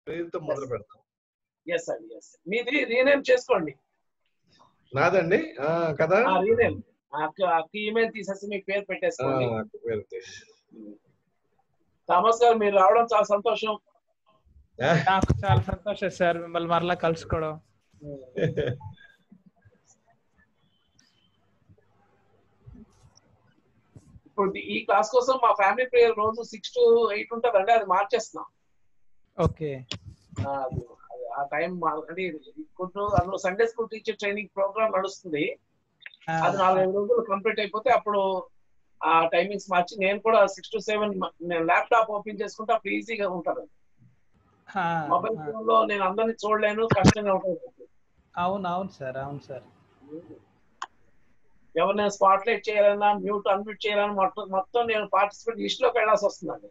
పేరుతో మొదలు పెడతాం ఎస్ అండి ఎస్ మీది రీనేమ్ చేసుకోండి నాదండి ఆ, కదా ఆ రీనేమ్ అక్క ఈమెయిల్ తీసేసి మీ పేరు ఆ, పెట్టేసుకోండి పేరు తీసి. థామస్ గారు మీరు రావడం చాలా సంతోషం ఆ, నాకు చాలా సంతోషం సార్ మిమ్మల్ని మరలా కలుసుకోవడం ఇప్పుడు ఈ క్లాస్ కోసం మా ఫ్యామిలీ ప్రేయర్ రోజు సిక్స్ టు ఎయిట్ ఉంటుందండి అది మార్చేస్తున్నాం ఓకే ఆ, అది- అది- ఆ టైం అంటే ఇప్పుడు అందులో Sunday school teacher training programme నడుస్తుంది అది నాలుగైదు రోజులు కంప్లీట్ అయిపోతే అప్పుడు ఆ టైమింగ్స్ మార్చి నేను కూడా సిక్స్ టు సెవెన్ నేను ల్యాప్టాప్ ఓపెన్ చేసుకుంటే అప్పుడు ఈజీగా ఉంటుంది మొబైల్ ఫోన్ లో నేను అందరినీ చూడలేను కష్టంగా ఉంటుంది అవును అవును సార్ అవును సార్ ఎవరినైనా స్పాట్ లైట్ చేయాలన్నా మ్యూట్ అన్మ్యూట్ చేయాలన్నా మొత్తం మొత్తం నేను పార్టిసిపేట్ లిస్ట్ లోకి వెళ్ళాల్సి వస్తుందండి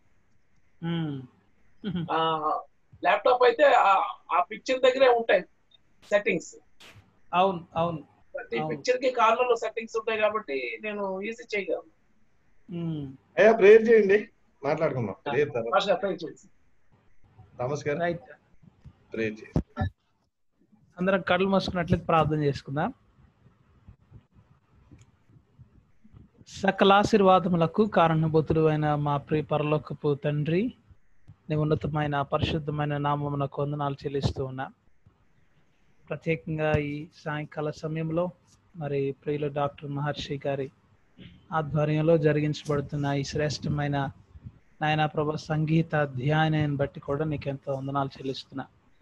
ల్యాప్టాప్ అయితే ఆ- ఆ పిక్చర్ దగ్గరే ఉంటాయి సెట్టింగ్స్ అవును అవును ప్రతి అవును. పిక్చర్ కి కార్నర్ లో సెట్టింగ్స్ ఉంటాయి కాబట్టి నేను ఈజీ చేయగలను ఉమ్. అయ్యా ప్రేయర్ చేయండి మాట్లాడుకుందాం ప్రేయర్ తర్వాత భాష అప్లై చేసి థామస్ గారు రైట్ ప్రేయర్ చేయండి అందరం కళ్ళు మూసుకున్నట్లయితే ప్రార్థన చేసుకుందాం సకల ఆశీర్వాదములకు కారణభూతుడు అయిన మా ప్రియ పరలోకపు తండ్రి నీ ఉన్నతమైన పరిశుద్ధమైన నామమునకు వందనాలు చెల్లిస్తూ ఉన్నా ప్రత్యేకంగా ఈ సాయంకాల సమయంలో మరి ప్రియులు డాక్టర్ మహర్షి గారి ఆధ్వర్యంలో జరిగించబడుతున్న ఈ శ్రేష్టమైన నాయన ప్రభ సంగీత అధ్యయనాన్ని బట్టి కూడా నీకు ఎంతో వందనాలు చెల్లిస్తున్నా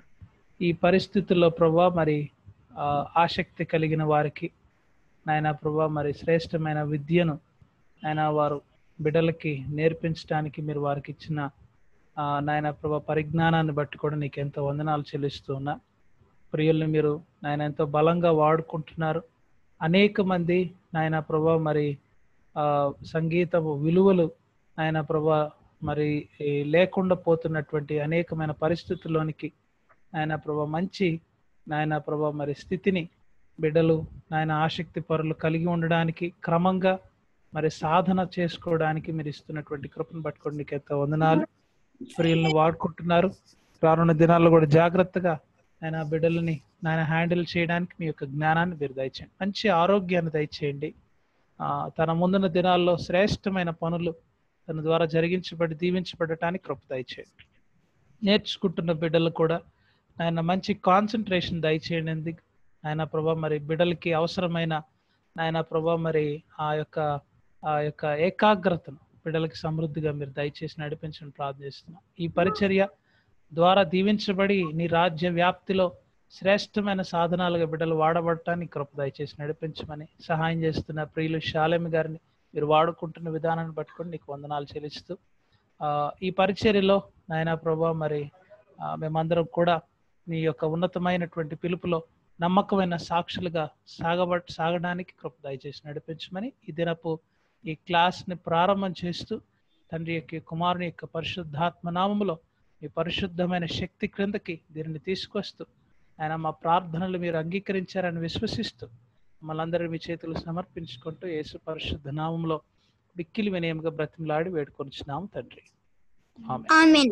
ఈ పరిస్థితుల్లో ప్రభా మరి ఆ, ఆసక్తి కలిగిన వారికి నాయన ప్రభా మరి శ్రేష్టమైన విద్యను ఆయన వారు బిడ్డలకి నేర్పించడానికి మీరు వారికి ఇచ్చిన ఆ, నాయన ప్రభా పరిజ్ఞానాన్ని బట్టి కూడా నీకు ఎంతో వందనాలు చెల్లిస్తూ ఉన్నా ప్రియుల్ని మీరు నాయన ఎంతో బలంగా వాడుకుంటున్నారు అనేక మంది నాయన ప్రభా మరి ఆ, సంగీతపు విలువలు నాయన ప్రభా మరి ఈ లేకుండా పోతున్నటువంటి అనేకమైన పరిస్థితుల్లోనికి నాయన ప్రభా మంచి నాయన ప్రభా మరి స్థితిని బిడ్డలు నాయన ఆసక్తి పరులు కలిగి ఉండడానికి క్రమంగా మరి సాధన చేసుకోవడానికి మీరు ఇస్తున్నటువంటి కృపను పట్టుకోండి నీకు ఎంతో వందనాలు ప్రియులను వాడుకుంటున్నారు రానున్న దినాల్లో కూడా జాగ్రత్తగా ఆయన బిడ్డలని నాయన హ్యాండిల్ చేయడానికి మీ యొక్క జ్ఞానాన్ని మీరు దయచేయండి మంచి ఆరోగ్యాన్ని దయచేయండి ఆ, తన ముందున్న దినాల్లో శ్రేష్టమైన పనులు తన ద్వారా జరిగించబడి దీవించబడటానికి కృప దయచేయండి నేర్చుకుంటున్న బిడ్డలు కూడా ఆయన మంచి కాన్సన్ట్రేషన్ దయచేయండి ఆయన ప్రభా మరి బిడ్డలకి అవసరమైన ఆయన ప్రభా మరి ఆ యొక్క ఆ యొక్క ఏకాగ్రతను బిడ్డలకి సమృద్ధిగా మీరు దయచేసి నడిపించని ప్రార్థిస్తున్నాం ఈ పరిచర్య ద్వారా దీవించబడి నీ రాజ్య వ్యాప్తిలో శ్రేష్టమైన సాధనాలుగా బిడ్డలు వాడబడటానికి కృప దయచేసి నడిపించమని సహాయం చేస్తున్న ప్రియులు శాలెమి గారిని మీరు వాడుకుంటున్న విధానాన్ని పట్టుకొని నీకు వందనాలు చెల్లిస్తూ ఆ, ఈ పరిచర్యలో నాయన ప్రభా మరి ఆ, మేమందరం కూడా నీ యొక్క ఉన్నతమైనటువంటి పిలుపులో నమ్మకమైన సాక్షులుగా సాగబ సాగడానికి కృప దయచేసి నడిపించమని ఈ దినపు ఈ క్లాస్ ని ప్రారంభం చేస్తూ తండ్రి యొక్క కుమారుని యొక్క పరిశుద్ధాత్మ నామములో మీ పరిశుద్ధమైన శక్తి క్రిందకి దీనిని తీసుకొస్తూ ఆయన మా ప్రార్థనలు మీరు అంగీకరించారని విశ్వసిస్తూ మనందరూ మీ చేతులు సమర్పించుకుంటూ యేసు పరిశుద్ధ నామంలో బిక్కిలి వినయముగా బ్రతిమలాడి వేడుకొనిచున్నాము తండ్రి ఆమె ఆమేన్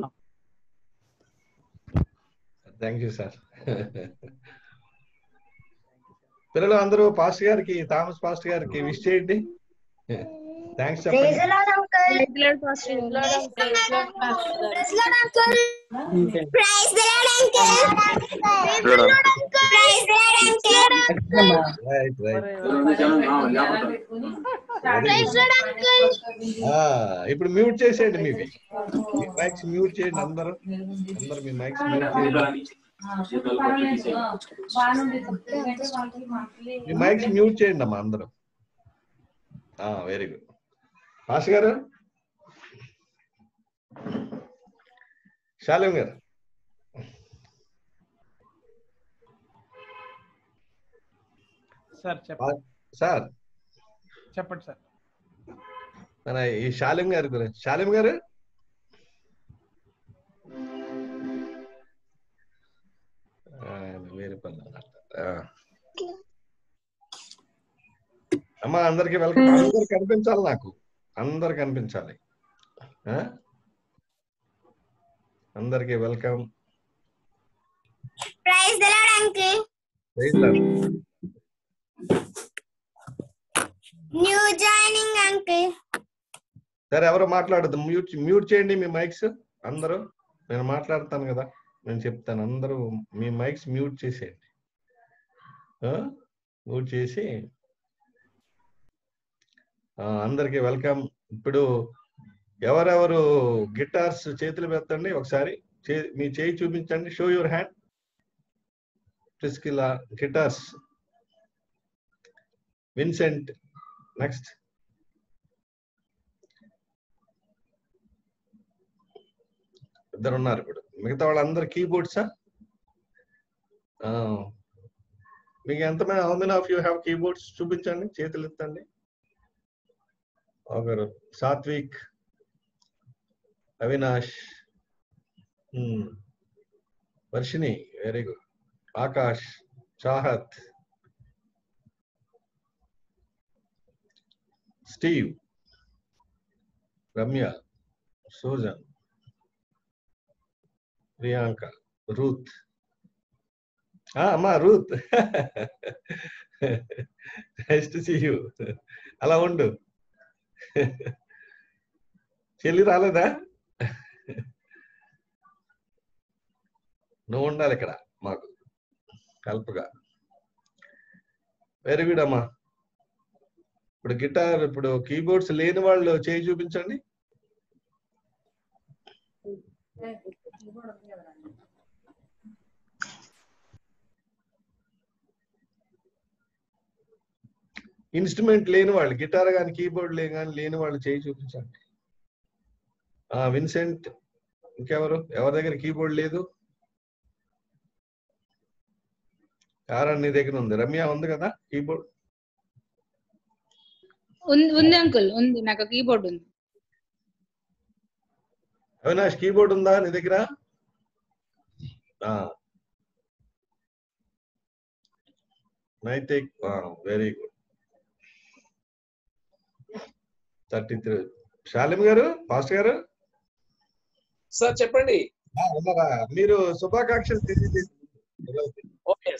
థ్యాంక్ యూ సార్ పిల్లలు అందరూ పాస్ట్ గారికి థామస్ పాస్ట్ గారికి విష్ చేయండి థ్యాంక్స్ ప్రైజ్ చెప్పండి Lord uncle praise Lord uncle praise Lord uncle praise Lord uncle right right praise Lord uncle ఇప్పుడు మ్యూట్ చేసేయండి మీవి మీ మైక్స్ మ్యూట్ చేయండి అందరూ అందరూ మీ మైక్స్ మ్యూట్ చేయండి మీ మైక్స్ మ్యూట్ చేయండి అమ్మా అందరూ వెరీ గుడ్ పాస్ గారు శాలిం గారు సార్ చెప్పండి సార్ చెప్పండి సార్ మన ఈ శాలిం గారి గురించి శాలిం గారు ఆయన వేరే పని అన్నమాట. ఆ. అమ్మా అందరికి వెల్కమ్ అందరు కనిపించాలి నాకు అందరు కనిపించాలి ఆ? అందరికి welcome praise the Lord uncle Praise the Lord. New joining uncle సరే ఎవరు మాట్లాడదు మ్యూట్ మ్యూట్ చేయండి మీ మైక్స్ అందరూ నేను మాట్లాడతాను కదా నేను చెప్తాను అందరూ మీ మైక్స్ మ్యూట్ చేసేయండి మ్యూట్ చేసి ఆ, అందరికీ వెల్కమ్ ఇప్పుడు ఎవరెవరు గిటార్స్ చేతులు పెట్టండి ఒకసారి చే- మీ చేయి చూపించండి show your hand Priscilla guitars Vincent next ఇద్దరు ఉన్నారు ఇప్పుడు మిగతా వాళ్ళందరూ కీబోర్డ్సా మీకు ఎంతమంది how many of you have keyboards చూపించండి చేతులు ఎత్తండి ఒకరు Satvik Avinash hmm. Varshini very good Akash Chahat Steve Ramya Susan Priyanka Ruth ఆ, అమ్మా Ruth nice to see you అలా ఉండు చెల్లి రాలేదా నువ్వు ఉండాలి ఇక్కడ మాకు కల్పగా వెరీ గుడ్ అమ్మా ఇప్పుడు గిటార్ ఇప్పుడు కీబోర్డ్స్ లేని వాళ్ళు చేయి చూపించండి ఇన్స్ట్రుమెంట్ లేని వాళ్ళు గిటార్ కానీ కీబోర్డ్ లేని కానీ లేని వాళ్ళు చేయి చూపించండి ఆ విన్సెంట్ ఇంకెవరు ఎవరి దగ్గర కీబోర్డ్ లేదు కారణ్ నీ దగ్గర ఉంది రమ్య ఉంది కదా కీబోర్డ్ ఉంది ఉంది అంకుల్ ఉంది నాకు కీబోర్డ్ ఉంది అవినాష్ కీబోర్డ్ ఉందా నీ దగ్గర Naitik very good thirty three Salim గారు మాస్టర్ గారు సార్ చెప్పండి ఆ, ఉన్నారా? మీరు శుభాకాంక్షలు తెలియజేసి ఓకే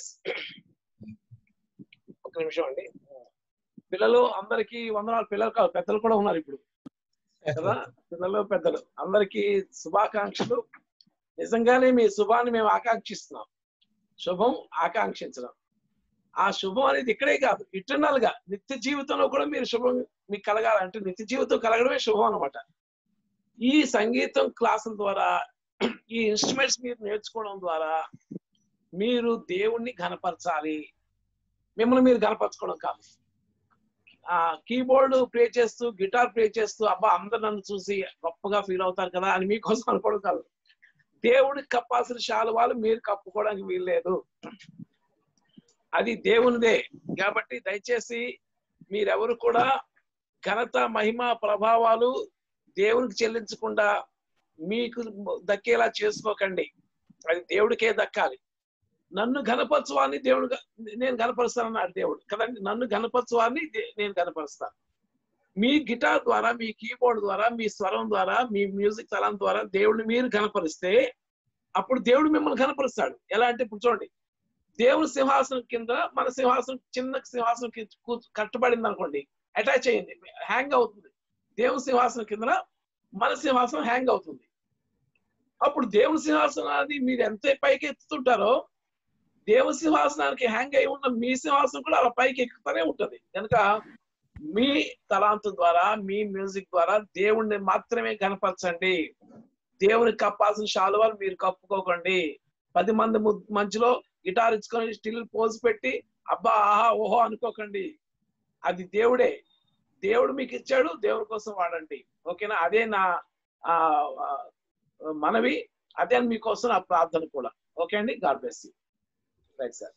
ఒక నిమిషం అండి పిల్లలు అందరికి వందనాలు పిల్లలు కాదు పెద్దలు కూడా ఉన్నారు ఇప్పుడు కదా పిల్లలు పెద్దలు అందరికి శుభాకాంక్షలు నిజంగానే మీ శుభాన్ని మేము ఆకాంక్షిస్తున్నాం శుభం ఆకాంక్షించడం ఆ శుభం అనేది ఇక్కడే కాదు ఇటర్నల్ గా నిత్య జీవితంలో కూడా మీరు శుభం మీకు కలగాలంటే నిత్య జీవితం కలగడమే శుభం అనమాట ఈ సంగీతం క్లాసుల ద్వారా ఈ ఇన్స్ట్రుమెంట్స్ మీరు నేర్చుకోవడం ద్వారా మీరు దేవుణ్ణి ఘనపరచాలి మిమ్మల్ని మీరు ఘనపరచుకోవడం కాదు ఆ కీబోర్డ్ ప్లే చేస్తూ గిటార్ ప్లే చేస్తూ అబ్బా అందరు నన్ను చూసి గొప్పగా ఫీల్ అవుతారు కదా అని మీకోసం అనుకోవడం కాదు దేవుడికి కప్పాల్సిన శాలువాలు మీరు కప్పుకోవడానికి వీల్లేదు అది దేవునిదే కాబట్టి దయచేసి మీరెవరు కూడా ఘనత మహిమ ప్రభావాలు దేవునికి చెల్లించకుండా మీకు దక్కేలా చేసుకోకండి అది దేవుడికే దక్కాలి నన్ను ఘనపరచువాన్ని దేవుడు గ- నేను ఘనపరుస్తానన్నాడు దేవుడు కదండి నన్ను ఘనపరచువాన్ని దే- నేను ఘనపరుస్తాను మీ గిటార్ ద్వారా మీ కీబోర్డ్ ద్వారా మీ స్వరం ద్వారా మీ మ్యూజిక్ తలం ద్వారా దేవుడిని మీరు ఘనపరిస్తే అప్పుడు దేవుడు మిమ్మల్ని ఘనపరుస్తాడు ఎలా అంటే ఇప్పుడు చూడండి దేవుని సింహాసనం కింద మన సింహాసనం చిన్న సింహాసనం కి కూ- కట్టబడింది అనుకోండి అటాచ్ అయ్యింది హ్యాంగ్ అవుతుంది దేవుని సింహాసనం కింద మన సింహాసనం హ్యాంగ్ అవుతుంది అప్పుడు దేవుని సింహాసనాన్ని మీరు ఎంత పైకి ఎత్తుతుంటారో దేవుని సింహాసనానికి హ్యాంగ్ అయి ఉన్న మీ సింహాసనం కూడా అలా పైకి ఎక్కుతూనే ఉంటది కనుక మీ తలాంతం ద్వారా మీ మ్యూజిక్ ద్వారా దేవుణ్ణి మాత్రమే కనపరచండి దేవునికి కప్పాల్సిన శాలువాలు మీరు కప్పుకోకండి పది మంది ము- మధ్యలో గిటార్ ఇచ్చుకొని స్టిల్ పోజ్ పెట్టి అబ్బా ఆహా ఓహో అనుకోకండి అది దేవుడే దేవుడు మీకు ఇచ్చాడు దేవుడి కోసం వాడండి ఓకేనా అదే నా ఆ, ఆ, మనవి అదే మీకోసం నా ప్రార్థన కూడా ఓకే అండి God bless you right sir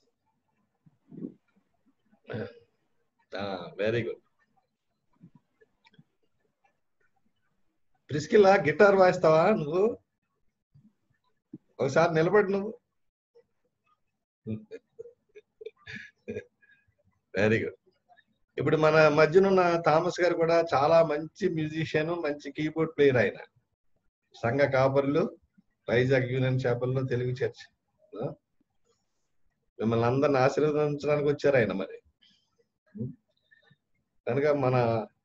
very good Priscilla guitar వాయిస్తావా నువ్వు ఒకసారి నిలబడి నువ్వు వెరీ గుడ్ ఇప్పుడు మన మధ్యనున్న థామస్ గారు కూడా చాలా మంచి మ్యూజిషియన్ మంచి కీబోర్డ్ ప్లేయర్ ఆయన సంఘ కాపర్లు వైజాగ్ యూనియన్ చేపల్లో తెలుగు చర్చ్ మిమ్మల్ని అందరిని ఆశీర్వదించడానికి వచ్చారు ఆయన మరి కనుక మన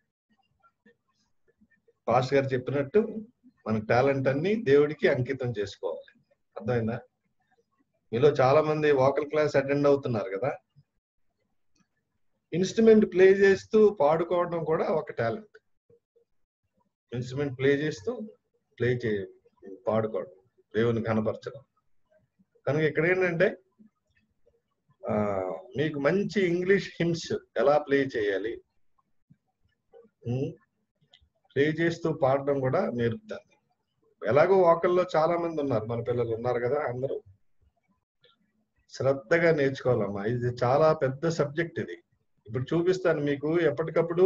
పాస్టర్ గారు చెప్పినట్టు మన టాలెంట్ అన్ని దేవుడికి అంకితం చేసుకోవాలి అర్థమైందా మీలో చాలా మంది వాకల్ క్లాస్ అటెండ్ అవుతున్నారు కదా ఇన్స్ట్రుమెంట్ ప్లే చేస్తూ పాడుకోవడం కూడా ఒక టాలెంట్ ఇన్స్ట్రుమెంట్ ప్లే చేస్తూ ప్లే చే పాడుకోవడం దేవుని కనపరచడం కనుక ఇక్కడ ఏంటంటే ఆ, మీకు మంచి ఇంగ్లీష్ హిమ్స్ ఎలా ప్లే చేయాలి ప్లే చేస్తూ పాడడం కూడా నేర్పుతారు ఎలాగో వాకల్లో చాలా మంది ఉన్నారు మన పిల్లలు ఉన్నారు కదా అందరూ శ్రద్ధగా నేర్చుకోవాలమ్మా ఇది చాలా పెద్ద సబ్జెక్ట్ ఇది ఇప్పుడు చూపిస్తాను మీకు ఎప్పటికప్పుడు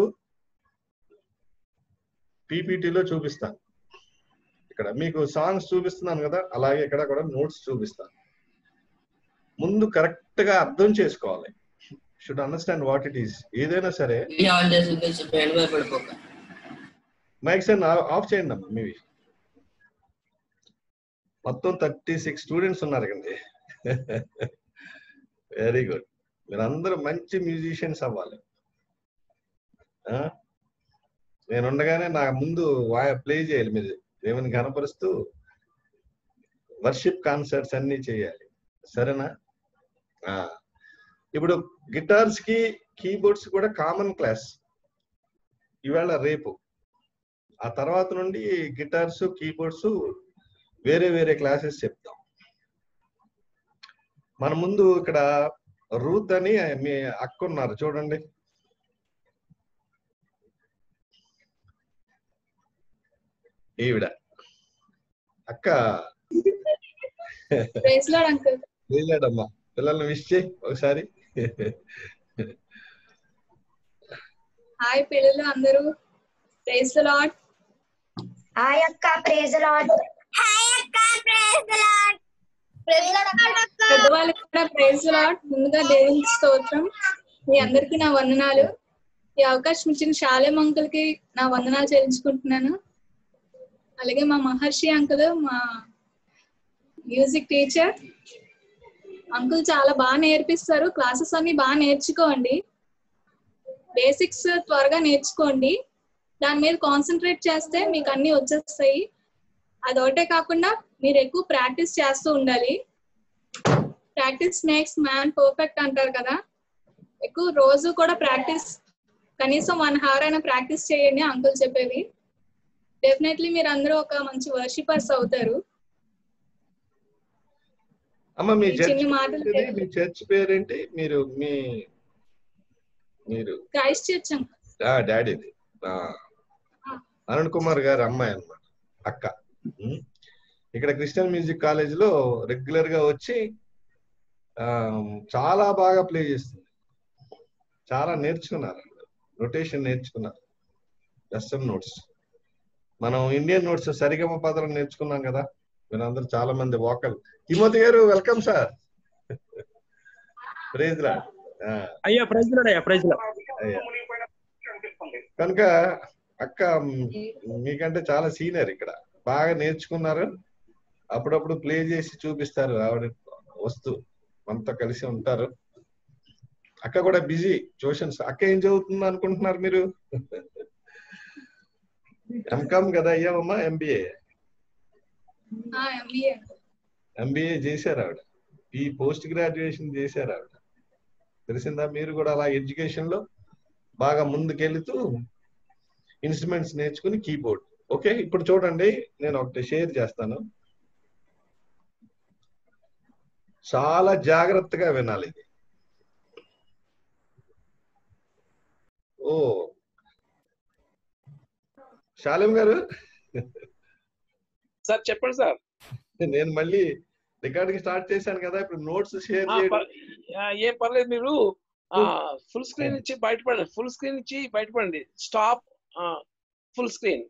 పీపీటీలో చూపిస్తాను ఇక్కడ మీకు సాంగ్స్ చూపిస్తున్నాను కదా అలాగే ఇక్కడ కూడా నోట్స్ చూపిస్తాను ముందు కరెక్ట్ గా అర్థం చేసుకోవాలి should understand what it is ఏదైనా సరే ఆన్ చేసి చెప్పాడు భయపడిపోక మైక్స్ ఆఫ్ చేయండి అమ్మా మీవి మొత్తం థర్టీ సిక్స్ స్టూడెంట్స్ ఉన్నారు కండి వెరీ గుడ్ మీరందరూ మంచి మ్యూజిషియన్స్ అవ్వాలి ఆ? నేను ఉండగానే నా ముందు ప్లే చేయాలి మీరు దేవుని కనపరుస్తూ వర్షిప్ కాన్సర్ట్స్ అన్ని చేయాలి సరేనా ఆ. ఇప్పుడు గిటార్స్ కి కీబోర్డ్స్ కూడా కామన్ క్లాస్ ఇవాళ రేపు ఆ తర్వాత నుండి గిటార్స్ కీబోర్డ్స్ వేరే వేరే క్లాసెస్ చెప్తాం మన ముందు ఇక్కడ రూత్ అని మీ అక్క ఉన్నారు చూడండి ఈవిడ అక్క ప్రైజ్ లాడ్ అంకుల్ లేదమ్మా పిల్లల్ని విష్ చేయి ఒకసారి హాయ్ పిల్లలు అందరూ ప్రైజ్ లాడ్ హాయ్ అక్క ప్రేజ్ లార్డ్ హాయ్ అక్క ప్రేజ్ లార్డ్ ప్రేజ్ లార్డ్ అక్క పెద్దవాళ్ళకి కూడా ప్రైజ్ లాడ్ ముందుగా దేవునికి స్తోత్రం మీ అందరికీ నా వందనాలు ఈ అవకాశం ఇచ్చిన శాలేం అంకుల్ కి నా వందనాలు చెల్లించుకుంటున్నాను అలాగే మా మహర్షి అంకుల్ మా మ్యూజిక్ టీచర్ అంకుల్ చాలా బాగా నేర్పిస్తారు క్లాసెస్ అన్ని బాగా నేర్చుకోండి బేసిక్స్ త్వరగా నేర్చుకోండి దాని మీద కాన్సన్ట్రేట్ చేస్తే మీకు అన్ని వచ్చేస్తాయి అదొకటే కాకుండా మీరు ఎక్కువ ప్రాక్టీస్ చేస్తూ ఉండాలి ప్రాక్టీస్ మేక్స్ మ్యాన్ పర్ఫెక్ట్ అంటారు కదా ఎక్కువ రోజు కూడా ప్రాక్టీస్ కనీసం వన్ అవర్ అయినా ప్రాక్టీస్ చేయండి అంకుల్ చెప్పేవి డెఫినెట్లీ మీరు అందరూ ఒక మంచి వర్షిపర్స్ అవుతారు అమ్మ మీ ఈ చర్చ్ చిన్న మాటలు పేరేంటి? మీ చర్చ్ పేరేంటి మీరు మీ మీరు క్రైస్ట్ చర్చ్ అంకుల్ ఆ డాడీది ఆ, అరుణ్ కుమార్ గారి అమ్మాయి అన్నమాట అక్క ఉమ్. ఇక్కడ క్రిస్టియన్ మ్యూజిక్ కాలేజ్ లో రెగ్యులర్ గా వచ్చి ఆ, చాలా బాగా ప్లే చేస్తుంది చాలా నేర్చుకున్నారు రొటేషన్ నేర్చుకున్నారు వెస్టర్న్ నోట్స్ మనం ఇండియన్ నోట్స్ సరిగమ పదం నేర్చుకున్నాం కదా మీరందరూ చాలా మంది వాకల్ తిమోతి గారు వెల్కమ్ సార్ ప్రేజ్ లా అయ్యా ప్రైజ్ లాడ్ అయ్యా ప్రైజ్ లాడ్ అయ్యా కనుక అక్క మ్, మీకంటే చాలా సీనియర్ ఇక్కడ బాగా నేర్చుకున్నారు అప్పుడప్పుడు ప్లే చేసి చూపిస్తారు ఆవిడ వస్తూ మనతో కలిసి ఉంటారు అక్క కూడా బిజీ ట్యూషన్స్ అక్క ఏం చదువుతుంది అనుకుంటున్నారు మీరు ఎంకామ్ కదా అయ్యావమ్మా ఎంబీఏ ఎంబీఏ ఎంబీఏ చేశారు ఆవిడ ఈ పోస్ట్ గ్రాడ్యుయేషన్ చేశారు ఆవిడ తెలిసిందా మీరు కూడా అలా ఎడ్యుకేషన్ లో బాగా ముందుకెళ్తూ ఇన్స్ట్రుమెంట్స్ నేర్చుకుని కీబోర్డ్ ఓకే ఇప్పుడు చూడండి నేను ఒకటి షేర్ చేస్తాను చాలా జాగ్రత్తగా వినాలి ఇది ఓ శాలిం గారు సార్ చెప్పండి సార్ నేను మళ్ళీ రికార్డింగ్ స్టార్ట్ చేశాను కదా ఇప్పుడు నోట్స్ షేర్ ఆ, చేయడం పర్- ఆ, ఏం పర్లేదు మీరు ఫుల్ స్క్రీన్ నుంచి బయటపడండి ఫుల్ స్క్రీన్ నుంచి బయటపడండి స్టాప్ ఫుల్ స్క్రీన్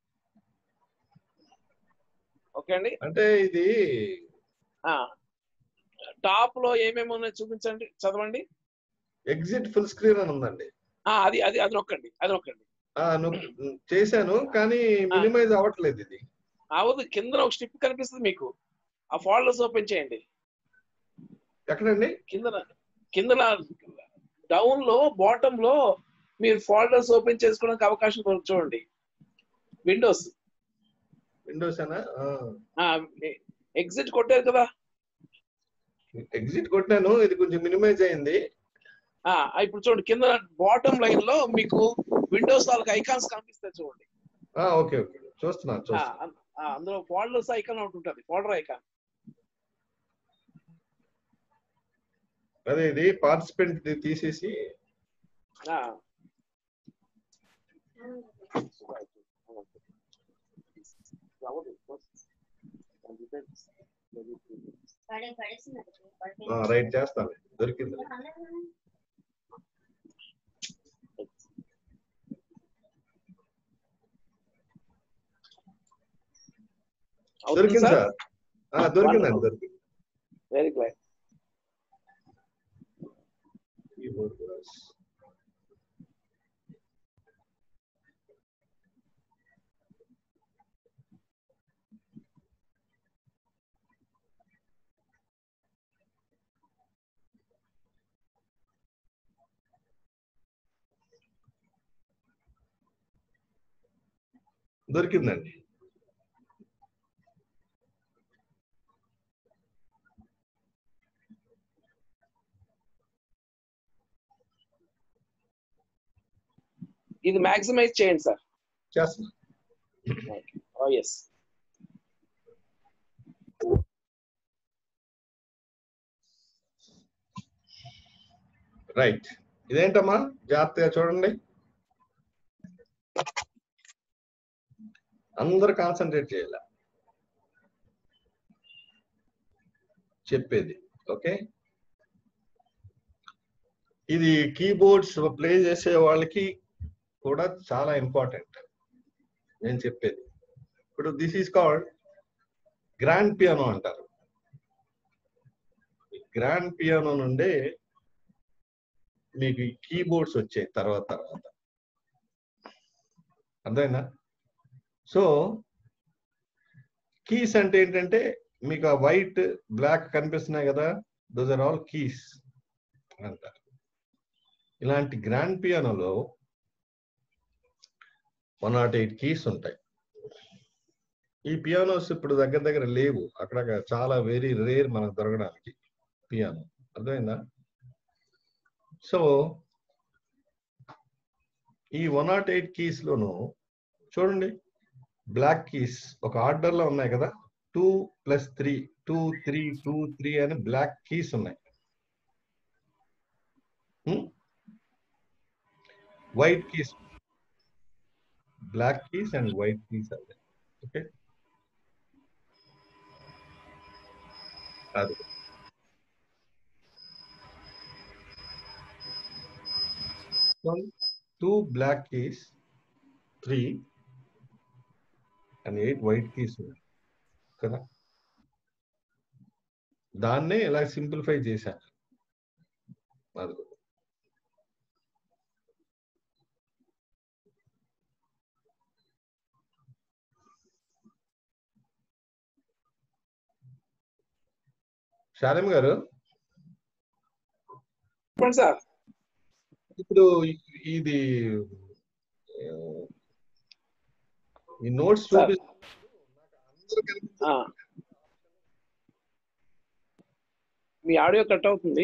ఓకే అండి అంటే ఇది టాప్ లో ఏమేమి ఉన్నాయో చూపించండి చదవండి ఎగ్జిట్ ఫుల్ స్క్రీన్ అని ఉందండి ఆ, అది అది అది నొక్కండి అది నొక్కండి ఆ, నువ్వు చేశాను కానీ మినిమైజ్ అవ్వట్లేదు ఇది అవదు కింద ఒక స్టిప్ కనిపిస్తుంది మీకు ఆ ఫోల్డర్స్ ఓపెన్ చేయండి ఎక్కడండి కింద కింద డౌన్ లో బాటమ్ లో మీరు ఫోల్డర్స్ ఓపెన్ చేసుకోవడానికి అవకాశం దొరుకు చూడండి విండోస్ విండోస్ అనా ఎగ్జిట్ కొట్టారు కదా ఎగ్జిట్ కొట్టాను ఇది కొంచెం మినిమైజ్ అయింది ఆ, ఇప్పుడు చూడండి కింద బాటమ్ లైన్ లో మీకు విండోస్ తాలూకు ఐకాన్స్ కనిపిస్తాయి చూడండి ఆ, ఓకే ఓకే చూస్తున్నాను ఆ, చూస్తున్నాను అం- ఆ, అందులో ఫోల్డర్స్ ఐకాన్ ఒకటి ఉంటుంది ఫోల్డర్ ఐకాన్ అదే ఇది పార్టిసిపెంట్ తీసేసి రైట్ చేస్తాను దొరికింది దొరికింది సార్ ఆ, దొరికిందండి దొరికింది వెరీ గ్లైడ్ Keyboard was- దొరికిందండి ఇది మాక్సిమైజ్ చేయండి సార్ చేస్తున్నా ఓ ఎస్ రైట్ ఇదేంటమ్మా జాగ్రత్తగా చూడండి అందరు కాన్సన్ట్రేట్ చేయాల చెప్పేది ఓకే ఇది కీబోర్డ్స్ ప్లే చేసే వాళ్ళకి కూడా చాలా ఇంపార్టెంట్ నేను చెప్పేది ఇప్పుడు this is called grand piano అంటారు గ్రాండ్ పియానో నుండే మీకు ఈ కీబోర్డ్స్ వచ్చాయి తర్వాత తర్వాత అర్థమైందా సో కీస్ అంటే ఏంటంటే మీకు ఆ వైట్ బ్లాక్ కనిపిస్తున్నాయి కదా దోస్ ఆర్ ఆల్ కీస్ అంటారు ఇలాంటి గ్రాండ్ పియానోలో వన్ నాట్ ఎయిట్ కీస్ ఉంటాయి ఈ పియానోస్ ఇప్పుడు దగ్గర దగ్గర లేవు అక్కడ చాలా వెరీ రేర్ మనకు దొరకడానికి పియానో అర్థమైందా సో ఈ వన్ నాట్ ఎయిట్ కీస్ లోను చూడండి బ్లాక్ కీస్ ఒక ఆర్డర్ లో ఉన్నాయి కదా two plus three two three two three అని బ్లాక్ కీస్ ఉన్నాయి white keys black keys and white keys అదే ఓకే అది two black keys, three, and eight white keys ఉన్నాయి కదా దాన్నే ఇలా సింప్లిఫై చేశాను అది శాలిం గారు చెప్పండి సార్ ఇప్పుడు ఇ- ఇది ఆ, ఈ నోట్స్ సార్. చూపిస్తూ అందరూ కనిపించే ఆ. మీ ఆడియో కట్ అవుతుంది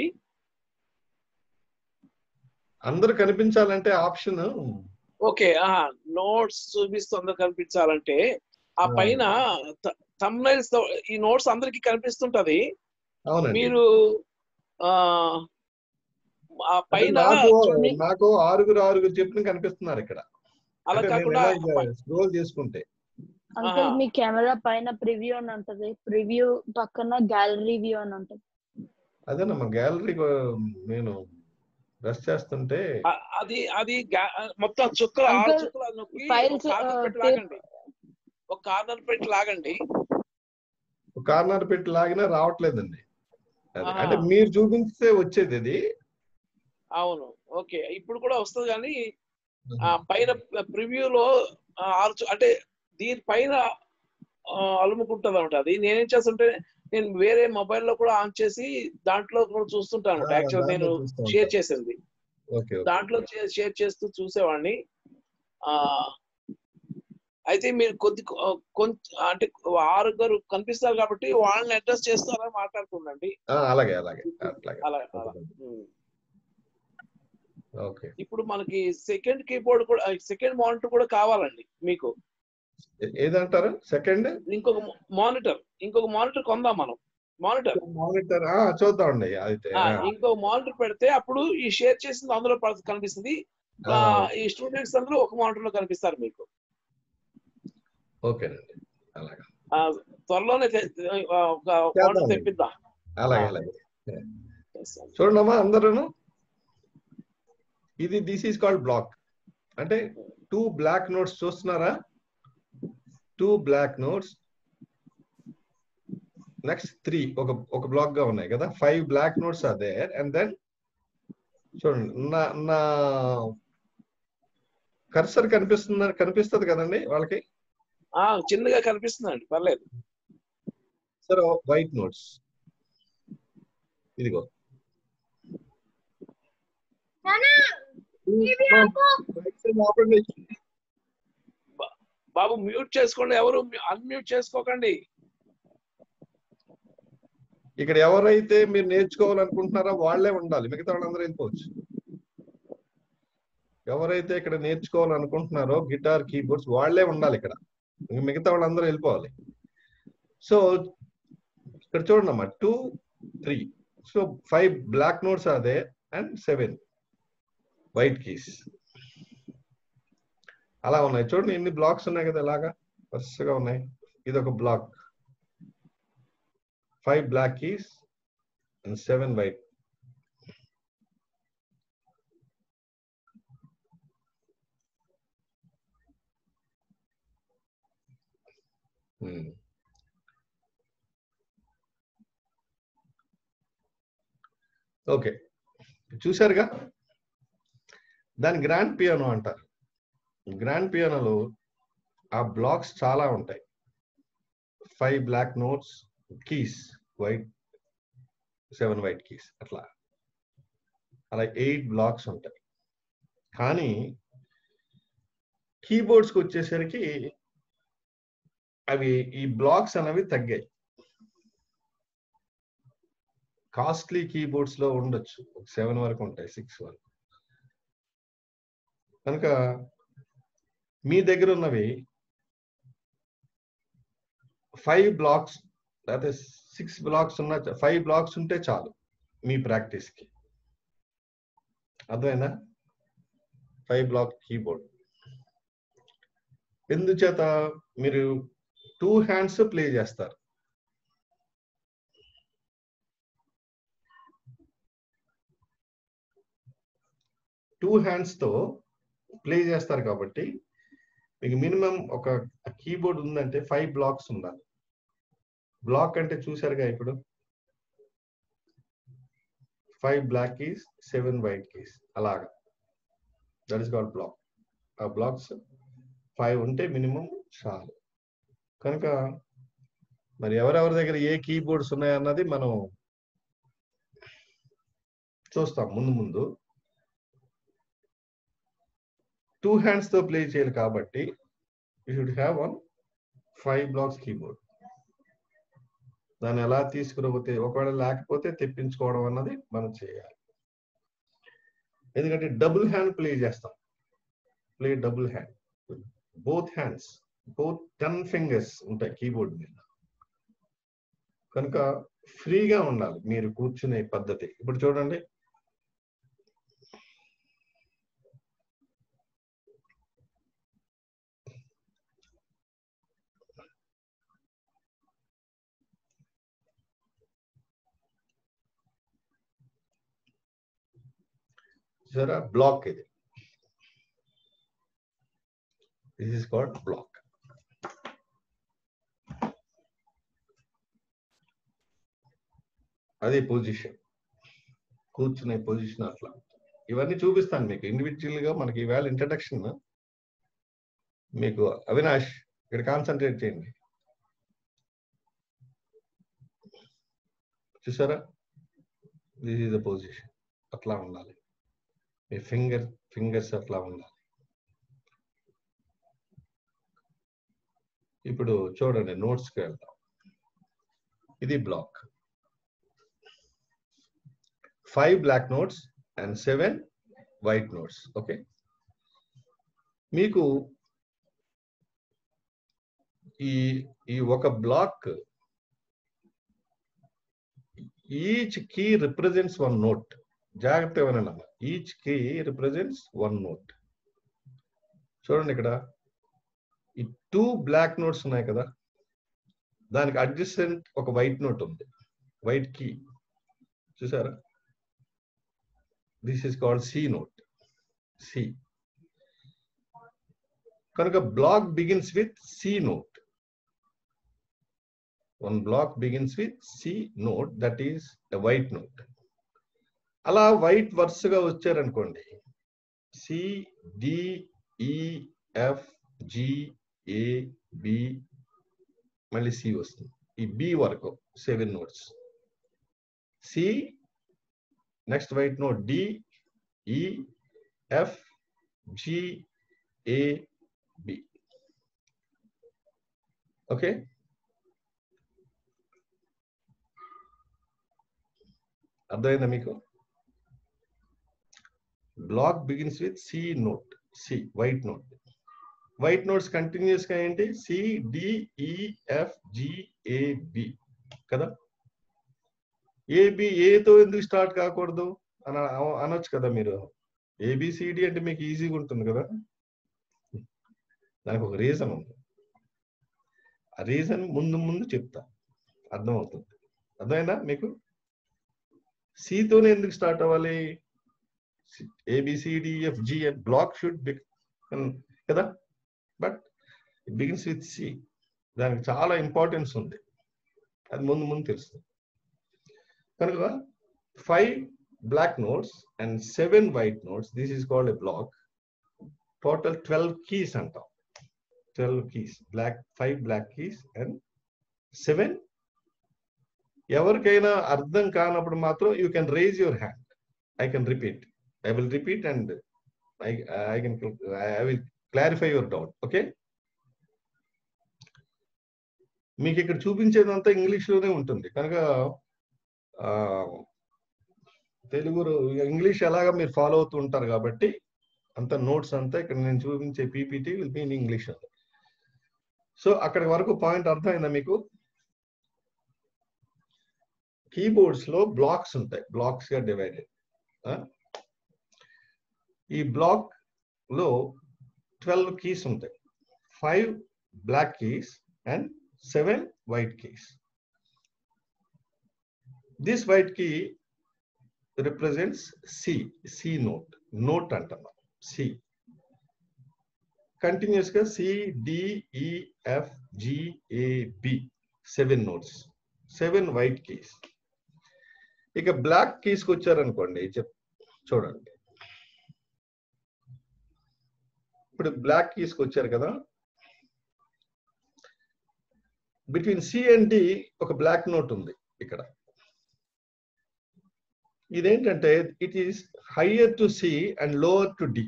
అందరూ కనిపించాలంటే ఆప్షన్ ఓకే నోట్స్ చూపిస్తూ అందరు కనిపించాలంటే ఆ ఆ. పైన తమ్నైల్స్ ఈ నోట్స్ అందరికి కనిపిస్తుంటది అవునండి మీరు ఆ ఆ అంటే పైన నాకు చూడండి, నాకు ఆరుగురు ఆరుగురు చెప్పిన కనిపిస్తున్నారు ఇక్కడ అలా అంటే నేను కాకుండా ఇలా స్క్రోల్ చేసుకుంటే అంకుల్ ఆహా. మీ కెమెరా పైన ప్రివ్యూ అని ఉంటది ప్రివ్యూ పక్కన గ్యాలరీ వ్యూ అని ఉంటది అదేనమ్మా గ్యాలరీ నేను ప్రెస్ చేస్తుంటే ఆ- అది అది గా- మొత్తం చుక్కలు ఆరు Uncle, చుక్కలు అది నొక్కి files, ఒక కార్నర్ ఆ, పెట్టి tape- లాగండి ఒక కార్నర్ పెట్టి లాగండి కార్నర్ పెట్టి లాగినా రావట్లేదండి అది. ఆహా. అంటే మీరు చూపిస్తే వచ్చేది ఇది అవును ఓకే ఇప్పుడు కూడా వస్తుంది కానీ ఆ పైన ప్రివ్యూలో ఆరు చు- అంటే దీని పైన అలుముకుంటది అనమాట అది నేనేం చేస్తుంటే నేను వేరే మొబైల్ లో కూడా ఆన్ చేసి దాంట్లో కూడా చూస్తుంటాను ఆ, యాక్చువల్ నేను దాంట్లో చూస్తూ షేర్ ఉంటాను. చేసింది ఓకే దాంట్లో చే- షేర్ చేస్తూ చూసేవాడిని ఆ అయితే మీరు కొద్ది కొంచెం అంటే ఆరుగురు కనిపిస్తారు కాబట్టి వాళ్ళని అడ్రస్ చేస్తారని మాట్లాడుతుండండి ఆ, అలాగే అలాగే అట్లాగే అలా అలా ఉమ్. ఓకే ఇప్పుడు మనకి సెకండ్ కీబోర్డ్ కూడా సెకండ్ మానిటర్ కూడా కావాలండి మీకు ఏ- ఏదంటారు సెకండ్ ఇంకొక మానిటర్ ఇంకొక మానిటర్ కొందాం మనం మానిటర్ మానిటర్ చూద్దామండి అయితే ఆ, ఇంకొక మానిటర్ పెడితే అప్పుడు ఈ షేర్ చేసింది అందులో పడ- కనిపిస్తుంది ఆ, ఆ. ఈ స్టూడెంట్స్ అందరూ ఒక మానిటర్ లో కనిపిస్తారు మీకు ఓకేనండి అలాగా ఆ, త్వరలోనే తె- ఆ, ఒక చేద్దాం. మానిటర్ తెప్పిద్దాం అలాగే అలాగే చూడండమ్మా అందరూను ఇది దిస్ ఈస్ కాల్డ్ బ్లాక్ అంటే టూ బ్లాక్ నోట్స్ చూస్తున్నారా two black notes next three ఒక ఒక బ్లాక్ గా ఉన్నాయి కదా five black notes are there and then చూడండి నా నా కర్సర్ కనిపిస్తుంది కనిపిస్తుంది కదండి వాళ్ళకి ఆ, చిన్నగా కనిపిస్తుందండి పర్లేదు సరే వైట్ నోట్స్ ఇదిగో ఆపండి బాబు మ్యూట్ చేసుకోండి ఎవరు అన్మ్యూట్ చేసుకోకండి ఇక్కడ ఎవరైతే మీరు నేర్చుకోవాలనుకుంటున్నారో వాళ్ళే ఉండాలి మిగతా వాళ్ళందరూ వెళ్ళిపోవచ్చు ఎవరైతే ఇక్కడ నేర్చుకోవాలనుకుంటున్నారో గిటార్ కీబోర్డ్స్ వాళ్ళే ఉండాలి ఇక్కడ ఇంక మిగతా వాళ్ళందరూ వెళ్ళిపోవాలి సో ఇక్కడ చూడండి అమ్మా two three so five black notes are they and seven white keys అలా ఉన్నాయి చూడండి ఎన్ని బ్లాక్స్ ఉన్నాయి కదా ఇలాగా వరుసగా ఉన్నాయి ఇది ఒక block five black keys and seven white okay చూశారుగా దాని గ్రాండ్ పియానో అంటారు గ్రాండ్ పియానోలో ఆ బ్లాక్స్ చాలా ఉంటాయి five black notes keys white seven white keys అట్లా అలా ఎయిట్ బ్లాక్స్ ఉంటాయి కానీ కీబోర్డ్స్కి వచ్చేసరికి అవి ఈ బ్లాక్స్ అనేవి తగ్గాయి కాస్ట్లీ కీబోర్డ్స్ లో ఉండొచ్చు సెవెన్ వరకు ఉంటాయి సిక్స్ వరకు కనుక మీ దగ్గర ఉన్నవి ఫైవ్ బ్లాక్స్ లేకపోతే సిక్స్ బ్లాక్స్ ఉన్న ఫైవ్ బ్లాక్స్ ఉంటే చాలు మీ ప్రాక్టీస్ కి అర్థమైందా ఫైవ్ బ్లాక్ కీబోర్డ్ ఎందుచేత మీరు టూ హ్యాండ్స్ ప్లే చేస్తారు టూ హ్యాండ్స్ తో ప్లే చేస్తారు కాబట్టి మీకు మినిమం ఒక కీబోర్డ్ ఉందంటే ఫైవ్ బ్లాక్స్ ఉండాలి బ్లాక్ అంటే చూసారుగా ఇప్పుడు five black keys seven white keys అలాగా దట్ ఇస్ కాల్డ్ బ్లాక్ ఆ బ్లాక్స్ ఫైవ్ ఉంటే మినిమం చాలు కనుక మరి ఎవరెవరి దగ్గర ఏ కీబోర్డ్స్ ఉన్నాయన్నది మనం చూస్తాం ముందు ముందు టూ హ్యాండ్స్ తో ప్లే చేయాలి కాబట్టి you should have one five blocks keyboard దాన్ని ఎలా తీసుకురాబోతే ఒకవేళ లేకపోతే తెప్పించుకోవడం అన్నది మనం చేయాలి ఎందుకంటే డబుల్ హ్యాండ్ ప్లే చేస్తాం play double hand both hands both ten fingers ఉంటాయి కీబోర్డ్ మీద కనుక ఫ్రీగా ఉండాలి మీరు కూర్చునే పద్ధతి ఇప్పుడు చూడండి జరా బ్లాక్ ఇది దిస్ ఇస్ కాల్డ్ బ్లాక్ అది పొజిషన్ కూర్చునే పొజిషన్ అట్లా ఇవన్నీ చూపిస్తాను మీకు ఇండివిజువల్ గా మనకి ఈవేళ ఇంట్రడక్షన్ మీకు అవినాష్ ఇక్కడ కాన్సన్ట్రేట్ చేయండి చూసారా దిస్ ఈజ్ ద పొజిషన్ అట్లా ఉండాలి మీ ఫింగర్ ఫింగర్స్ అట్లా ఉండాలి ఇప్పుడు చూడండి నోట్స్కి వెళ్దాం ఇది block five black notes and seven white notes okay మీకు ఈ ఈ ఒక block each key represents one note జాగ్రత్తగా వినండి each key represents one note చూడండి ఇక్కడ ఈ టూ బ్లాక్ నోట్స్ ఉన్నాయి కదా దానికి అడ్జస్టెంట్ ఒక వైట్ నోట్ ఉంది వైట్ కీ చూసారా this is called C note C కనుక block begins with C note one block begins with C note that is a white note అలా వైట్ వరుసగా వచ్చారనుకోండి C D E F G A B మళ్ళీ C వస్తుంది ఈ B వరకు seven notes C next white note D E F G A B okay అర్థమైందా మీకు block begins with C note C white note white notes continues గా ఏంటి C D E F G A B కదా A B ఏతో ఎందుకు స్టార్ట్ కాకూడదు అని అనొచ్చు కదా మీరు ఏబిసిడి అంటే మీకు ఈజీగా ఉంటుంది కదా దానికి ఒక రీజన్ ఉంది ఆ రీజన్ ముందు ముందు చెప్తా అర్థమవుతుంది అర్థమైందా మీకు సితోనే ఎందుకు స్టార్ట్ అవ్వాలి A B C D F G and block should కదా but it begins with C దానికి చాలా ఇంపార్టెన్స్ ఉంది అది ముందు ముందు తెలుస్తుంది కనుక five black notes and seven white notes this is called a block total twelve keys అంటాం twelve keys block five black keys and seven ఎవరికైనా అర్థం కానప్పుడు మాత్రం you can raise your hand I can repeat I will repeat and I I can I will clarify your doubt okay మీకు ఇక్కడ చూపించేదంతా English లోనే ఉంటుంది కనుక తెలుగు ఇంగ్లీష్ ఎలాగా మీరు ఫాలో అవుతూ ఉంటారు కాబట్టి అంత నోట్స్ అంతా ఇక్కడ నేను చూపించే PPT will be in English so అక్కడి వరకు పాయింట్ అర్థమైందా మీకు కీబోర్డ్స్ లో బ్లాక్స్ ఉంటాయి బ్లాక్స్ గా డివైడెడ్ ఈ బ్లాక్ లో ట్వెల్వ్ కీస్ ఉంటాయి five black keys and seven white keys this white key represents C C note note అంటున్నాం సి కంటిన్యూస్ గా C D E F G A B seven notes seven white keys ఇక black కీస్కి వచ్చారనుకోండి చెప్ చూడండి ఇప్పుడు బ్లాక్ కీస్కి వచ్చారు కదా బిట్వీన్ సి అండ్ డి ఒక బ్లాక్ నోట్ ఉంది ఇక్కడ ఇదేంటంటే it is higher to C and lower to D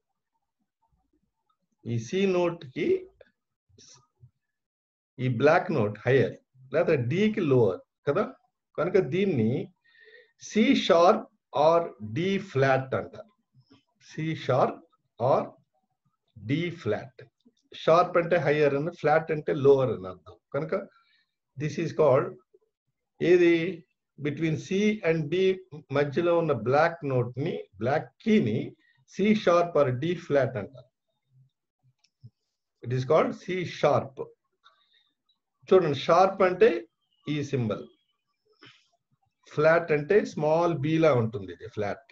ఈ సి నోట్ కి ఈ బ్లాక్ నోట్ హయ్యర్ లేదా డికి లోవర్ కదా కనుక దీన్ని C sharp or D flat అంటారు C sharp or D flat sharp అంటే హయ్యర్ అని ఫ్లాట్ అంటే లోవర్ అని అర్థం కనుక దిస్ ఈస్ కాల్డ్ ఏది బిట్వీన్ సి అండ్ డి మధ్యలో ఉన్న బ్లాక్ నోట్ ని బ్లాక్ కీని C sharp or D flat అంటారు it is called C sharp చూడండి షార్ప్ అంటే ఈ సింబల్ ఫ్లాట్ అంటే స్మాల్ బీలా ఉంటుంది ఇది ఫ్లాట్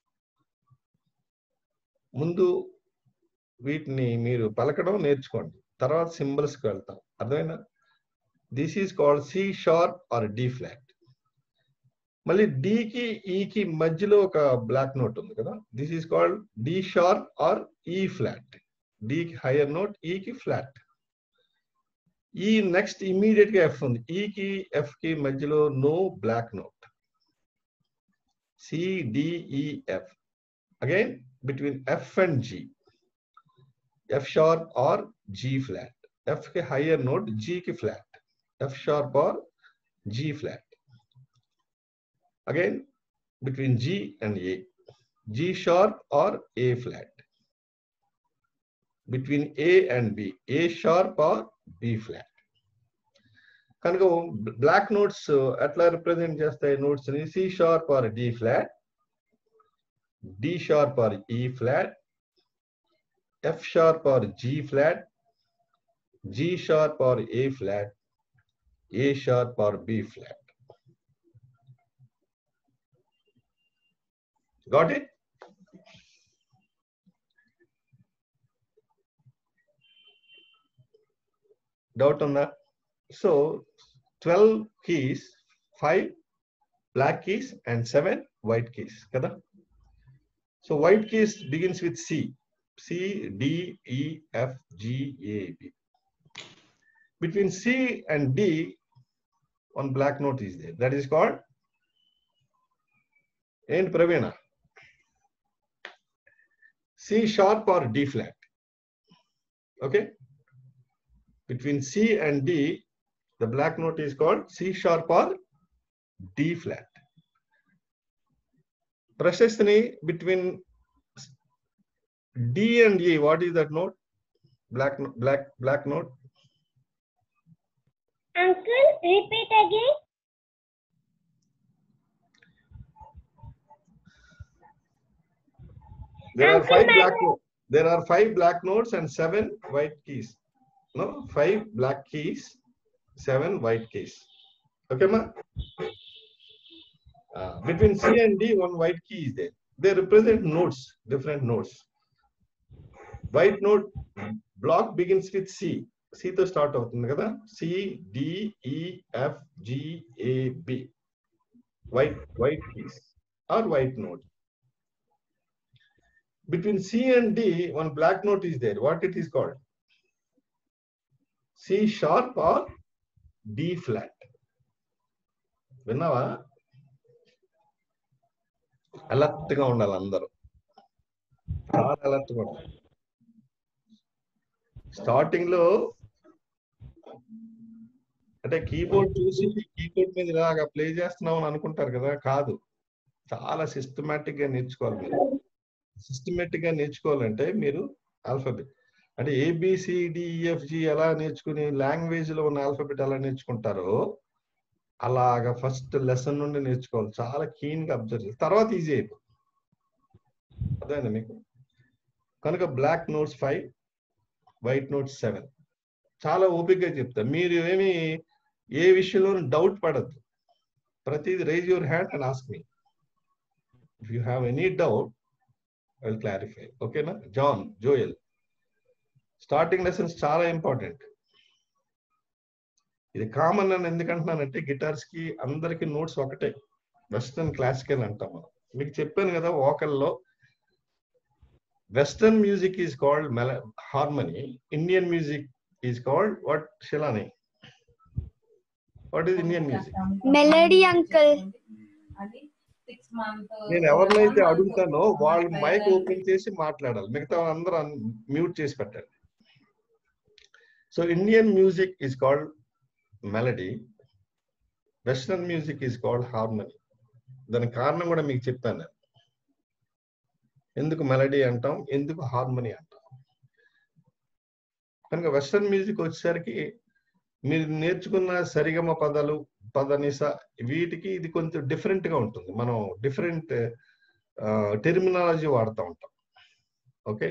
ముందు వీటిని మీరు పలకడం నేర్చుకోండి తర్వాత సింబల్స్కి వెళ్తాం అర్థమైనా this is called C sharp or D flat మళ్ళీ డికి ఈకి మధ్యలో ఒక బ్లాక్ నోట్ ఉంది కదా this is called D sharp or E flat డికి హైయర్ నోట్ ఈకి ఫ్లాట్ ఈ నెక్స్ట్ ఇమీడియట్ గా ఎఫ్ ఉంది ఈ కి ఎఫ్ కి మధ్యలో no black note C D E F again between F and G F sharp or G flat F కి higher note G కి ఫ్లాట్ F sharp or G flat again between G and A G sharp or A flat between A and B A sharp or B flat కనుక black notes ఎట్లా represent చేస్తాయి notes ని C sharp or D flat D sharp or E flat F sharp or G flat G sharp or A flat A sharp or B flat got it doubt ఉందా so twelve keys five black keys and seven white keys కదా so white keys begins with C C D E F G A B between C and D, one black note is there. That is called and Pravina. C sharp or D flat. Okay. Between C and D, the black note is called C sharp or D flat. Prashastani between D and E, what is that note? Black, black, black note. Uncle, repeat again. There are Uncle, five my- black notes. There are five black notes and seven white keys. No, five black keys, seven white keys. Okay, ma? Uh, between C and D, one white key is there. They represent notes, different notes. White note block begins with C. C తో start అవుతుంది కదా C D E F G A B white white keys are white note between C and D, one black note is there. What it is called? C sharp or D flat. విన్నావా alert గా ఉండాలి అందరూ చాలా alert గా ఉండాలి స్టార్టింగ్ లో అంటే కీబోర్డ్ చూసి కీబోర్డ్ మీద ఇలాగా ప్లే చేస్తున్నాం అని అనుకుంటారు కదా కాదు చాలా సిస్టమేటిక్ గా నేర్చుకోవాలి మీరు సిస్టమేటిక్ గా నేర్చుకోవాలంటే మీరు ఆల్ఫాబెట్ అంటే ఏబిసిడిఎఫ్జి ఎలా నేర్చుకుని లాంగ్వేజ్ లో ఉన్న ఆల్ఫాబెట్ ఎలా నేర్చుకుంటారో అలాగా ఫస్ట్ లెసన్ నుండి నేర్చుకోవాలి చాలా కీన్ గా అబ్జర్వ్ చేయాలి తర్వాత ఈజీ అయిపోతుంది అదేనా మీకు కనుక black notes five white notes seven చాలా ఓపికగా చెప్తా మీరు ఏమి ఏ విషయంలో డౌట్ పడద్దు ప్రతిది raise your hand and ask me if you have any doubt I will clarify ఓకేనా జాన్ జోయల్ స్టార్టింగ్ లెసన్స్ చాలా ఇంపార్టెంట్ ఇది కామన్ అని ఎందుకంటున్నానంటే గిటార్స్ కి అందరికి నోట్స్ ఒకటే వెస్టర్న్ క్లాసికల్ అంటాం మనం మీకు చెప్పాను కదా వోకల్లో వెస్టర్న్ మ్యూజిక్ ఈజ్ కాల్డ్ మెల harmony Indian music is called what షిలాని what is Indian music Melody, uncle. నేను ఎవరినైతే అడుగుతానో వాళ్ళు మైక్ ఓపెన్ చేసి మాట్లాడాలి మిగతా అందరూ మ్యూట్ చేసి పెట్టండి so Indian music is called melody western music is called harmony దానికి కారణం కూడా మీకు చెప్పాను నేను ఎందుకు మెలడీ అంటాం ఎందుకు హార్మనీ అంటాం కనుక వెస్టర్న్ మ్యూజిక్ వచ్చేసరికి మీరు నేర్చుకున్న సరిగమ పదాలు పదనిస వీటికి ఇది కొంచెం డిఫరెంట్ గా ఉంటుంది మనం డిఫరెంట్ టెర్మినాలజీ వాడుతూ ఉంటాం ఓకే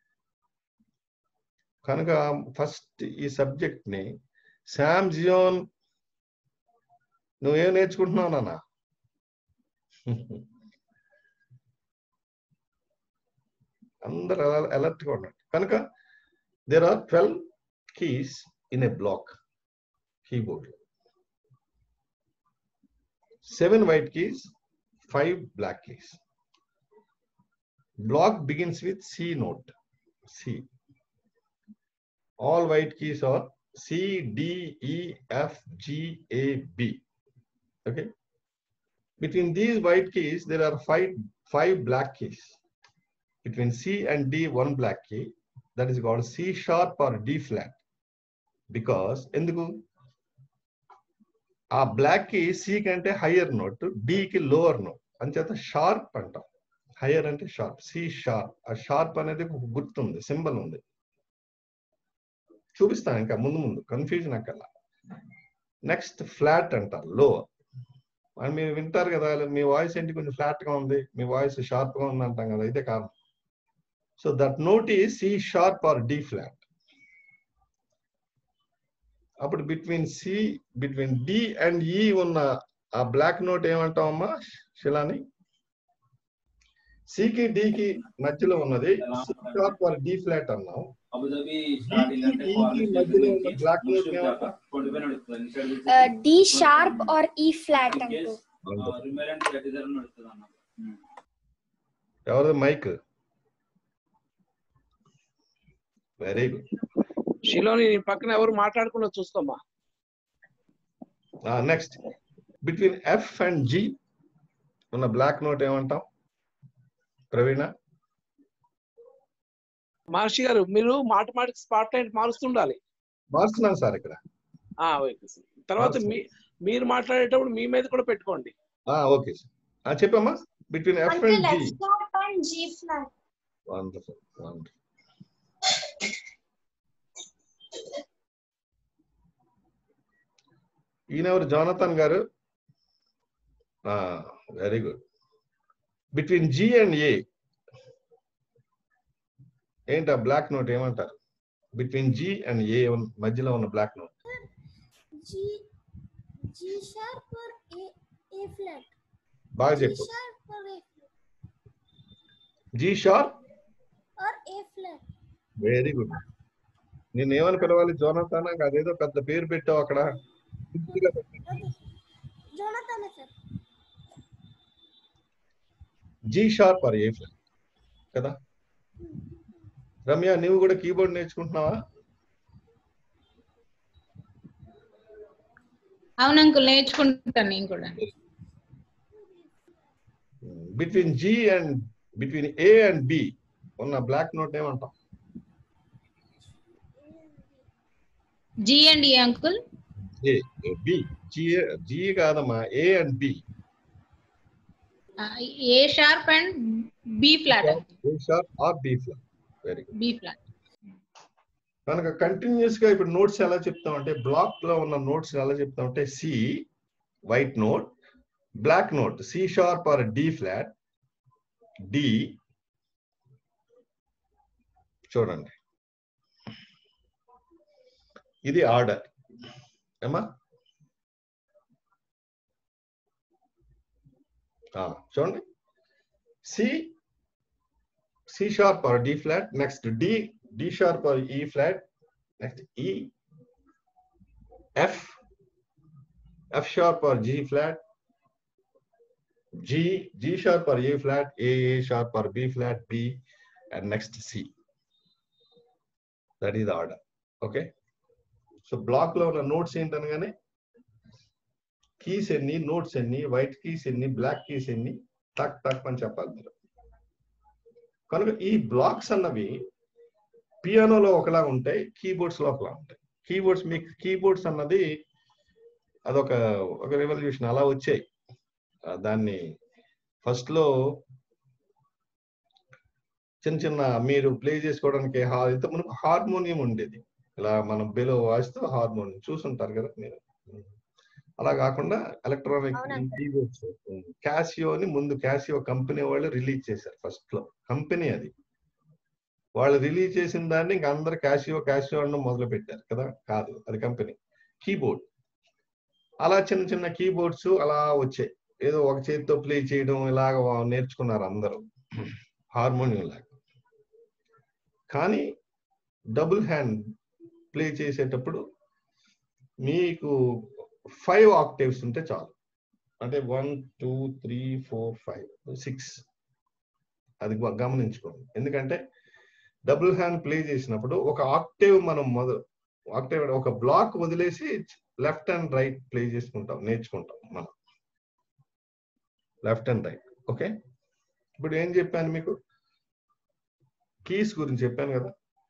కనుక ఫస్ట్ ఈ సబ్జెక్ట్ ని శామ్ జియోన్ నువ్వేం నేర్చుకుంటున్నావు నాన్న అందరు అలర్ట్ గా ఉండండి కనుక there are twelve keys in a block keyboard seven white keys, five black keys. Block begins with C note. C. All white keys are C D E F G A B okay between these white keys there are five five black keys between c and d one black key that is called c sharp or d flat because ఎందుకు ఆ black కి C కంటే higher note D కి lower note అంచేత sharp అంటాం higher అంటే sharp C sharp ఆ sharp అనేది ఒక గుర్తుంది సింబల్ ఉంది చూపిస్తాను ఇంకా ముందు ముందు కన్ఫ్యూజన్ అక్కర్లా నెక్స్ట్ ఫ్లాట్ అంటారు లోవర్ అని మీరు వింటారు కదా మీ వాయిస్ ఏంటి కొంచెం ఫ్లాట్ గా ఉంది మీ వాయిస్ షార్ప్ గా ఉంది అంటాం కదా ఇదే కారణం సో దట్ నోట్ ఈ C sharp or D flat అప్పుడు between C between D and E ఉన్న ఆ బ్లాక్ నోట్ ఏమంటామమ్మా శిలాని సికి కి మధ్యలో ఉన్నది C sharp or D flat అన్నాం అబుదాబి మధ్యలో ఉన్న బ్లాక్ నోట్ ఏమంటాం D sharp or E flat అంటూ ఎవరిది మైక్ వెరీ గుడ్ షిలోని నీ పక్కన ఎవరు మాట్లాడకుండా చూసుకోమ్మా next between F and G ఉన్న బ్లాక్ నోట్ ఏమంటాం ప్రవీణ మహర్షి గారు మీరు మాట మాటికి స్పాట్ లైట్ మారుస్తుండాలి మారుస్తున్నాను సార్ ఇక్కడ ఆ, ఓకే సార్. తర్వాత మీ మీరు మాట్లాడేటప్పుడు మీ మీద కూడా పెట్టుకోండి ఓకే సార్ చెప్పమ్మా బిట్వీన్ ఎఫ్ అంటే and G left sharp and G flat wonderful wonderful ఈయనెవరు జోనతన్ గారు very good between G and A ఏంటి ఆ బ్లాక్ నోట్ ఏమంటారు బిట్వీన్ జి అండ్ ఏ మధ్యలో ఉన్న black note G G sharp or A A flat. బాగా G చెప్పు sharp or A G sharp or A flat. Very good నేను ఏమని పిలవాలి జోనతానా అదేదో పెద్ద పేరు పెట్టావు అక్కడ పూర్తిగా పెట్టు. Jonathan sir. G sharp or A flat కదా రమ్య నువ్వు కూడా కీబోర్డ్ నేర్చుకుంటున్నావా అవును అంకుల్ నేర్చుకుంటాను నేను కూడా between G and between A and B ఉన్న బ్లాక్ నోట్ ఏమంటాం G and A uncle A B G G కాదమ్మా A and B A sharp and B flat A sharp or B flat very good B flat కనుక continuous గా ఇప్పుడు notes ఎలా చెప్తామంటే black లో ఉన్న నోట్స్ ఎలా చెప్తామంటే C white note black note C sharp or D flat D చూడండి ఇది ఆర్డర్ ఏమా చూడండి C C sharp or D flat next D D sharp or E flat next E F F sharp or G flat G, G sharp or A flat, A, A sharp or B flat, B, and next C. That is the order. Okay. So block లో ఉన్న నోట్స్ ఏంటనగానే keys ఎన్ని notes ఎన్ని white keys ఎన్ని black keys ఎన్ని టక్ టక్ అని చెప్పాలి మీరు కనుక ఈ బ్లాక్స్ అన్నవి పియానోలో ఒకలా ఉంటాయి కీబోర్డ్స్ లో ఒకలా ఉంటాయి కీబోర్డ్స్ మీకు కీబోర్డ్స్ అన్నది అదొక ఒక రెవల్యూషన్ అలా వచ్చాయి ఆ, దాన్ని ఫస్ట్ లో చిన్న చిన్న మీరు ప్లే చేసుకోవడానికి హా- ఇంత మునుపు హార్మోనియం ఉండేది ఇలా మనం బెలో వాయిస్తూ హార్మోనియం చూసుంటారు కదా మీరు అలా కాకుండా ఎలక్ట్రానిక్ కీబోర్డ్స్ క్యాసియో అని ముందు క్యాసియో కంపెనీ వాళ్ళు రిలీజ్ చేశారు ఫస్ట్ లో కంపెనీ అది వాళ్ళు రిలీజ్ చేసిన దాన్ని ఇంకా అందరు క్యాసియో క్యాసియో అనడం మొదలు పెట్టారు కదా కాదు అది కంపెనీ కీబోర్డ్ అలా చిన్న చిన్న కీబోర్డ్స్ అలా వచ్చాయి ఏదో ఒక చేతితో ప్లే చేయడం ఇలాగ వా- నేర్చుకున్నారు అందరూ హార్మోనియం లాగా కానీ డబుల్ హ్యాండ్ ప్లే చేసేటప్పుడు మీకు ఫైవ్ ఆక్టేవ్స్ ఉంటే చాలు అంటే one two three four five six అది గ- గమనించుకోండి ఎందుకంటే డబుల్ హ్యాండ్ ప్లే చేసినప్పుడు ఒక ఆక్టేవ్ మనం మొద ఆక్టేవ్ ఒక బ్లాక్ వదిలేసి లెఫ్ట్ అండ్ రైట్ ప్లే చేసుకుంటాం నేర్చుకుంటాం మనం లెఫ్ట్ అండ్ రైట్ ఓకే ఇప్పుడు ఏం చెప్పాను మీకు కీస్ గురించి చెప్పాను కదా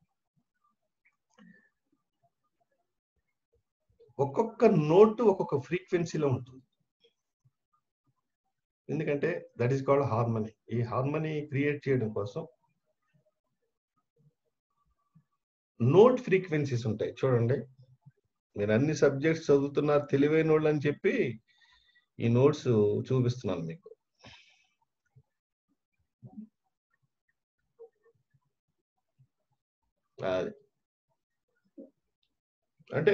ఒక్కొక్క నోట్ ఒక్కొక్క ఫ్రీక్వెన్సీలో ఉంటుంది ఎందుకంటే దట్ ఈస్ కాల్డ్ హార్మనీ ఈ హార్మనీ క్రియేట్ చేయడం కోసం నోట్ ఫ్రీక్వెన్సీస్ ఉంటాయి చూడండి మీరు అన్ని సబ్జెక్ట్స్ చదువుతున్నారు తెలివైన వాళ్ళు అని చెప్పి ఈ నోట్స్ చూపిస్తున్నాను మీకు అది అంటే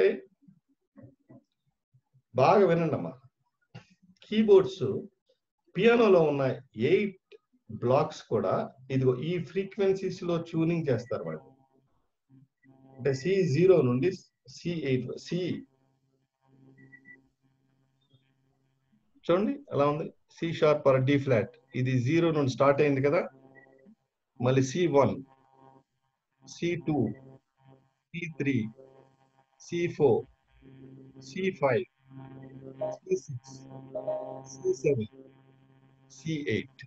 బాగా వినండి అమ్మా కీబోర్డ్స్ పియానోలో ఉన్న ఎయిట్ బ్లాక్స్ కూడా ఇదిగో ఈ ఫ్రీక్వెన్సీస్ లో ట్యూనింగ్ చేస్తారు వాళ్ళు అంటే సి జీరో నుండి సి ఎయిట్ సి చూడండి ఎలా ఉంది C sharp or D flat ఇది జీరో నుండి స్టార్ట్ అయింది కదా మళ్ళీ C one C two C three C four C five C six C seven C eight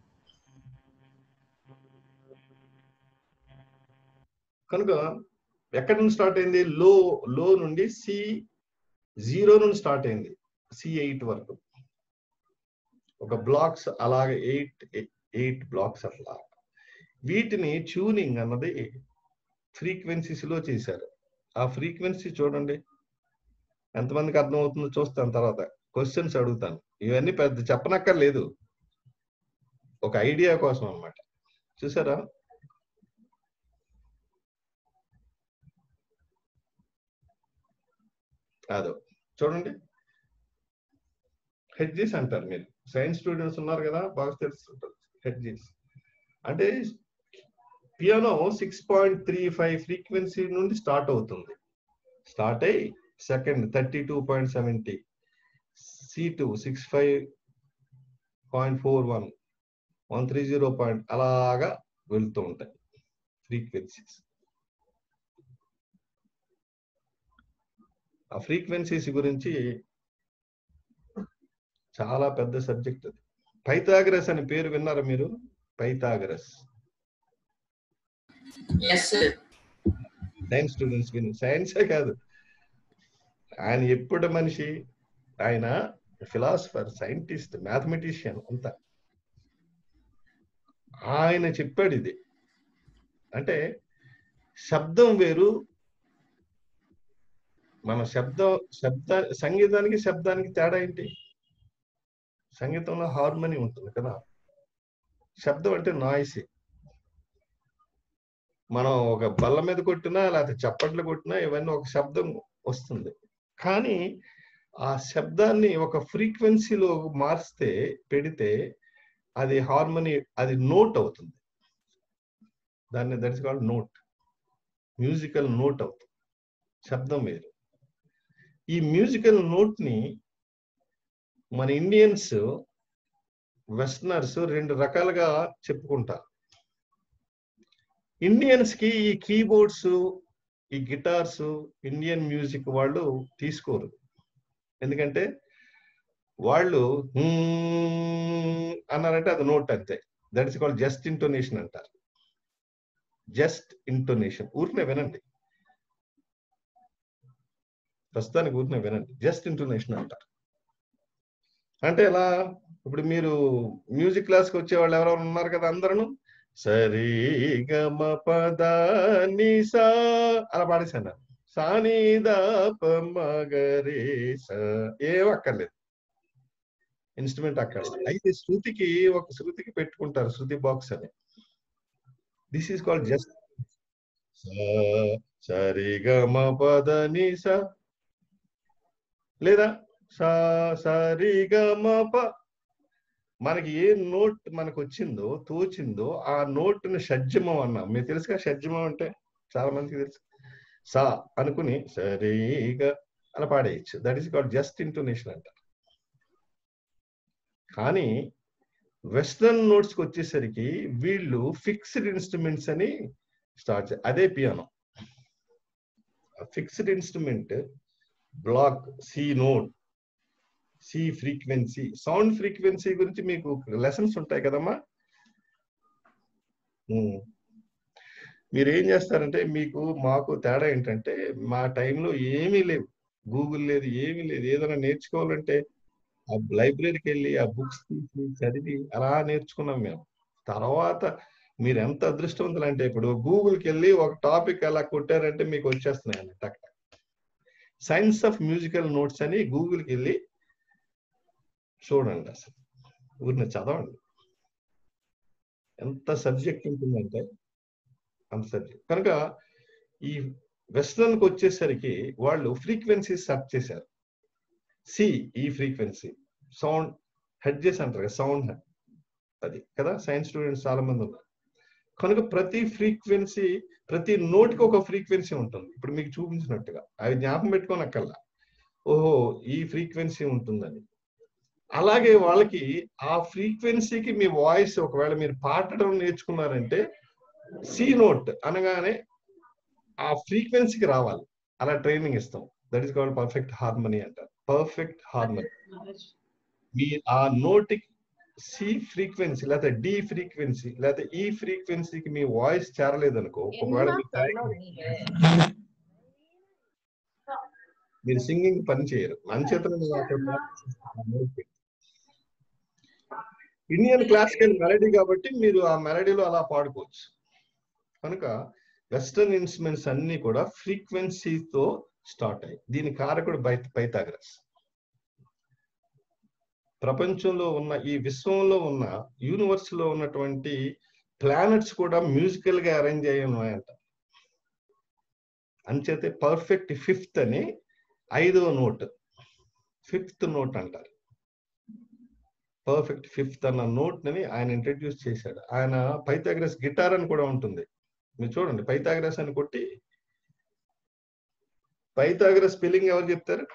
కనుక ఎక్కడి నుండి స్టార్ట్ అయింది లో లో నుండి సి జీరో నుండి స్టార్ట్ అయింది సి ఎయిట్ వరకు ఒక బ్లాక్స్ అలాగే ఎయిట్ ఎయిట్ బ్లాక్స్ అట్లా వీటిని ట్యూనింగ్ అన్నది ఫ్రీక్వెన్సీస్ లో చేశారు ఆ ఫ్రీక్వెన్సీ చూడండి ఎంతమందికి అర్థమవుతుందో చూస్తాను తర్వాత క్వశ్చన్స్ అడుగుతాను ఇవన్నీ పెద్ద చెప్పనక్కర్లేదు ఒక ఐడియా కోసం అన్నమాట చూసారా అదో చూడండి హెడ్జీస్ అంటారు మీరు సైన్స్ స్టూడెంట్స్ ఉన్నారు కదా బాగా తెలుస్తుంటారు హెడ్జీస్ అంటే piano six point three five frequency నుండి స్టార్ట్ అవుతుంది స్టార్ట్ అయ్యి second thirty two point seventy C two six five point four one one three zero point అలాగా వెళ్తూ ఉంటాయి ఫ్రీక్వెన్సీస్ ఆ ఫ్రీక్వెన్సీస్ గురించి చాలా పెద్ద సబ్జెక్ట్ అది పైథాగరస్ అని పేరు విన్నారా మీరు పైథాగరస్ సైన్స్ స్టూడెంట్స్ విని సైన్సే కాదు ఆయన ఎప్పుడు మనిషి ఆయన ఫిలాసఫర్ సైంటిస్ట్ మ్యాథమెటిషియన్ అంతా ఆయన చెప్పాడు ఇది అంటే శబ్దం వేరు మన శబ్దం శబ్ద సంగీతానికి శబ్దానికి తేడా ఏంటి సంగీతంలో హార్మనీ ఉంటుంది కదా శబ్దం అంటే నాయిస్ మనం ఒక బల్ల మీద కొట్టినా లేకపోతే చప్పట్లు కొట్టినా ఇవన్నీ ఒక శబ్దం వస్తుంది కానీ ఆ శబ్దాన్ని ఒక ఫ్రీక్వెన్సీలో మార్స్తే పెడితే అది హార్మనీ అది నోట్ అవుతుంది దాన్ని that's called note musical note అవుతుంది శబ్దం వేరు ఈ మ్యూజికల్ నోట్ ని మన ఇండియన్స్ వెస్టర్నర్స్ రెండు రకాలుగా చెప్పుకుంటారు ఇండియన్స్ కి ఈ కీబోర్డ్స్ ఈ గిటార్స్ ఇండియన్ మ్యూజిక్ వాళ్ళు తీసుకోరు ఎందుకంటే వాళ్ళు అన్నారంటే అది నోట్ అంతే that is called just intonation అంటారు జస్ట్ ఇంటోనేషన్ ఊరినే వినండి ప్రస్తుతానికి ఊరినే వినండి జస్ట్ ఇంటోనేషన్ అంటారు అంటే ఎలా ఇప్పుడు మీరు మ్యూజిక్ క్లాస్కి వచ్చే వాళ్ళు ఎవరెవరు ఉన్నారు కదా అందరూ సరి గమ పద నిసా అలా పాడేశాను సాని దాప మగరే స ఏం అక్కర్లేదు ఇన్స్ట్రుమెంట్ అక్కర్లేదు అయితే శృతికి ఒక శృతికి పెట్టుకుంటారు శృతి బాక్స్ అని దిస్ ఈస్ కాల్డ్ జస్ట్ సరి గమ పద నిస లేదా సా సరి గమ ప మనకి ఏ నోట్ మనకు వచ్చిందో తోచిందో ఆ నోట్ ని షడ్జమం అన్నాం మీకు తెలుసుగా షడ్జమం అంటే చాలా మందికి తెలుసు సా అనుకుని సరిగా అలా పాడేయచ్చు that is called just intonation అంటారు కానీ వెస్ట్రన్ నోట్స్కి వచ్చేసరికి వీళ్ళు ఫిక్స్డ్ ఇన్స్ట్రుమెంట్స్ అని స్టార్ట్ అదే piano fixed instrument block C note C frequency sound frequency గురించి మీకు లెసన్స్ ఉంటాయి కదమ్మా ఉమ్. మీరు ఏం చేస్తారంటే మీకు మాకు తేడా ఏంటంటే మా టైంలో ఏమీ లేవు గూగుల్ లేదు ఏమీ లేదు ఏదైనా నేర్చుకోవాలంటే ఆ లైబ్రరీకి వెళ్ళి ఆ బుక్స్ తీసి చదివి అలా నేర్చుకున్నాం మేము తర్వాత మీరు ఎంత అదృష్టవంతులు అంటే ఇప్పుడు గూగుల్కి వెళ్ళి ఒక టాపిక్ అలా కొట్టారంటే మీకు వచ్చేస్తున్నాయి అన్నమాట టక్ టక్. సైన్స్ ఆఫ్ మ్యూజికల్ నోట్స్ అని గూగుల్కి వెళ్ళి చూడండి అసలు ఊరిని చదవండి ఎంత సబ్జెక్ట్ ఉంటుందంటే అంత సబ్జెక్ట్ కనుక ఈ వెస్ట్రన్కి వచ్చేసరికి వాళ్ళు ఫ్రీక్వెన్సీ సెర్చ్ చేశారు సి ఈ ఫ్రీక్వెన్సీ సౌండ్ హెడ్జెస్ అంటారు కదా సౌండ్ అది కదా సైన్స్ స్టూడెంట్స్ చాలా మంది ఉన్నారు కనుక ప్రతి ఫ్రీక్వెన్సీ ప్రతి నోట్కి ఒక ఫ్రీక్వెన్సీ ఉంటుంది ఇప్పుడు మీకు చూపించినట్టుగా అవి జ్ఞాపకం పెట్టుకోనక్కల్లా ఓహో ఈ ఫ్రీక్వెన్సీ ఉంటుందని అలాగే వాళ్ళకి ఆ ఫ్రీక్వెన్సీకి మీ వాయిస్ ఒకవేళ మీరు పాడటం నేర్చుకున్నారంటే సి నోట్ అనగానే ఆ ఫ్రీక్వెన్సీకి రావాలి అలా ట్రైనింగ్ ఇస్తాం that is called perfect harmony అంటారు పర్ఫెక్ట్ హార్మనీ మీ ఆ నోటికి సి ఫ్రీక్వెన్సీ లేకపోతే డి ఫ్రీక్వెన్సీ లేకపోతే ఈ ఫ్రీక్వెన్సీకి మీ వాయిస్ చేరలేదనుకో ఒకవేళ మీ గాయకుడు- మీరు సింగింగ్ పని చేయరు అంచేతనే నేను అక్కడ ఆ note పెట్టి. ఇండియన్ క్లాసికల్ మెలడీ కాబట్టి మీరు ఆ మెలడీలో అలా పాడుకోవచ్చు కనుక వెస్టర్న్ ఇన్స్ట్రుమెంట్స్ అన్ని కూడా ఫ్రీక్వెన్సీతో స్టార్ట్ అయ్యాయి దీని కారకుడు బై పైథాగరస్ ప్రపంచంలో ఉన్న ఈ విశ్వంలో ఉన్న యూనివర్స్ లో ఉన్నటువంటి ప్లానెట్స్ కూడా మ్యూజికల్ గా అరేంజ్ అయ్యి ఉన్నాయంట అంచేతే పర్ఫెక్ట్ ఫిఫ్త్ అని ఐదవ నోట్ ఫిఫ్త్ నోట్ అంటారు పర్ఫెక్ట్ ఫిఫ్త్ అన్న నోట్ ని ఆయన ఇంట్రడ్యూస్ చేశాడు ఆయన పైథాగరస్ గిటార్ అని కూడా ఉంటుంది మీరు చూడండి పైథాగరస్ అని కొట్టి పైథాగరస్ స్పెల్లింగ్ ఎవరు చెప్తారు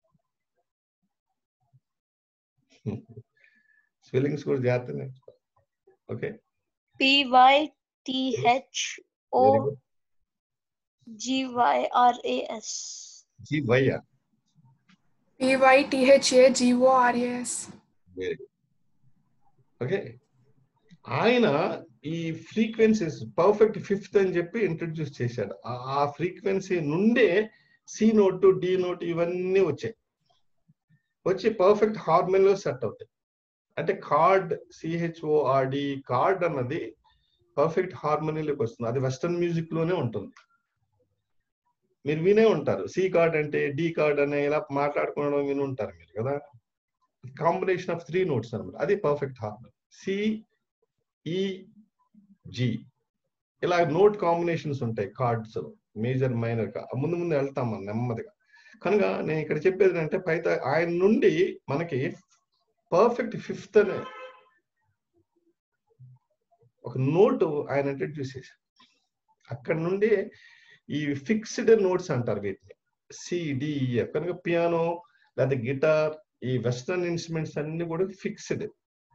స్పెల్లింగ్స్ కూడా జాగ్రత్త నేర్చుకో okay P Y T H O very good G Y R A S. G Y A P Y T H A G O R A S. Very good okay ఆయన ఈ frequencies perfect fifth అని చెప్పి introduce చేశాడు ఆ- ఆ frequency నుండే C note D note ఇవన్నీ వచ్చాయి వచ్చి పర్ఫెక్ట్ హార్మోన్లో సెట్ అవుతాయి అంటే కార్డ్ సిహెచ్ఓఆర్డి కార్డ్ అన్నది పర్ఫెక్ట్ హార్మోనీలోకి వస్తుంది అది వెస్టర్న్ మ్యూజిక్ లోనే ఉంటుంది మీరు వినే ఉంటారు సి కార్డ్ అంటే డి కార్డ్ అనే ఇలా మాట్లాడుకోవడం విని ఉంటారు మీరు కదా కాంబినేషన్ ఆఫ్ త్రీ నోట్స్ అనమాట అది perfect harmony C E G ఇలా నోట్ కాంబినేషన్స్ ఉంటాయి కార్డ్స్ మేజర్ మైనర్ గా ముందు ముందు వెళ్తాం మనం నెమ్మదిగా కనుక నేను ఇక్కడ చెప్పేది అంటే పైత ఆయన నుండి మనకి పర్ఫెక్ట్ ఫిఫ్త్ అనే ఒక నోట్ ఆయన ఇంట్రడ్యూస్ చేశారు అక్కడ నుండి ఈ ఫిక్స్డ్ నోట్స్ అంటారు వీటిని సిడిఎఫ్ కనుక పియానో లేదా గిటార్ ఈ వెస్టర్న్ ఇన్స్ట్రుమెంట్స్ అన్ని కూడా ఫిక్స్డ్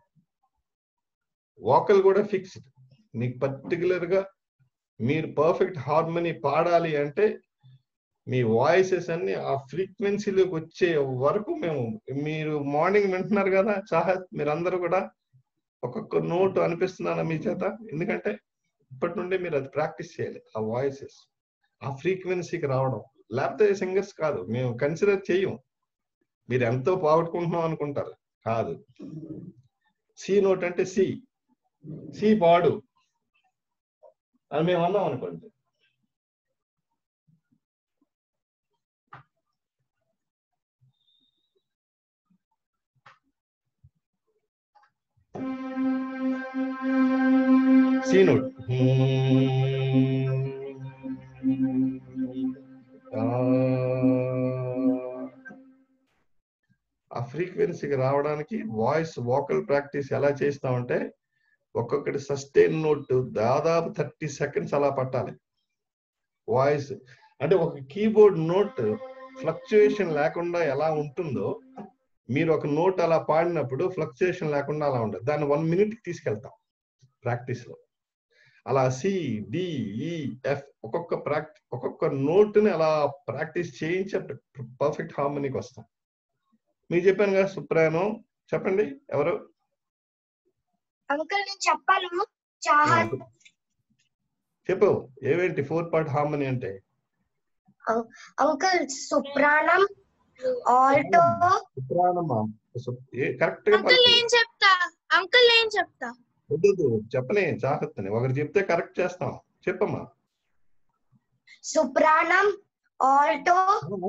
వాకల్ కూడా ఫిక్స్డ్ మీకు పర్టికులర్ గా మీరు పర్ఫెక్ట్ హార్మోనీ పాడాలి అంటే మీ వాయిసెస్ అన్ని ఆ ఫ్రీక్వెన్సీలోకి వచ్చే వరకు మేము మీరు మార్నింగ్ వింటున్నారు కదా చాహా మీరందరూ కూడా ఒక్కొక్క నోట్ అనిపిస్తున్నానా మీ చేత ఎందుకంటే ఇప్పటి నుండి మీరు అది ప్రాక్టీస్ చేయాలి ఆ వాయిసెస్ ఆ ఫ్రీక్వెన్సీకి రావడం లేకపోతే సింగర్స్ కాదు మేము కన్సిడర్ చేయం మీరు ఎంతో పోగొట్టుకుంటున్నాం అనుకుంటారు కాదు సి నోట్ అంటే సి సి పాడు అని మేము అన్నాం అనుకోండి సి నోట్ ఆ ఫ్రీక్వెన్సీకి రావడానికి వాయిస్ వోకల్ ప్రాక్టీస్ ఎలా చేస్తామంటే ఒక్కొక్కటి సస్టైన్ నోట్ దాదాపు థర్టీ సెకండ్స్ అలా పట్టాలి వాయిస్ అంటే ఒక కీబోర్డ్ నోట్ ఫ్లక్చుయేషన్ లేకుండా ఎలా ఉంటుందో మీరు ఒక నోట్ అలా పాడినప్పుడు ఫ్లక్చుయేషన్ లేకుండా అలా ఉండదు దాన్ని వన్ మినిట్ తీసుకెళ్తాం ప్రాక్టీస్ లో అలా సి డి ఈ ఎఫ్ ఒక్కొక్క ప్రాక్టీ ఒక్కొక్క నోట్ని అలా ప్రాక్టీస్ చేయించి పర్ఫెక్ట్ హార్మోనీకి వస్తాం మీకు చెప్పాను కదా సుప్రానో చెప్పండి ఎవరు అంకుల్ నేను చెప్పాను చాలా చెప్పు ఏవేంటి ఫోర్ పార్ట్ హార్మోనీ అంటే అంకుల్ సుప్రాణం ఆల్టో సుప్రానమ్మా కరెక్ట్ గా అంకుల్ నేను చెప్తా అంకుల్ నేను చెప్తా వద్దు చెప్పలే జాగ్రత్తని ఒకరు చెప్తే కరెక్ట్ చేస్తాం చెప్పమ్మా సుప్రాణం ఆల్టో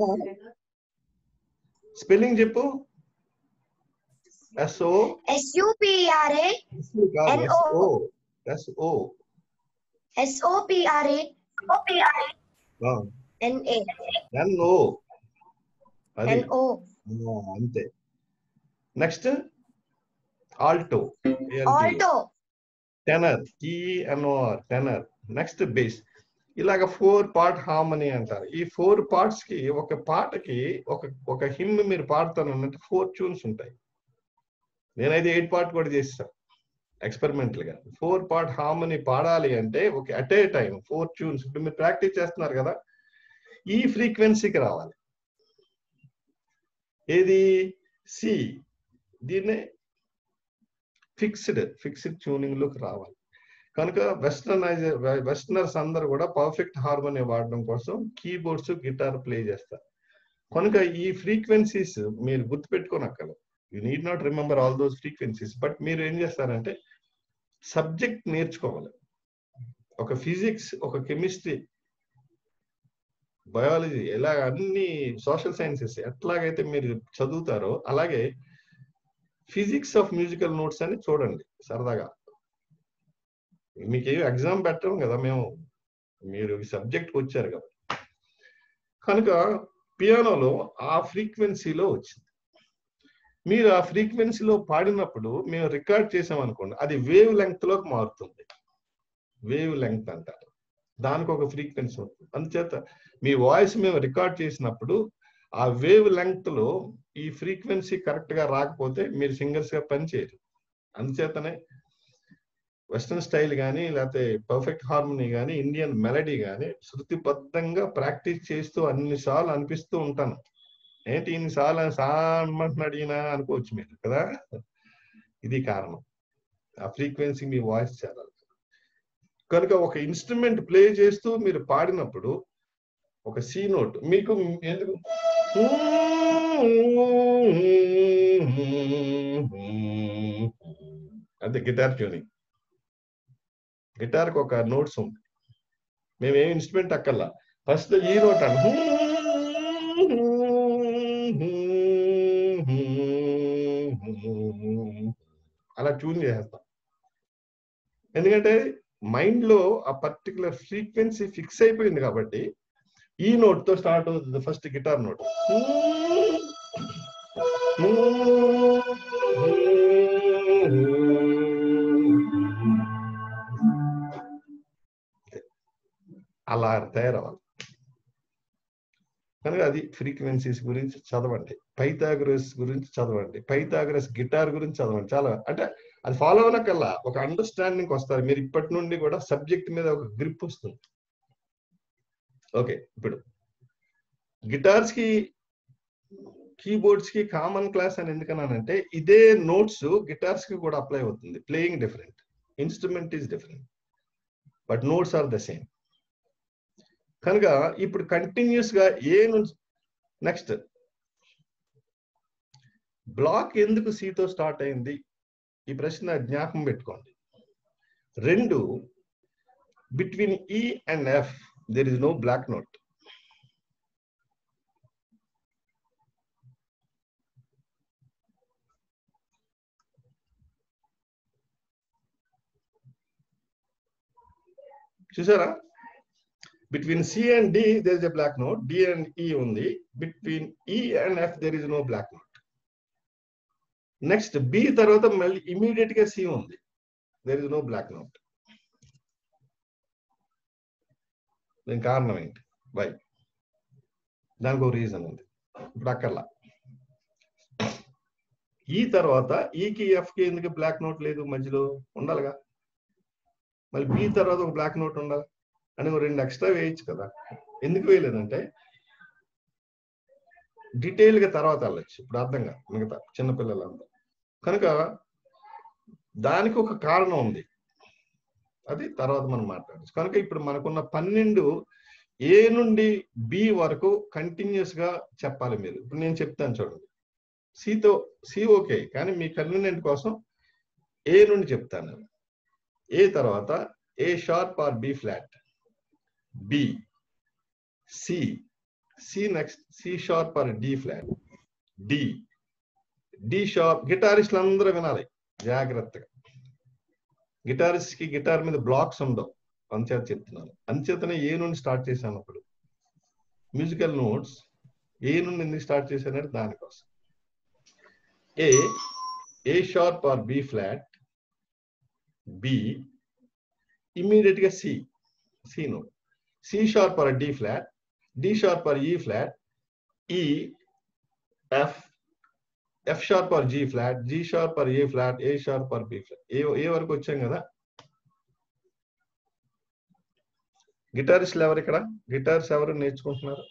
స్పెల్లింగ్ చెప్పు S O S U P R A S O S O S O P R A O P R A N A N O అది ఎన్ఓ ఆ, అంతే next alto alto tenor T N O R tenor next bass ఇలాగ ఫోర్ పార్ట్ హార్మనీ అంటారు ఈ ఫోర్ పార్ట్స్ కి ఒక పాటకి ఒక ఒక హిమ్ మీరు పాడుతానంటే ఫోర్ ట్యూన్స్ ఉంటాయి నేనైతే ఎయిట్ పార్ట్ కూడా చేస్తాను ఎక్స్పెరిమెంటల్ గా ఫోర్ పార్ట్ హార్మనీ పాడాలి అంటే ఒక at a time four tunes ఇప్పుడు మీరు ప్రాక్టీస్ చేస్తున్నారు కదా ఈ ఫ్రీక్వెన్సీకి రావాలి ఏది సి దీన్నే ఫిక్స్డ్ ఫిక్స్డ్ ట్యూనింగ్ లోకి రావాలి కనుక వెస్టర్నైజ్ వెస్టర్నర్స్ అందరు కూడా పర్ఫెక్ట్ హార్మోనీ వాడడం కోసం కీబోర్డ్స్ గిటార్ ప్లే చేస్తారు కనుక ఈ ఫ్రీక్వెన్సీస్ మీరు గుర్తుపెట్టుకోనక్కర్లేదు you need not remember all those frequencies but మీరు ఏం చేస్తారంటే సబ్జెక్ట్ నేర్చుకోవాలి ఒక ఫిజిక్స్ ఒక కెమిస్ట్రీ బయాలజీ ఎలా అన్ని సోషల్ సైన్సెస్ ఎట్లాగైతే మీరు చదువుతారో అలాగే ఫిజిక్స్ ఆఫ్ మ్యూజికల్ నోట్స్ అని చూడండి సరదాగా మీకు ఏమి ఎగ్జామ్ పెట్టం కదా మేము మీరు ఈ సబ్జెక్ట్ వచ్చారు కదా కనుక పియానోలో ఆ ఫ్రీక్వెన్సీలో వచ్చింది మీరు ఆ ఫ్రీక్వెన్సీలో పాడినప్పుడు మేము రికార్డ్ చేసాం అనుకోండి అది వేవ్ లెంగ్త్ లోకి మారుతుంది వేవ్ లెంగ్త్ అంటారు దానికి ఒక ఫ్రీక్వెన్సీ ఉంటుంది అందుచేత మీ వాయిస్ మేము రికార్డ్ చేసినప్పుడు ఆ వేవ్ లెంగ్త్ లో ఈ ఫ్రీక్వెన్సీ కరెక్ట్ గా రాకపోతే మీరు సింగర్స్ గా పనిచేయరు అందుచేతనే వెస్ట్రన్ స్టైల్ కానీ లేకపోతే పర్ఫెక్ట్ హార్మోనీ కానీ ఇండియన్ మెలడీ కానీ శృతిబద్ధంగా ప్రాక్టీస్ చేస్తూ అన్నిసార్లు అనిపిస్తూ ఉంటాను ఏంటి ఇన్నిసార్లు సామంటున్నాడు ఈయన అనుకోవచ్చు మీరు కదా ఇది కారణం ఆ ఫ్రీక్వెన్సీ మీ వాయిస్ చేరాలి కనుక ఒక ఇన్స్ట్రుమెంట్ ప్లే చేస్తూ మీరు పాడినప్పుడు ఒక సి నోట్ మీకు ఎందుకు అంతే గిటార్ ట్యూనింగ్ గిటార్కి ఒక నోట్స్ ఉంది మేము ఏ ఇన్స్ట్రుమెంట్ అక్కర్లా ఫస్ట్ ఈ నోట్ అంట అలా ట్యూన్ చేసేస్తాం ఎందుకంటే మైండ్ లో ఆ పర్టికులర్ ఫ్రీక్వెన్సీ ఫిక్స్ అయిపోయింది కాబట్టి ఈ నోట్ తో స్టార్ట్ అవుతుంది ఫస్ట్ గిటార్ నోట్ అలా తయారవ్వాలి కనుక అది ఫ్రీక్వెన్సీస్ గురించి చదవండి పైథాగరస్ గురించి చదవండి పైథాగరస్ గిటార్ గురించి చదవండి చాలా అంటే అది ఫాలో అవనకల్లా ఒక అండర్స్టాండింగ్ వస్తారు మీరు ఇప్పటి నుండి కూడా సబ్జెక్ట్ మీద ఒక గ్రిప్ వస్తుంది ఓకే ఇప్పుడు గిటార్స్ కి కీబోర్డ్స్ కి కామన్ క్లాస్ అని ఎందుకన్నానంటే ఇదే నోట్స్ గిటార్స్ కి కూడా అప్లై అవుతుంది playing different instrument is different but notes are the same కనుక ఇప్పుడు కంటిన్యూస్ గా ఏ నుంచి నెక్స్ట్ బ్లాక్ ఎందుకు సితో స్టార్ట్ అయింది ఈ ప్రశ్న జ్ఞాపకం పెట్టుకోండి రెండు between E and F there is no black note చూసారా between C and D there is a black note D and E ఉంది between E and F there is no black note next B తర్వాత మళ్ళీ immediate గా C ఉంది there is no black note దీని కారణం ఏంటి why దానికి ఒక రీజన్ ఉంది ఇప్పుడు అక్కర్లా ఈ తర్వాత ఈకి ఎఫ్ కి ఎందుకు బ్లాక్ నోట్ లేదు మధ్యలో ఉండాలిగా మళ్ళీ బి తర్వాత ఒక బ్లాక్ నోట్ ఉండాలి అని ఒక రెండు ఎక్స్ట్రా వేయచ్చు కదా ఎందుకు వేయలేదంటే డీటెయిల్ గా తర్వాత వెళ్ళచ్చు ఇప్పుడు అర్థంగా మిగతా చిన్నపిల్లలంతా కనుక దానికి ఒక కారణం ఉంది అది తర్వాత మనం మాట్లాడచ్చు కనుక ఇప్పుడు మనకున్న పన్నెండు ఏ నుండి బి వరకు కంటిన్యూస్ గా చెప్పాలి మీరు ఇప్పుడు నేను చెప్తాను చూడండి సితో సి ఓకే కానీ మీ కన్వీనియంట్ కోసం ఏ నుండి చెప్తాను నేను ఏ తర్వాత A sharp or B flat B C C next C sharp or D flat D D sharp గిటారిస్టులు అందరూ వినాలి జాగ్రత్తగా గిటారిస్ట్ కి గిటార్ మీద బ్లాక్స్ ఉండవు అంచేత చెప్తున్నాను అంచేతనే ఏ నుండి స్టార్ట్ చేశాను అప్పుడు మ్యూజికల్ నోట్స్ ఏ నుండి ఎందుకు స్టార్ట్ చేశానంటే దానికోసం A A sharp or B flat B immediate గా C C note C sharp or D flat D sharp or E flat E F F sharp or G flat G sharp or A flat A sharp or B flat A A వరకు వచ్చాం కదా గిటారిస్టులు ఎవరు ఇక్కడ guitars ఎవరు నేర్చుకుంటున్నారు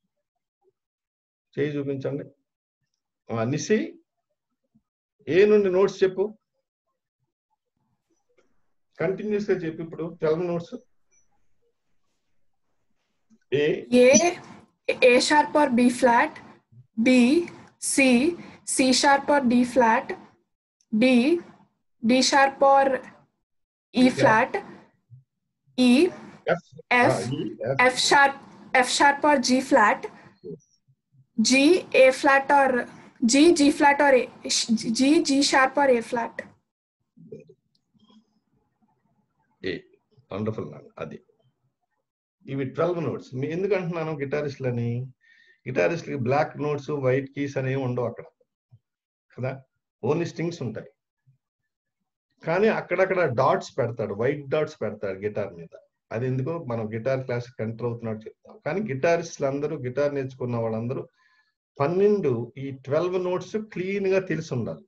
చేయి చూపించండి ఆ, నిసి ఏ నుండి నోట్స్ చెప్పు కంటిన్యూస్ గా చెప్పు ఇప్పుడు twelve notes A A, A sharp or B flat, B, C, C sharp or D flat, D, D sharp or E flat, E, F, F, ah, E, F. F sharp, F sharp or G flat, G, A flat or G, G flat or A, G, G sharp or A flat. ఏ wonderful నాన్న అది ఇవి twelve notes మీ ఎందుకు అంటున్నాను గిటారిస్టులని గిటారిస్ట్లకి black notes white keys అనేవి ఉండవు అక్కడ కదా ఓన్లీ స్ట్రింగ్స్ ఉంటాయి కానీ అక్కడక్కడ డాట్స్ పెడతాడు వైట్ డాట్స్ పెడతాడు గిటార్ మీద అది ఎందుకో మనం గిటార్ క్లాస్ ఎంటర్ అవుతున్నట్టు చెప్తాం కానీ గిటారిస్టులు అందరూ గిటార్ నేర్చుకున్న వాళ్ళందరూ పన్నెండు ఈ ట్వెల్వ్ నోట్స్ క్లీన్ గా తెలిసి ఉండాలి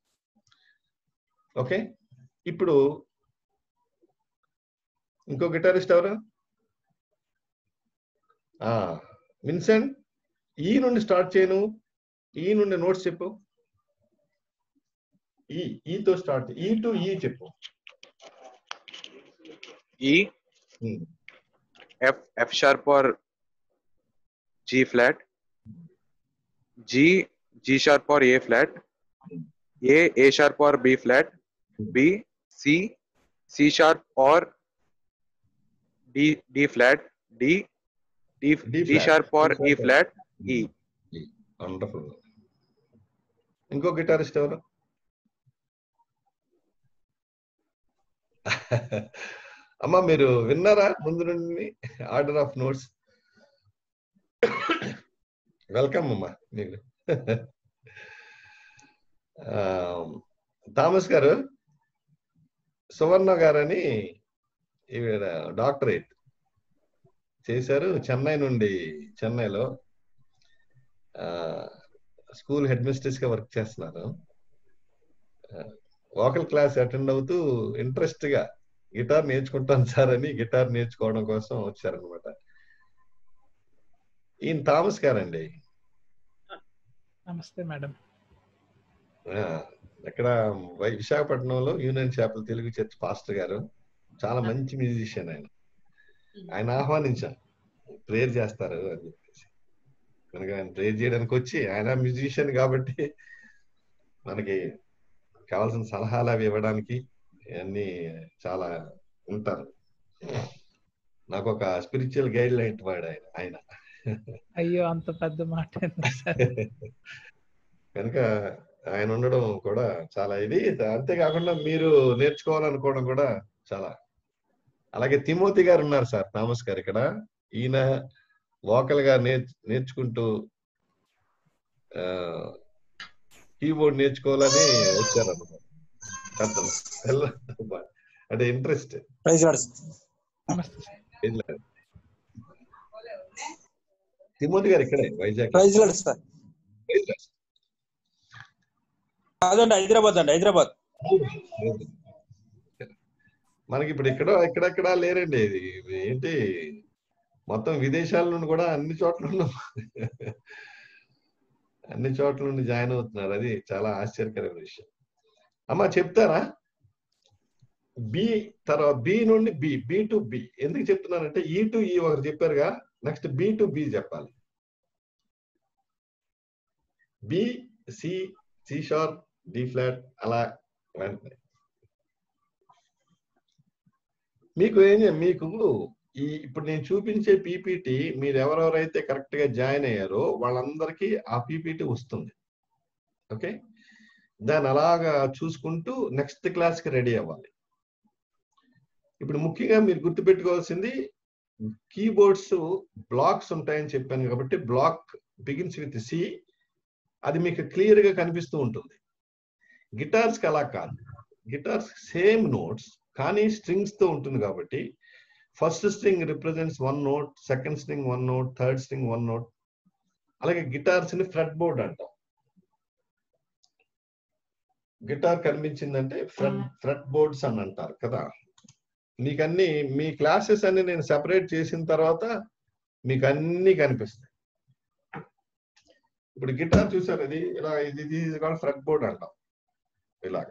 ఓకే ఇప్పుడు ఇంకో గిటారిస్ట్ ఎవరు ఆ విన్సెంట్ ఈ నుండి స్టార్ట్ చేయను ఈ నుండి నోట్స్ చెప్పు ఈ ఈతో స్టార్ట్ ఈ టు ఈ చెప్పు E, F, F sharp or G flat, G, G sharp or A flat, A, A sharp or B flat, B, C, C sharp or D, D flat, D, D, D, flat. sharp or D E sharp. flat, E. Wonderful ఇంకో guitarist ఎవరు అమ్మా మీరు విన్నారా ముందు నుండి order of notes welcome అమ్మా మీకు ఆ, థామస్ గారు సువర్ణ గారని ఈవిడ డాక్టరేట్ చేశారు చెన్నై నుండి చెన్నైలో స్కూల్ హెడ్ మిస్ట్రెస్ గా వర్క్ చేస్తున్నారు వోకల్ క్లాస్ అటెండ్ అవుతూ ఇంట్రెస్ట్ గా గిటార్ నేర్చుకుంటాను సార్ అని గిటార్ నేర్చుకోవడం కోసం వచ్చారనమాట ఈయన థామస్ గారండి నమస్తే మేడం ఆ, ఎక్కడ వై- విశాఖపట్నంలో యూనియన్ చేపల తెలుగు చర్చ్ పాస్టర్ గారు చాలా మంచి మ్యూజిషియన్ ఆయన ఆయన ఆహ్వానించాం ప్రేయర్ చేస్తారు అని చెప్పేసి కనుక ఆయన ప్రేయర్ చేయడానికి వచ్చి ఆయన మ్యూజిషియన్ కాబట్టి మనకి కావాల్సిన సలహాలు అవి ఇవ్వడానికి అన్ని చాలా ఉంటారు నాకు ఒక స్పిరిచువల్ గైడ్ లైన్ వాడు ఆయన ఆయన అయ్యో అంత పెద్ద మాట ఎందుకు సార్? కనుక ఆయన ఉండడం కూడా చాలా ఇది అంతేకాకుండా మీరు నేర్చుకోవాలనుకోవడం కూడా చాలా అలాగే తిమోతి గారు ఉన్నారు సార్ థామస్ గారు ఇక్కడ ఈయన వోకల్ గా నేర్ నేర్చుకుంటూ కీబోర్డ్ నేర్చుకోవాలని వచ్చారన్నమాట అతను తెల్ల- అంటే ఇంట్రెస్ట్ నమస్తే సార్. తిమోతి గారు ఇక్కడే వైజాగ్ ప్రైజ్ లాడ్ సార్ కాదండి హైదరాబాద్ అండి హైదరాబాద్ మనకి ఇప్పుడు ఇక్కడ ఎక్కడెక్కడ లేరండి ఇది ఇది ఏంటి మొత్తం విదేశాల నుండి కూడా అన్ని చోట్ల ఉన్నాం అన్ని చోట్ల నుండి జాయిన్ అవుతున్నారు అది చాలా ఆశ్చర్యకరమైన విషయం అమ్మా చెప్తారా బి తర్వాత బి నుండి బి బి టు బి ఎందుకు చెప్తున్నానంటే ఈ టు ఈ ఒకరు చెప్పారుగా నెక్స్ట్ బి టు బి చెప్పాలి B C C sharp D flat అలా వెంటనే మీకు ఏం చే- మీకు ఈ ఇప్పుడు నేను చూపించే పీపీటీ మీరు ఎవరెవరైతే కరెక్ట్ గా జాయిన్ అయ్యారో వాళ్ళందరికీ ఆ పీపీటీ వస్తుంది ఓకే దాన్ని అలాగా చూసుకుంటూ నెక్స్ట్ క్లాస్ కి రెడీ అవ్వాలి ఇప్పుడు ముఖ్యంగా మీరు గుర్తుపెట్టుకోవాల్సింది కీబోర్డ్స్ బ్లాక్స్ ఉంటాయని చెప్పాను కాబట్టి బ్లాక్ బిగిన్స్ విత్ సి అది మీకు క్లియర్ గా కనిపిస్తూ ఉంటుంది గిటార్స్ కి అలా కాదు గిటార్స్ సేమ్ నోట్స్ కానీ స్ట్రింగ్స్ తో ఉంటుంది కాబట్టి first string represents one note second string one note third string one note అలాగే గిటార్స్ ని ఫ్రెట్ బోర్డ్ అంటాం గిటార్ కనిపించిందంటే ఫ్రెట్ ఫ్రెట్ బోర్డ్స్ అని అంటారు కదా మీకు అన్ని మీ క్లాసెస్ అన్ని నేను సెపరేట్ చేసిన తర్వాత మీకు అన్ని కనిపిస్తాయి ఇప్పుడు గిటార్ చూసారు ఇది ఇలా ఇది ఇది ఫ్రెట్ బోర్డ్ అంటాం ఇలాగా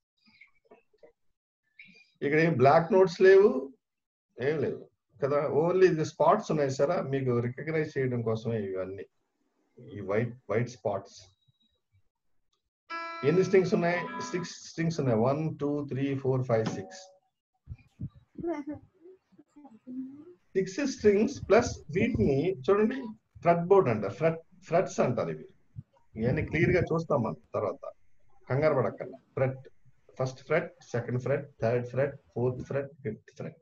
ఇక్కడ ఏం బ్లాక్ నోట్స్ లేవు ఏం లేవు కదా ఓన్లీ ఇది స్పాట్స్ ఉన్నాయి సరా మీకు రికగ్నైజ్ చేయడం కోసమే ఇవన్నీ ఈ వైట్ వైట్ స్పాట్స్ ఎన్ని స్ట్రింగ్స్ ఉన్నాయి సిక్స్ స్ట్రింగ్స్ ఉన్నాయి one two three four five six six strings plus వీటిని చూడండి ఫ్రెట్ బోర్డ్ అంటారు ఫ్రెట్ ఫ్రెట్స్ అంటారు ఇవి ఇవన్నీ క్లియర్ గా చూస్తాం మనం తర్వాత కంగారు పడక్కర్లా fret first fret second fret third fret fourth fret fifth fret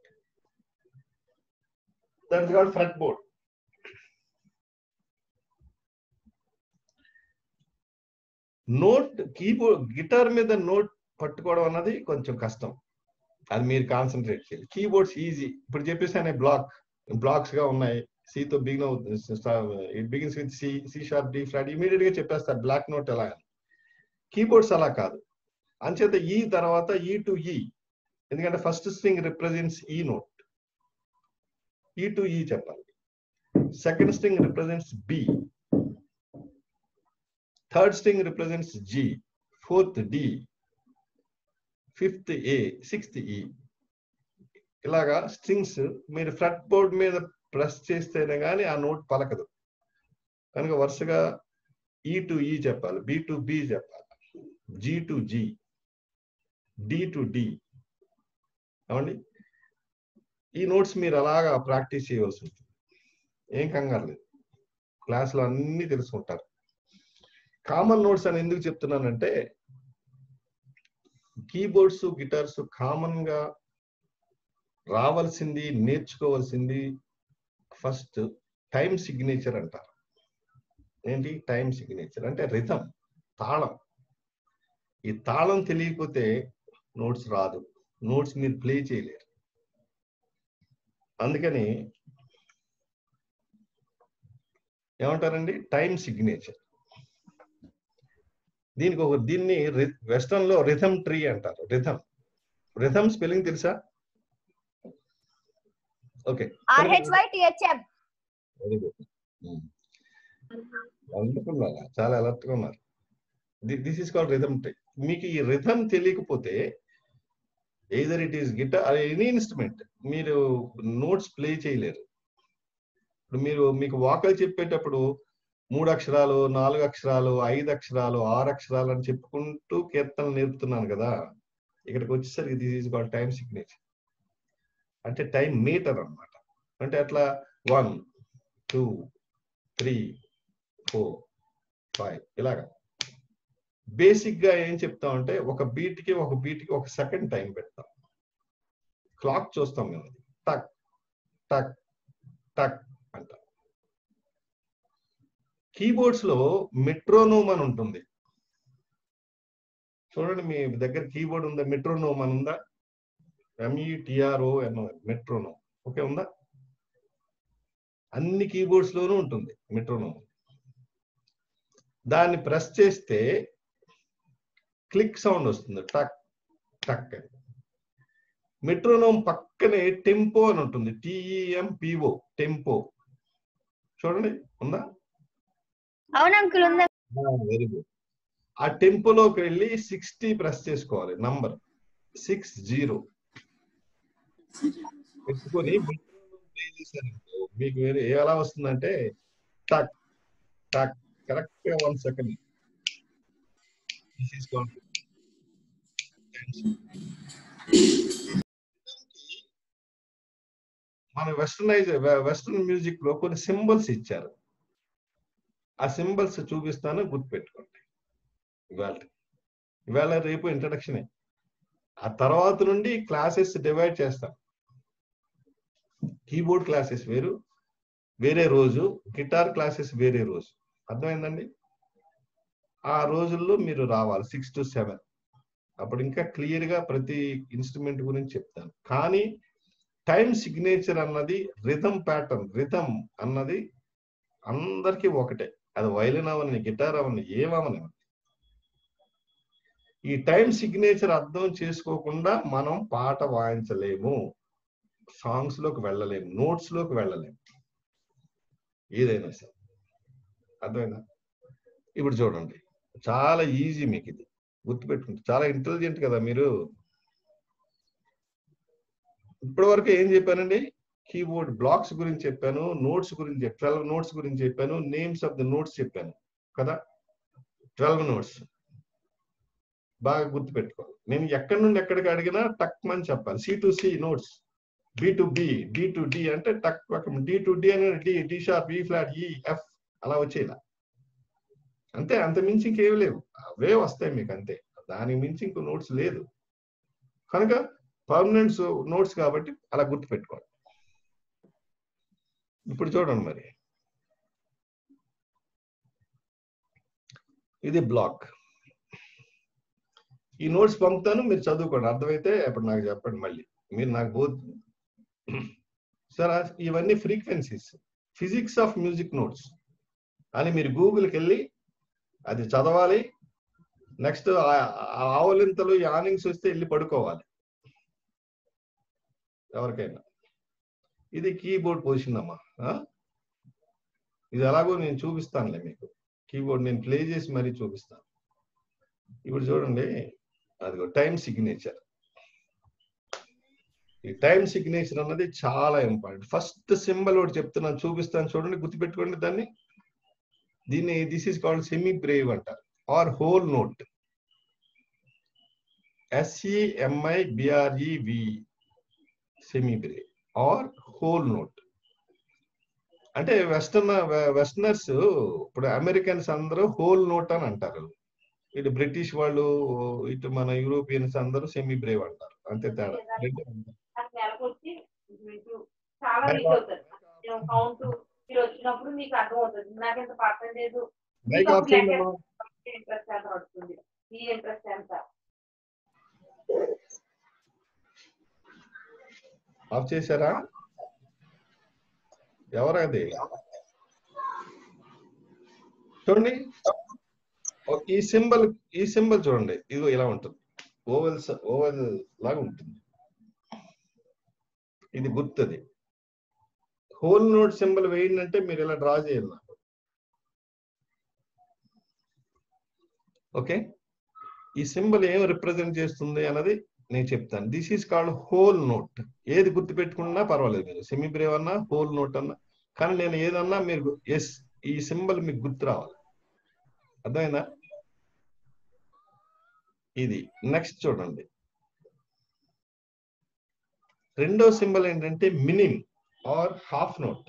that's called fretboard note keyboard guitar మీద నోట్ పట్టుకోవడం అన్నది కొంచెం కష్టం అది మీరు కాన్సన్ట్రేట్ చేయాలి కీబోర్డ్స్ ఈజీ ఇప్పుడు చెప్పేసానే బ్లాక్ బ్లాక్స్ గా ఉన్నాయి సితో బిగిన్ అవుతుంది it begins with C C sharp D flat immediate గా చెప్పేస్తారు బ్లాక్ నోట్ ఎలా అని కీబోర్డ్స్ అలా కాదు అంచేత ఈ తర్వాత ఈ టు ఈ ఎందుకంటే first string represents E note E to E చెప్పాలి second string represents B third string represents G fourth D fifth A sixth E ఇలాగా స్ట్రింగ్స్ మీరు ఫ్లట్ బోర్డ్ మీద ప్రెస్ చేస్తేనే కానీ ఆ నోట్ పలకదు కనుక వరుసగా ఈ టు ఈ చెప్పాలి బి టు బి చెప్పాలి G to G D to D ఏమండి ఈ నోట్స్ మీరు అలాగా ప్రాక్టీస్ చేయవలసి ఉంటుంది ఏం కంగారు లేదు క్లాస్లో అన్ని తెలుసుకుంటారు కామన్ నోట్స్ అని ఎందుకు చెప్తున్నానంటే కీబోర్డ్స్ గిటార్స్ కామన్ గా రావాల్సింది నేర్చుకోవాల్సింది ఫస్ట్ టైం సిగ్నేచర్ అంటారు ఏంటి టైం సిగ్నేచర్ అంటే రిథం తాళం ఈ తాళం తెలియకపోతే నోట్స్ రాదు నోట్స్ మీరు ప్లే చేయలేరు అందుకని ఏమంటారండి టైం సిగ్నేచర్ దీనికి ఒక దీన్ని వెస్టర్న్ లో రిథమ్ ట్రీ అంటారు రిథమ్ రిథమ్ స్పెల్లింగ్ తెలుసా okay R H Y T H M very good wonderful చాలా అలర్ట్ గా ఉన్నారు this is called rhythm tree మీకు ఈ రిథమ్ తెలియకపోతే either it is guitar any instrument మీరు నోట్స్ ప్లే చేయలేరు ఇప్పుడు మీరు మీకు వాకలు చెప్పేటప్పుడు మూడు అక్షరాలు నాలుగు అక్షరాలు ఐదు అక్షరాలు ఆరు అక్షరాలు అని చెప్పుకుంటూ కీర్తనలు నేర్పుతున్నాను కదా ఇక్కడికి వచ్చేసరికి this is called time signature అంటే టైం మీటర్ అన్నమాట అంటే అట్లా one two three four five ఇలాగా బేసిక్ గా ఏం చెప్తామంటే ఒక బీట్ కి ఒక బీట్ కి ఒక సెకండ్ టైం పెడతాం క్లాక్ చూస్తాం మేము అది టక్ టక్ టక్ అంట కీబోర్డ్స్ లో మెట్రోనోమ్ అని ఉంటుంది చూడండి మీ దగ్గర కీబోర్డ్ ఉందా మెట్రోనోమ్ అని ఉందా ఎంఈటిఆర్ఓ ఎన్ఓ మెట్రోనోమ్ ఓకే ఉందా అన్ని కీబోర్డ్స్ లోనూ ఉంటుంది మెట్రోనోమ్ దాన్ని ప్రెస్ చేస్తే క్లిక్ సౌండ్ వస్తుంది టక్ టక్ అని మెట్రోనోమ్ పక్కనే టెంపో అని ఉంటుంది టిఈఎం పిఓ టెంపో చూడండి ఉందా అవును అంకుల్ ఉందా వెరీ గుడ్ ఆ టెంపోలోకి వెళ్ళి సిక్స్టీ ప్రెస్ చేసుకోవాలి నంబర్ సిక్స్ జీరో పెట్టుకొని ప్లే చేశారనుకో మీకు వేరే ఎలా వస్తుందంటే టక్ టక్ కరెక్ట్ గా వన్ సెకండ్ తీసుకోండి మన వెస్టర్నైజ్ వెస్టర్న్ మ్యూజిక్ లో కొన్ని సింబల్స్ ఇచ్చారు ఆ సింబల్స్ చూపిస్తాను గుర్తుపెట్టుకోండి ఇవాళ ఇవాళ రేపు ఇంట్రడక్షనే ఆ తర్వాత నుండి క్లాసెస్ డివైడ్ చేస్తాం కీబోర్డ్ క్లాసెస్ వేరు వేరే రోజు గిటార్ క్లాసెస్ వేరే రోజు అర్థమైందండి ఆ రోజుల్లో మీరు రావాలి సిక్స్ టు సెవెన్ అప్పుడు ఇంకా క్లియర్ గా ప్రతి ఇన్స్ట్రుమెంట్ గురించి చెప్తాను కానీ టైం సిగ్నేచర్ అన్నది రిథమ్ ప్యాటర్న్ రిథమ్ అన్నది అందరికీ ఒకటే అది వైలిన్ అవని గిటార్ అవని ఏమవని ఈ టైం సిగ్నేచర్ అర్థం చేసుకోకుండా మనం పాట వాయించలేము సాంగ్స్ లోకి వెళ్ళలేము నోట్స్ లోకి వెళ్ళలేము ఏదైనా సరే అర్థమైందా ఇప్పుడు చూడండి చాలా ఈజీ మీకు ఇది గుర్తుపెట్టుకుంటే చాలా ఇంటెలిజెంట్ కదా మీరు ఇప్పటి వరకు ఏం చెప్పానండి కీబోర్డ్ బ్లాక్స్ గురించి చెప్పాను నోట్స్ గురించి ట్వెల్వ్ నోట్స్ గురించి చెప్పాను నేమ్స్ ఆఫ్ ద నోట్స్ చెప్పాను కదా ట్వెల్వ్ నోట్స్ బాగా గుర్తుపెట్టుకోవాలి నేను ఎక్కడి నుండి ఎక్కడికి అడిగినా టక్ అని చెప్పాలి C to C notes B to B D to D అంటే టక్ డి టు డి అని D D sharp E flat E F అలా వచ్చేలా అంతే అంత మించి ఇంకేం లేవు అవే వస్తాయి మీకు అంతే దానికి మించి ఇంకో నోట్స్ లేదు కనుక పర్మనెంట్ నోట్స్ కాబట్టి అలా గుర్తుపెట్టుకోండి ఇప్పుడు చూడండి మరి ఇది బ్లాక్ ఈ నోట్స్ పంపుతాను మీరు చదువుకోండి అర్థమైతే అప్పుడు నాకు చెప్పండి మళ్ళీ మీరు నాకు బో సార్ ఇవన్నీ frequencies physics of music notes అని మీరు గూగుల్కి వెళ్ళి అది చదవాలి నెక్స్ట్ ఆవలింతలు యానింగ్స్ వస్తే వెళ్ళి పడుకోవాలి ఎవరికైనా ఇది కీబోర్డ్ పొజిషన్ అమ్మా ఇది ఎలాగో నేను చూపిస్తానులే మీకు కీబోర్డ్ నేను ప్లే చేసి మరీ చూపిస్తాను ఇప్పుడు చూడండి అదిగో టైం సిగ్నేచర్ ఈ టైం సిగ్నేచర్ అన్నది చాలా ఇంపార్టెంట్ ఫస్ట్ సింబల్ ఒకటి చెప్తున్నాను చూపిస్తాను చూడండి గుర్తుపెట్టుకోండి దాన్ని దీన్ని this is called semibreve అంటారు or whole note S E M I B R E V semibreve or whole note అంటే వెస్టర్న్ వెస్టర్నర్స్ ఇప్పుడు అమెరికన్స్ అందరూ హోల్ నోట్ అని అంటారు ఇటు బ్రిటిష్ వాళ్ళు ఇటు మన యూరోపియన్స్ అందరూ సెమీ బ్రేవ్ అంటారు అంతే తేడా నెలకొచ్చి మీకు చాలా వీక్ అవుతారు కౌంట్ మీరు వచ్చినప్పుడు మీకు అర్థం అవుతుంది నాకు ఎంత పర్సెంటేజ్ మైక్ ఆఫ్ చేయండి అమ్మా. ఇంట్రెస్ట్ ఎంత పడుతుంది ఈ ఇంట్రెస్ట్ ఎంత ఆఫ్ చేశారా ఎవరది చూడండి ఓ- ఈ సింబల్ ఈ సింబల్ చూడండి ఇదిగో ఇలా ఉంటుంది ఓవెల్ ఓవెల్ లాగా ఉంటుంది ఇది గుర్తుంది హోల్ నోట్ సింబల్ వేయండి అంటే మీరు ఇలా డ్రా చేయాలి నాకు ఓకే ఈ సింబల్ ఏం రిప్రజెంట్ చేస్తుంది అన్నది నేను చెప్తాను this is called whole note ఏది గుర్తు పెట్టుకున్నా పర్వాలేదు మీరు సెమీ బ్రేవ్ అన్నా హోల్ నోట్ అన్నా కానీ నేను ఏదన్నా మీరు ఎస్ ఈ సింబల్ మీకు గుర్తు రావాలి అర్థమైందా ఇది నెక్స్ట్ చూడండి రెండో సింబల్ ఏంటంటే minim or half note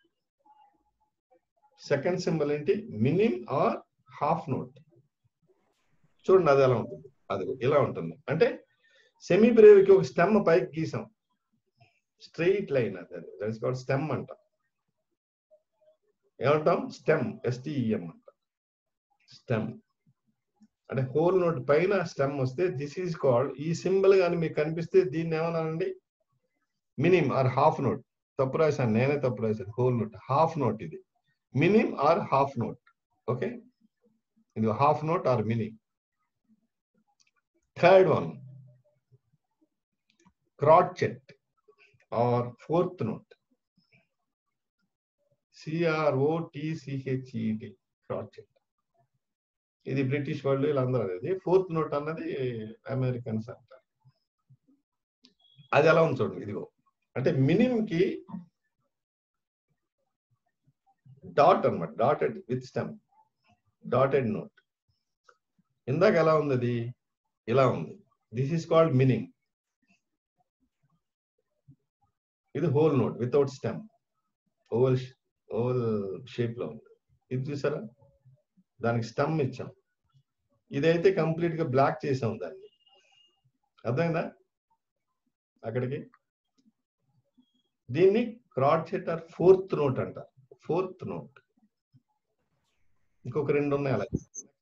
second symbol ఏంటి మినిమ్ ఆర్ హాఫ్ నోట్ చూడండి అది ఎలా ఉంటుంది అది ఇలా ఉంటుంది అంటే సెమీ బ్రేవ్కి ఒక స్టెమ్ పైకి గీసాం స్ట్రెయిట్ లైన్ అది దట్స్ కాల్డ్ స్టెమ్ అంట ఏమంటాం స్టెమ్ ఎస్టిఈఎం అంట స్టెమ్ అంటే హోల్ నోట్ పైన స్టెమ్ వస్తే దిస్ ఈజ్ కాల్డ్ ఈ సింబల్ కానీ మీకు కనిపిస్తే దీన్ని ఏమన్నానండి మినిమ్ ఆర్ హాఫ్ నోట్ తప్పు రాశాను నేనే తప్పు రాశాను హోల్ నోట్ హాఫ్ నోట్ ఇది minim or half note okay ఇది half note are minim third one crotchet are fourth note సిఆర్ఓటిసిహెచ్ఈడి crotchet ఇది బ్రిటిష్ వాళ్ళు వీళ్ళందరూ అనేది ఫోర్త్ నోట్ అన్నది అమెరికన్స్ అంటారు అది ఎలా ఉంది చూడండి ఇదిగో అంటే మినిమం కి డాట్ అన్నమాట dotted with stem dotted note ఇందాక ఎలా ఉంది అది ఇలా ఉంది దిస్ ఈస్ కాల్డ్ మినింగ్ ఇది whole note without stem oval oval shape లో ఉంది ఇది చూసారా దానికి స్టమ్ ఇచ్చాం ఇదైతే కంప్లీట్ గా బ్లాక్ చేసాం దాన్ని అర్థమైందా అక్కడికి దీన్ని క్రాడ్సెట్ ఆర్ ఫోర్త్ నోట్ అంట ఫోర్త్ నోట్ ఇంకొక రెండు ఉన్నాయి అలా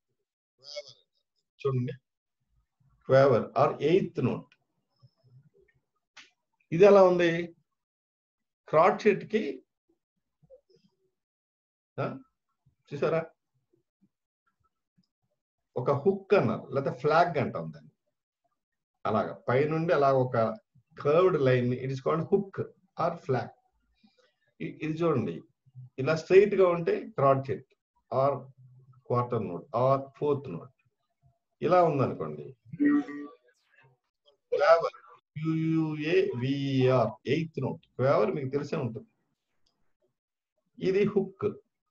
చూడండి క్వేవర్ ఆర్ ఎయిత్ నోట్ ఇది ఎలా ఉంది క్రాడ్సెట్ కి ఆ, చూసారా ఒక హుక్ అన్నారు లేదా ఫ్లాగ్ అంటాం దాన్ని అలాగా పైనుండి అలా ఒక curved line it is called hook or flag ఇది చూడండి ఇలా స్ట్రైట్ గా ఉంటే crotchet or quarter note or fourth note ఇలా ఉందనుకోండి quaver or eighth note quaver మీకు తెలిసే ఉంటుంది ఇది hook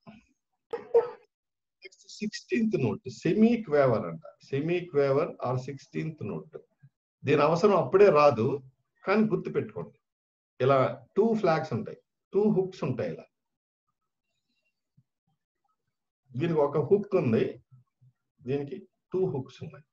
next sixteenth note semiquaver అంట semiquaver or sixteenth note దీని అవసరం అప్పుడే రాదు కానీ గుర్తు పెట్టుకోండి ఇలా టూ ఫ్లాగ్స్ ఉంటాయి టూ హుక్స్ ఉంటాయి ఇలా దీనికి ఒక హుక్ ఉంది దీనికి టూ హుక్స్ ఉన్నాయి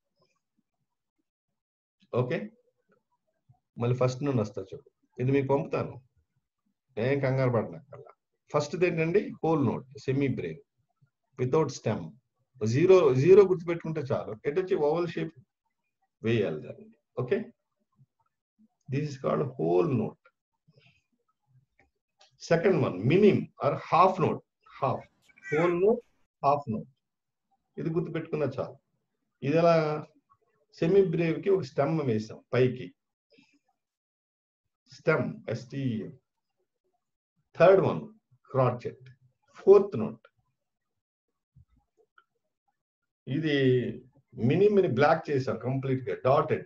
ఓకే మళ్ళీ ఫస్ట్ నుండి వస్తా చూడు ఇది మీకు పంపుతాను ఏం కంగారు పడినక్కల్లా ఫస్ట్ ఏంటండి whole note semibreve without stem zero zero గుర్తుపెట్టుకుంటే చాలు ఎటు వచ్చి ఓవల్ షేప్ వేయాలి దాన్ని okay this is called whole note second one minim or half note half whole note half note ఇది గుర్తుపెట్టుకున్నా చాలు ఇది ఎలా సెమీ బ్రేవ్ కి ఒక స్టెమ్ వేసాం పైకి stem S T M third one crotchet fourth note ఇది మినిమిని బ్లాక్ చేసాం కంప్లీట్ గా dotted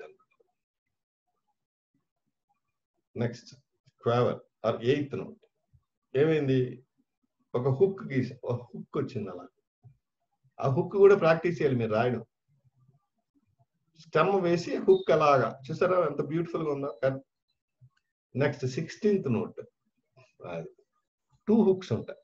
next quaver or eighth note ఏమైంది ఒక హుక్ గీసా ఒక హుక్ వచ్చింది అలా ఆ హుక్ కూడా ప్రాక్టీస్ చేయాలి మీరు రాయడం స్టెమ్ వేసి హుక్ అలాగా చూసారా ఎంత బ్యూటిఫుల్ గా ఉందో నెక్స్ట్ సిక్స్టీన్త్ నోట్ అది టూ హుక్స్ ఉంటాయి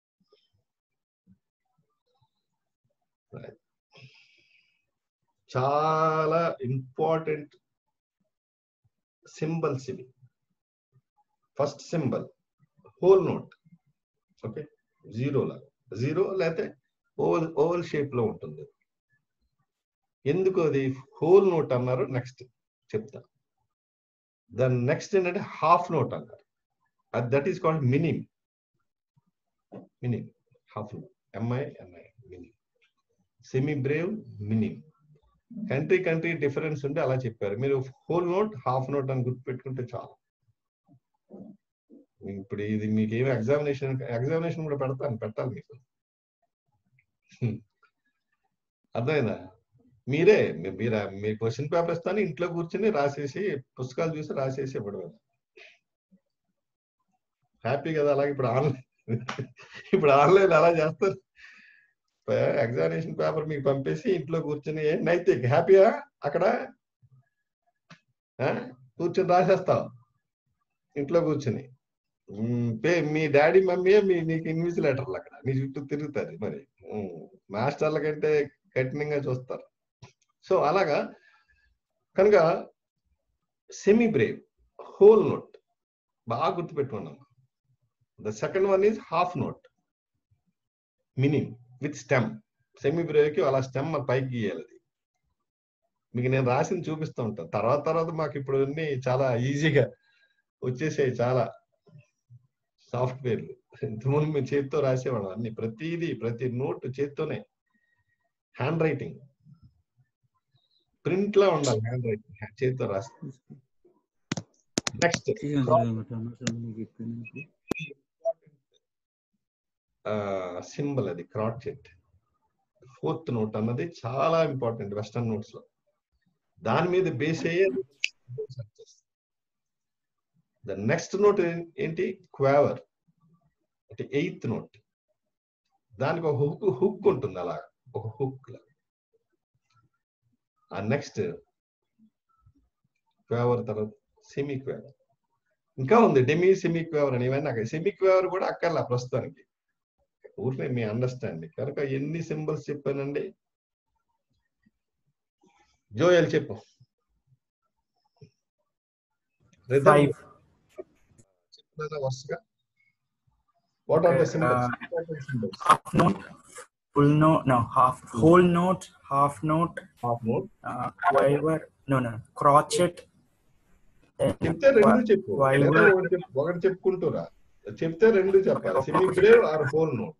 చాలా ఇంపార్టెంట్ సింబల్స్ ఇవి first symbol whole note okay zero లాగా జీరో లేకపోతే ఓవల్ ఓవల్ షేప్ లో ఉంటుంది ఎందుకు అది హోల్ నోట్ అన్నారు నెక్స్ట్ చెప్తా దాని నెక్స్ట్ ఏంటంటే హాఫ్ నోట్ అన్నారు అది that is called minim minim half note M I M I minim semibreve minim country country difference ఉంటే అలా చెప్పారు మీరు హోల్ నోట్ హాఫ్ నోట్ అని గుర్తుపెట్టుకుంటే చాలు ఇప్పుడు ఇది మీకు ఏమి ఎగ్జామినేషన్ ఎగ్జామినేషన్ కూడా పెడతాను పెట్టాలి మీకు అర్థమైందా మీరే మీరు మీ క్వశ్చన్ పేపర్ ఇస్తాను ఇంట్లో కూర్చొని రాసేసి పుస్తకాలు చూసి రాసేసి ఇవ్వడం హ్యాపీ కదా అలాగే ఇప్పుడు ఆన్లైన్ ఇప్పుడు ఆన్లైన్ అలా చేస్తారు ఎగ్జామినేషన్ పేపర్ మీకు పంపేసి ఇంట్లో కూర్చొని నైతిక్ హ్యాపీయా అక్కడ కూర్చొని రాసేస్తావు ఇంట్లో కూర్చొని మీ డాడీ మమ్మీ మీ నీకు ఇన్విజిలేటర్లు అక్కడ నీ చుట్టూ తిరుగుతారు మరి మాస్టర్ల కంటే కఠినంగా చూస్తారు సో అలాగా కనుక సెమీ బ్రేవ్ హోల్ నోట్ బాగా గుర్తుపెట్టుకున్నాం the second one is half note minim with stem సెమీ బ్రేవ్కి అలా స్టెమ్ పైకి గీయాలి అది మీకు నేను రాసింది చూపిస్తూ ఉంటాను తర్వాత తర్వాత మాకు ఇప్పుడు అన్ని చాలా ఈజీగా వచ్చేసాయి చాలా సాఫ్ట్వేర్లు ఇంతకుముందు మేము చేతితో రాసేవాళ్ళం అన్ని ప్రతిదీ ప్రతి నోట్ చేత్తోనే హ్యాండ్ రైటింగ్ ప్రింట్ లా ఉండాలి హ్యాండ్ రైటింగ్ చేతితో రాసి నెక్స్ట్ సింబల్ అది క్రాచెట్ ఫోర్త్ నోట్ అన్నది చాలా ఇంపార్టెంట్ వెస్టర్న్ నోట్స్ లో దాని మీద బేస్ అయ్యే ద నెక్స్ట్ నోట్ ఏంటి క్వావర్ అంటే ఎయిత్ నోట్ దానికి ఒక హుక్ హుక్ ఉంటుంది అలా ఒక హుక్ ఆ నెక్స్ట్ క్వావర్ తర్వాత సెమీ క్వావర్ ఇంకా ఉంది డెమీ సెమీ క్వావర్ అని ఇవన్నీ నాకు సెమీ క్వావర్ కూడా అక్కర్లా ప్రస్తుతానికి ఊరికే మీ అండర్స్టాండింగ్ కనుక ఎన్ని సింబల్స్ చెప్పానండి జోయల్ చెప్పు Five. చెప్తున్నా వరుసగా what are the symbols half note, full note, no, half, whole note, half note, half note, uh, quaver, no, no, crotchet, then చెప్తే రెండు చెప్పు quaver, లేదా ఒకటి చెప్పు ఒకటి చెప్పుకుంటూరా చెప్తే రెండు చెప్పాలి semibreve or whole note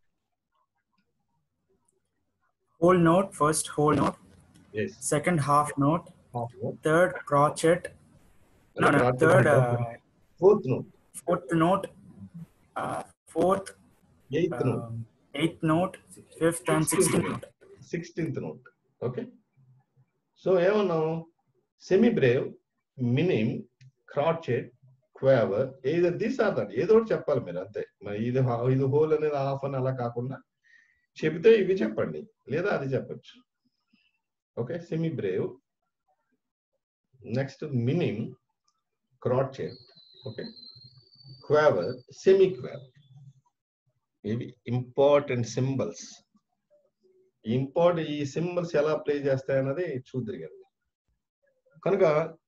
whole note, first whole note, yes second half note, half note, third crotchet, no, no, Crotchet, third, okay. uh, fourth note, fourth note, uh, fourth, eighth note, um, eighth note, fifth and sixteenth note. Sixteenth note okay so ఏమన్నాం semibreve minim crotchet quaver ఏదో this are that ఏదో ఒకటి చెప్పాలి మీరు అంతే మరి ఇది హా- ఇది హోల్ అనేది హాఫ్ అని అలా కాకుండా చెబితే ఇవి చెప్పండి లేదా అది చెప్పచ్చు okay semibreve next minim crotchet okay quaver semiquaver ఇవి ఇంపార్టెంట్ సింబల్స్ ఇంపార్ట్ ఈ సింబల్స్ ఎలా ప్లే చేస్తాయన్నది చూద్దరు కదా కనుక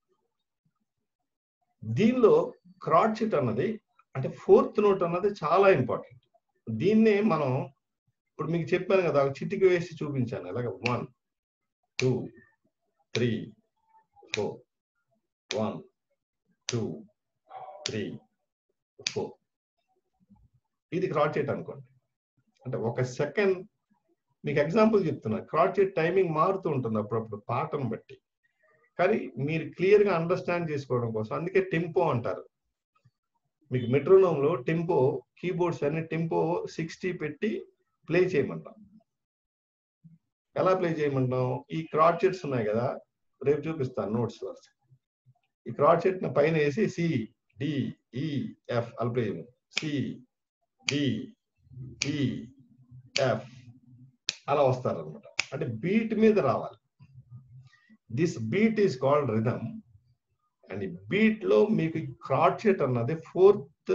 దీనిలో క్రాడ్షిట్ అన్నది అంటే ఫోర్త్ నోట్ అన్నది చాలా ఇంపార్టెంట్ దీన్నే మనం ఇప్పుడు మీకు చెప్పాను కదా ఒక చిటికి వేసి చూపించాను అలాగే one two three four one two three four ఇది క్రాడ్షిట్ అనుకోండి అంటే ఒక సెకండ్ మీకు ఎగ్జాంపుల్ చెప్తున్నా క్రాడ్షిట్ టైమింగ్ మారుతూ ఉంటుంది అప్పుడప్పుడు పాటను బట్టి కానీ మీరు క్లియర్ గా అండర్స్టాండ్ చేసుకోవడం కోసం అందుకే టెంపో అంటారు మీకు మెట్రోనోమ్ లో టెంపో కీబోర్డ్స్ అన్ని టెంపో సిక్స్టీ పెట్టి ప్లే చేయమంటాం ఎలా ప్లే చేయమంటాం ఈ క్రాడ్ చెట్స్ ఉన్నాయి కదా రేపు చూపిస్తాను నోట్స్ వరుస ఈ క్రాడ్ చెట్ పైన వేసి సి డి ఈ ఎఫ్ అలా ప్లే చేయమని సి డి ఈ ఎఫ్ అలా వస్తారనమాట అంటే బీట్ మీద రావాలి this beat is called rhythm and ఈ బీట్ లో మీకు క్రాడ్షెట్ అన్నది ఫోర్త్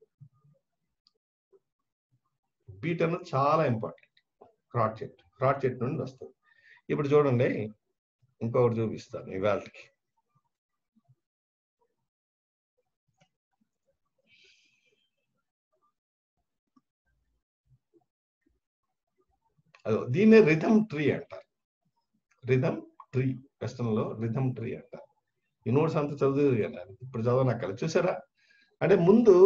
బీట్ అన్నది చాలా ఇంపార్టెంట్ క్రాడ్షెట్ క్రాడ్షెట్ నుండి వస్తుంది ఇప్పుడు చూడండి ఇంకొకటి చూపిస్తాను ఇవాళకి అదో దీన్నే రిథమ్ ట్రీ అంటారు రిథమ్ ట్రీ వెస్టర్న్ లో రిథమ్ ట్రీ అంటారు ఈ నోట్స్ అంతా చదువు ఇప్పుడు చదవనక్కల చూసారా అంటే ముందు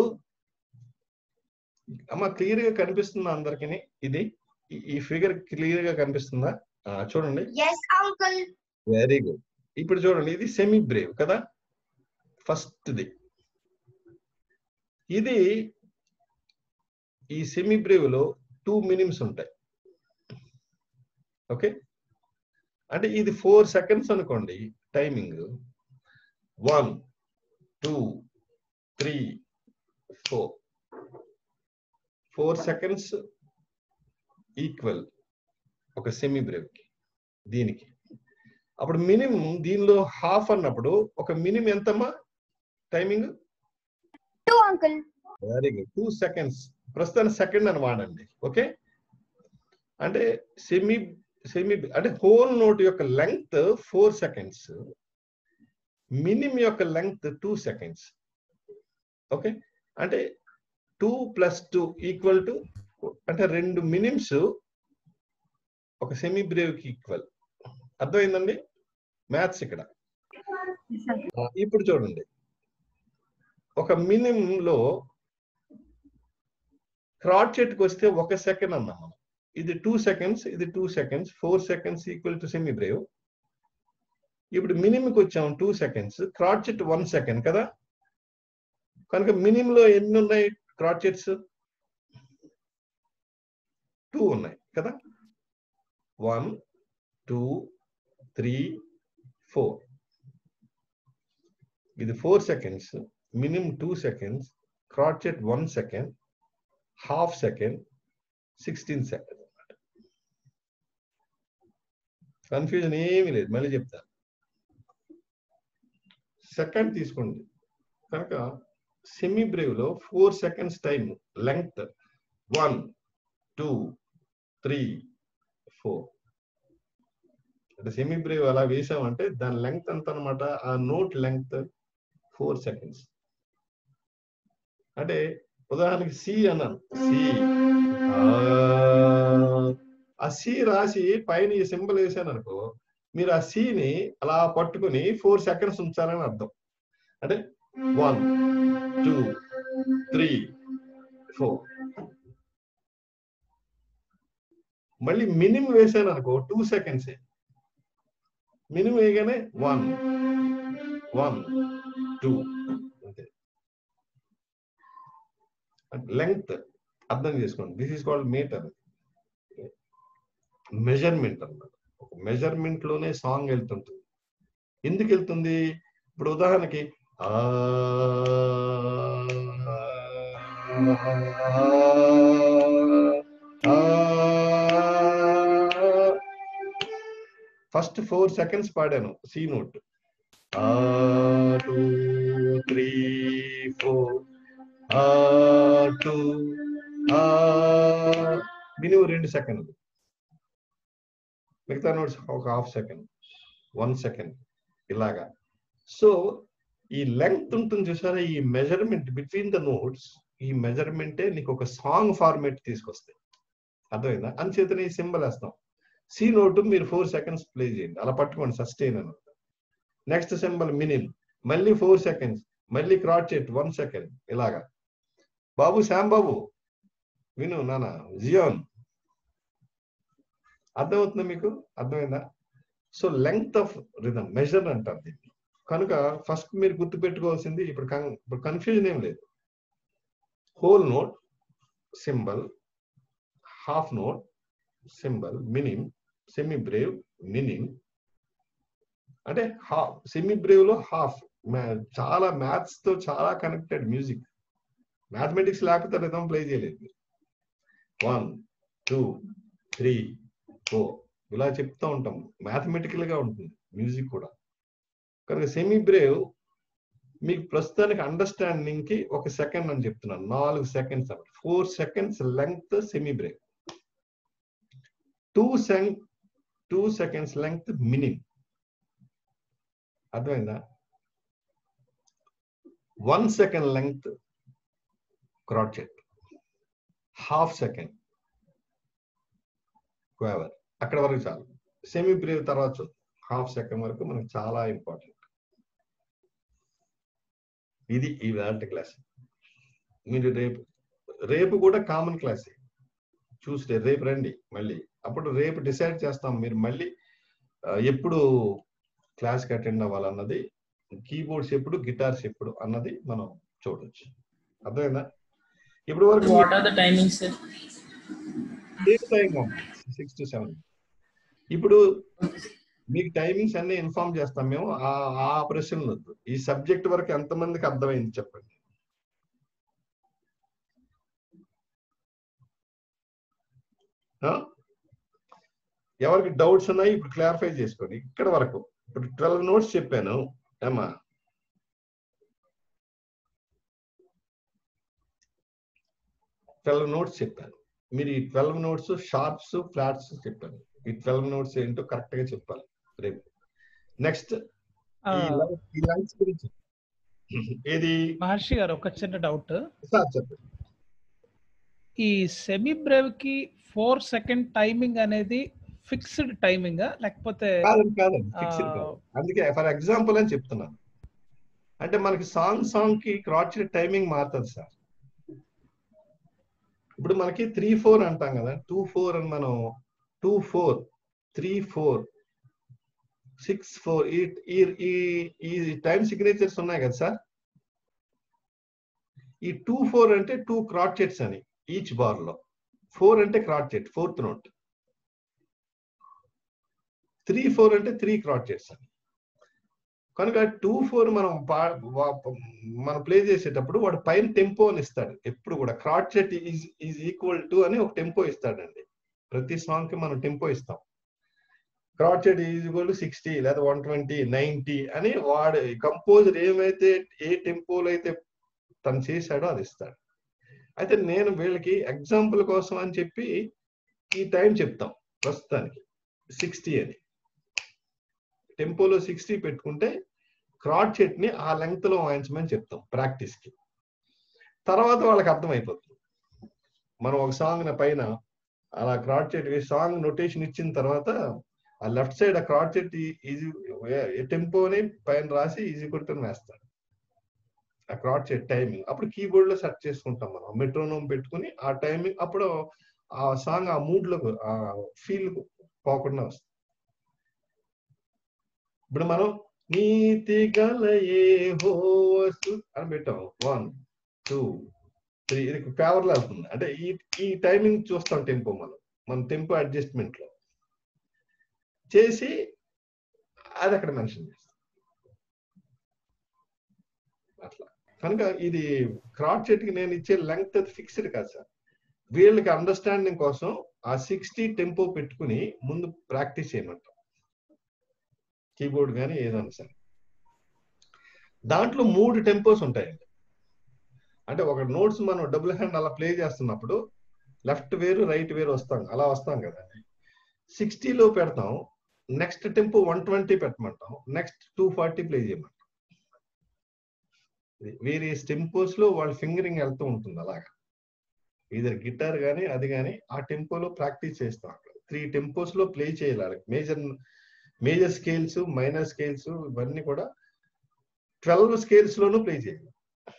అమ్మ క్లియర్ గా కనిపిస్తుందా అందరికి ఇది ఈ- ఈ ఫిగర్ క్లియర్ గా కనిపిస్తుందా ఆ, చూడండి ఎస్ అంకుల్ వెరీ గుడ్ ఇప్పుడు చూడండి ఇది సెమీ బ్రేవ్ కదా ఫస్ట్ది ఇది ఈ సెమీ బ్రేవ్ లో టూ మినిమ్స్ ఉంటాయి ఓకే అంటే ఇది ఫోర్ సెకండ్స్ అనుకోండి timing one two three four four seconds equal ఒక సెమీ బ్రేవ్ కి దీనికి అప్పుడు మినిమం దీనిలో హాఫ్ అన్నప్పుడు ఒక మినిమం ఎంతమ్మా timing two uncle very good two seconds ప్రస్తుతానికి సెకండ్ అని వాడండి ఓకే అంటే సెమీ సెమీ అంటే హోల్ నోట్ యొక్క లెంగ్త్ ఫోర్ సెకండ్స్ మినిమం యొక్క లెంగ్త్ టూ సెకండ్స్ ఓకే అంటే two plus two equal to అంటే రెండు మినిమ్స్ ఒక సెమీ బ్రేవ్ కి ఈక్వల్ అర్థమైందండి మ్యాథ్స్ ఇక్కడ ఆ, ఇప్పుడు చూడండి ఒక మినిమం లో క్రాడ్ చెట్కి వస్తే ఒక సెకండ్ అన్నాం మనం ఇది టూ సెకండ్స్ ఇది two seconds four seconds equal to semibreve ఇప్పుడు మినిమంకి వచ్చాం టూ సెకండ్స్ క్రాడ్ చెట్ వన్ సెకండ్ కదా కనుక మినిమం లో ఎన్ని ఉన్నాయి క్రాచెట్స్ టూ ఉన్నాయి కదా వన్ టూ త్రీ ఫోర్ ఇది four seconds minimum two seconds crotchet one second half second sixteen second confusion ఏమీ లేదు మళ్ళీ చెప్తాను సెకండ్ తీసుకోండి కనుక సెమీ బ్రేవ్ లో four seconds time length one two three four అంటే సెమీ బ్రేవ్ అలా వేసామంటే దాని లెంగ్త్ ఎంత అనమాట ఆ నోట్ లెంగ్త్ ఫోర్ సెకండ్స్ అంటే ఉదాహరణకి సి అన్నాను సి ఆ సి రాసి పైన ఈ సింబల్ వేసాను అనుకో మీరు ఆ సిని అలా పట్టుకుని ఫోర్ సెకండ్స్ ఉంచాలని అర్థం అంటే వన్ టూ త్రీ ఫోర్ మళ్ళీ మినిమం వేసాను అనుకో టూ సెకండ్స్ మినిమం వేయగానే వన్ వన్ టూ అంతే లెంగ్త్ అర్థం చేసుకోండి this is called metre measurement అన్నమాట ఒక మెజర్మెంట్ లోనే సాంగ్ వెళ్తుంటుంది ఎందుకు వెళ్తుంది ఇప్పుడు ఉదాహరణకి ఆ ఫస్ట్ ఫోర్ సెకండ్స్ పాడాను C note two three four two minimum రెండు సెకండ్లు మిగతా నోట్స్ ఒక హాఫ్ సెకండ్ వన్ సెకండ్ ఇలాగా సో ఈ లెంగ్త్ ఉంటుంది చూసారా ఈ మెజర్మెంట్ బిట్వీన్ ద నోట్స్ ఈ మెజర్మెంటే నీకు ఒక సాంగ్ ఫార్మేట్ తీసుకొస్తాయి అర్థమైందా అంచేతనే ఈ సింబల్ వేస్తాం సి నోటు మీరు ఫోర్ సెకండ్స్ ప్లే చేయండి అలా పట్టుకోండి సస్టైన్ అని నెక్స్ట్ సింబల్ మినిమ్ మళ్ళీ ఫోర్ సెకండ్స్ మళ్ళీ క్రాట్ చేట్ వన్ సెకండ్ ఇలాగా బాబు శ్యామ్ బాబు విను నానా జియోన్ అర్థమవుతుందా మీకు అర్థమైందా so length of rhythm measure అంటారు దీన్ని కనుక ఫస్ట్ మీరు గుర్తు పెట్టుకోవాల్సింది ఇప్పుడు ఇప్పుడు కన్ఫ్యూజన్ ఏం లేదు whole note symbol half note symbol minim semibreve minim అంటే హాఫ్ సెమీ బ్రేవ్ లో హాఫ్ చాలా మ్యాథ్స్ తో చాలా కనెక్టెడ్ మ్యూజిక్ మ్యాథమెటిక్స్ లేకపోతే రిథం ప్లే చేయలేదు వన్ టూ త్రీ ఫోర్ ఇలా చెప్తూ ఉంటాం మ్యాథమెటికల్ గా ఉంటుంది మ్యూజిక్ కూడా కనుక సెమీ బ్రేవ్ మీకు ప్రస్తుతానికి అండర్స్టాండింగ్ కి ఒక సెకండ్ అని చెప్తున్నాను నాలుగు seconds four seconds length semibreve two సెంగ్ టూ సెకండ్స్ లెంగ్త్ మినిమ్ అర్థమైందా one second length crotchet half second quaver అక్కడ వరకు చాలు సెమీ బ్రేవ్ తర్వాత హాఫ్ సెకండ్ వరకు మనకు చాలా ఇంపార్టెంట్ ఇది ఈ వేల్ట్ క్లాస్ మీరు రేపు రేపు కూడా కామన్ క్లాస్ చూస్తే రేపు రండి మళ్ళీ అప్పుడు రేపు డిసైడ్ చేస్తాం మీరు మళ్ళీ ఎప్పుడు క్లాస్కి అటెండ్ అవ్వాలన్నది కీబోర్డ్స్ ఎప్పుడు గిటార్స్ ఎప్పుడు అన్నది మనం చూడొచ్చు అర్థమైందా ఇప్పుడు వరకు what are the timings time six to seven ఇప్పుడు మీకు టైమింగ్స్ అన్ని ఇన్ఫార్మ్ చేస్తాం మేము ఆ ఆ ప్రశ్నలు వద్దు ఈ సబ్జెక్ట్ వరకు ఎంతమందికి అర్థమైంది చెప్పండి ఎవరికి డౌట్స్ ఉన్నాయి ఇప్పుడు క్లారిఫై చేసుకోండి ఇక్కడ వరకు ఇప్పుడు ట్వెల్వ్ నోట్స్ చెప్పాను ఏమా ట్వెల్వ్ నోట్స్ చెప్పాను మీరు ఈ ట్వెల్వ్ నోట్స్ షార్ప్స్ ఫ్లాట్స్ చెప్పాను ఈ ట్వెల్వ్ నోట్స్ ఏంటో కరెక్ట్ గా చెప్పాలి రేపు నెక్స్ట్ ఈ లైన్స్ గురించి ఏది మహర్షి గారు ఒక చిన్న డౌట్ సార్ చెప్పండి ఈ సెమీ బ్రేవ్ కి ఫోర్ సెకండ్ టైమింగ్ అనేది ఫిక్స్డ్ టైమింగ్ లేకపోతే కాదండి కాదండి ఫిక్స్డ్ కాదు అందుకే ఫర్ ఎగ్జాంపుల్ అని చెప్తున్నాను అంటే మనకి సాంగ్ సాంగ్ కి క్రాచ్ టైమింగ్ మారుతుంది సార్ ఇప్పుడు మనకి త్రీ ఫోర్ అంటాం కదా టూ ఫోర్ అని మనం two four three four six four ఈ ఈ ఈ టైం సిగ్నేచర్స్ ఉన్నాయి కదా సార్ ఈ టూ ఫోర్ అంటే టూ క్రాచెట్స్ అని ఈచ్ బార్ లో ఫోర్ అంటే crotchet fourth note three four అంటే త్రీ క్రాచెట్స్ అని కనుక టూ ఫోర్ మనం పా- వా- మనం ప్లే చేసేటప్పుడు వాడు పైన టెంపో అని ఇస్తాడు ఎప్పుడు కూడా crotchet is is equal to అని ఒక టెంపో ఇస్తాడండి ప్రతి సాంగ్ కి మనం టెంపో ఇస్తాం crotchet is equal to sixty లేదా వన్ ట్వంటీ నైన్టీ అని వాడు కంపోజర్ ఏమైతే ఏ టెంపోలో అయితే తను చేశాడో అది ఇస్తాడు అయితే నేను వీళ్ళకి ఎగ్జాంపుల్ కోసం అని చెప్పి ఈ టైం చెప్తాం ప్రస్తుతానికి సిక్స్టీ అని టెంపోలో సిక్స్టీ పెట్టుకుంటే క్రాడ్ చెట్ ని ఆ లెంగ్త్ లో వాయించమని చెప్తాం ప్రాక్టీస్ కి తర్వాత వాళ్ళకి అర్థమైపోతుంది మనం ఒక సాంగ్ పైన అలా క్రాడ్ చెట్ సాంగ్ నొటేషన్ ఇచ్చిన తర్వాత ఆ లెఫ్ట్ సైడ్ ఆ క్రాడ్ చెట్ ఈజీ టెంపోని పైన రాసి ఈజీ కొట్టుని వేస్తాడు ఆ క్రాడ్ చెట్ టైమింగ్ అప్పుడు కీబోర్డ్ లో సెట్ చేసుకుంటాం మనం మెట్రోనోమ్ పెట్టుకుని ఆ టైమింగ్ అప్పుడు ఆ సాంగ్ ఆ మూడ్ లో ఆ ఫీల్ పోకుండా వస్తుంది ఇప్పుడు మనం నీతి గల ఏ హోసు అని పెట్టాం వన్ టూ త్రీ ఇది ఫేవర్ లో వెళ్తుంది అంటే ఈ ఈ టైమింగ్ చూస్తాం టెంపో మనం మన టెంపో అడ్జస్ట్మెంట్ లో చేసి అది అక్కడ మెన్షన్ చేస్తాం అట్లా కనుక ఇది క్రాడ్ చెట్కి నేను ఇచ్చే లెంగ్త్ ఫిక్స్డ్ కాదు సార్ వీళ్ళకి అండర్స్టాండింగ్ కోసం ఆ సిక్స్టీ టెంపో పెట్టుకుని ముందు ప్రాక్టీస్ చేయమంటాం కీబోర్డ్ కానీ ఏదైనా సరే దాంట్లో మూడు టెంపోస్ ఉంటాయండి అంటే ఒక నోట్స్ మనం డబుల్ హ్యాండ్ అలా ప్లే చేస్తున్నప్పుడు లెఫ్ట్ వేరు రైట్ వేరు వస్తాం అలా వస్తాం కదా సిక్స్టీలో పెడతాం నెక్స్ట్ టెంపో వన్ ట్వంటీ పెట్టమంటాం నెక్స్ట్ టూ ఫార్టీ ప్లే చేయమంటాం వేరియస్ టెంపోస్ లో వాళ్ళ ఫింగరింగ్ వెళ్తూ ఉంటుంది అలాగా ఇదర్ గిటార్ కానీ అది కానీ ఆ టెంపోలో ప్రాక్టీస్ చేస్తాం అక్కడ త్రీ టెంపోస్ లో ప్లే చేయాలి major major scales minor scales ఇవన్నీ కూడా ట్వెల్వ్ స్కేల్స్ లోనూ ప్లే చేయాలి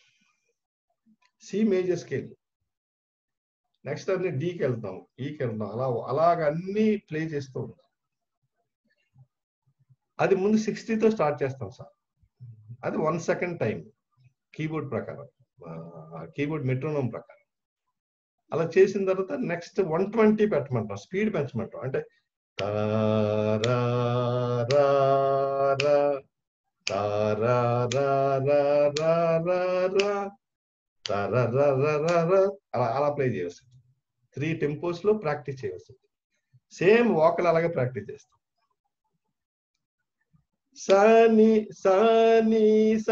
సి మేజర్ స్కేల్ నెక్స్ట్ అన్ని డీకి వెళ్తాం ఈకి వెళ్తాం అలా అలాగ అన్ని ప్లే చేస్తూ ఉంటాం అది ముందు సిక్స్టీతో స్టార్ట్ చేస్తాం సార్ అది వన్ సెకండ్ టైం కీబోర్డ్ ప్రకారం కీబోర్డ్ మెట్రోనోమ్ ప్రకారం అలా చేసిన తర్వాత నెక్స్ట్ వన్ ట్వంటీ పెట్టమంటాం స్పీడ్ పెంచమంటాం అంటే తారా రా రా తారా రా రా రా రా రా తారా రా రా రా రా అలా అలా ప్లే చేయవచ్చు త్రీ టెంపోస్ లో ప్రాక్టీస్ చేయవచ్చు సేమ్ వాకల్ అలాగే ప్రాక్టీస్ చేస్తాం సాని సాని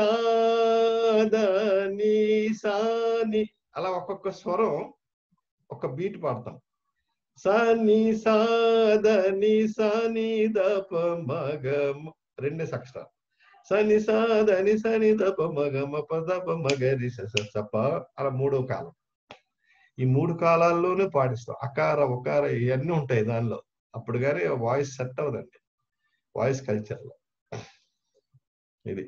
సాదని సాని అలా ఒక్కొక్క స్వరం ఒక బీట్ పాడతాం సని సాదని సని దప మగ రెండే అక్షరాలు సని సాదని సని దప మగ మప దప మగరి సప అలా మూడో కాలం ఈ మూడు కాలాల్లోనే పాటిస్తాం అకార ఉకార ఇవన్నీ ఉంటాయి దానిలో అప్పుడు కానీ వాయిస్ సెట్ అవ్వదండి వాయిస్ కల్చర్ లో ఇది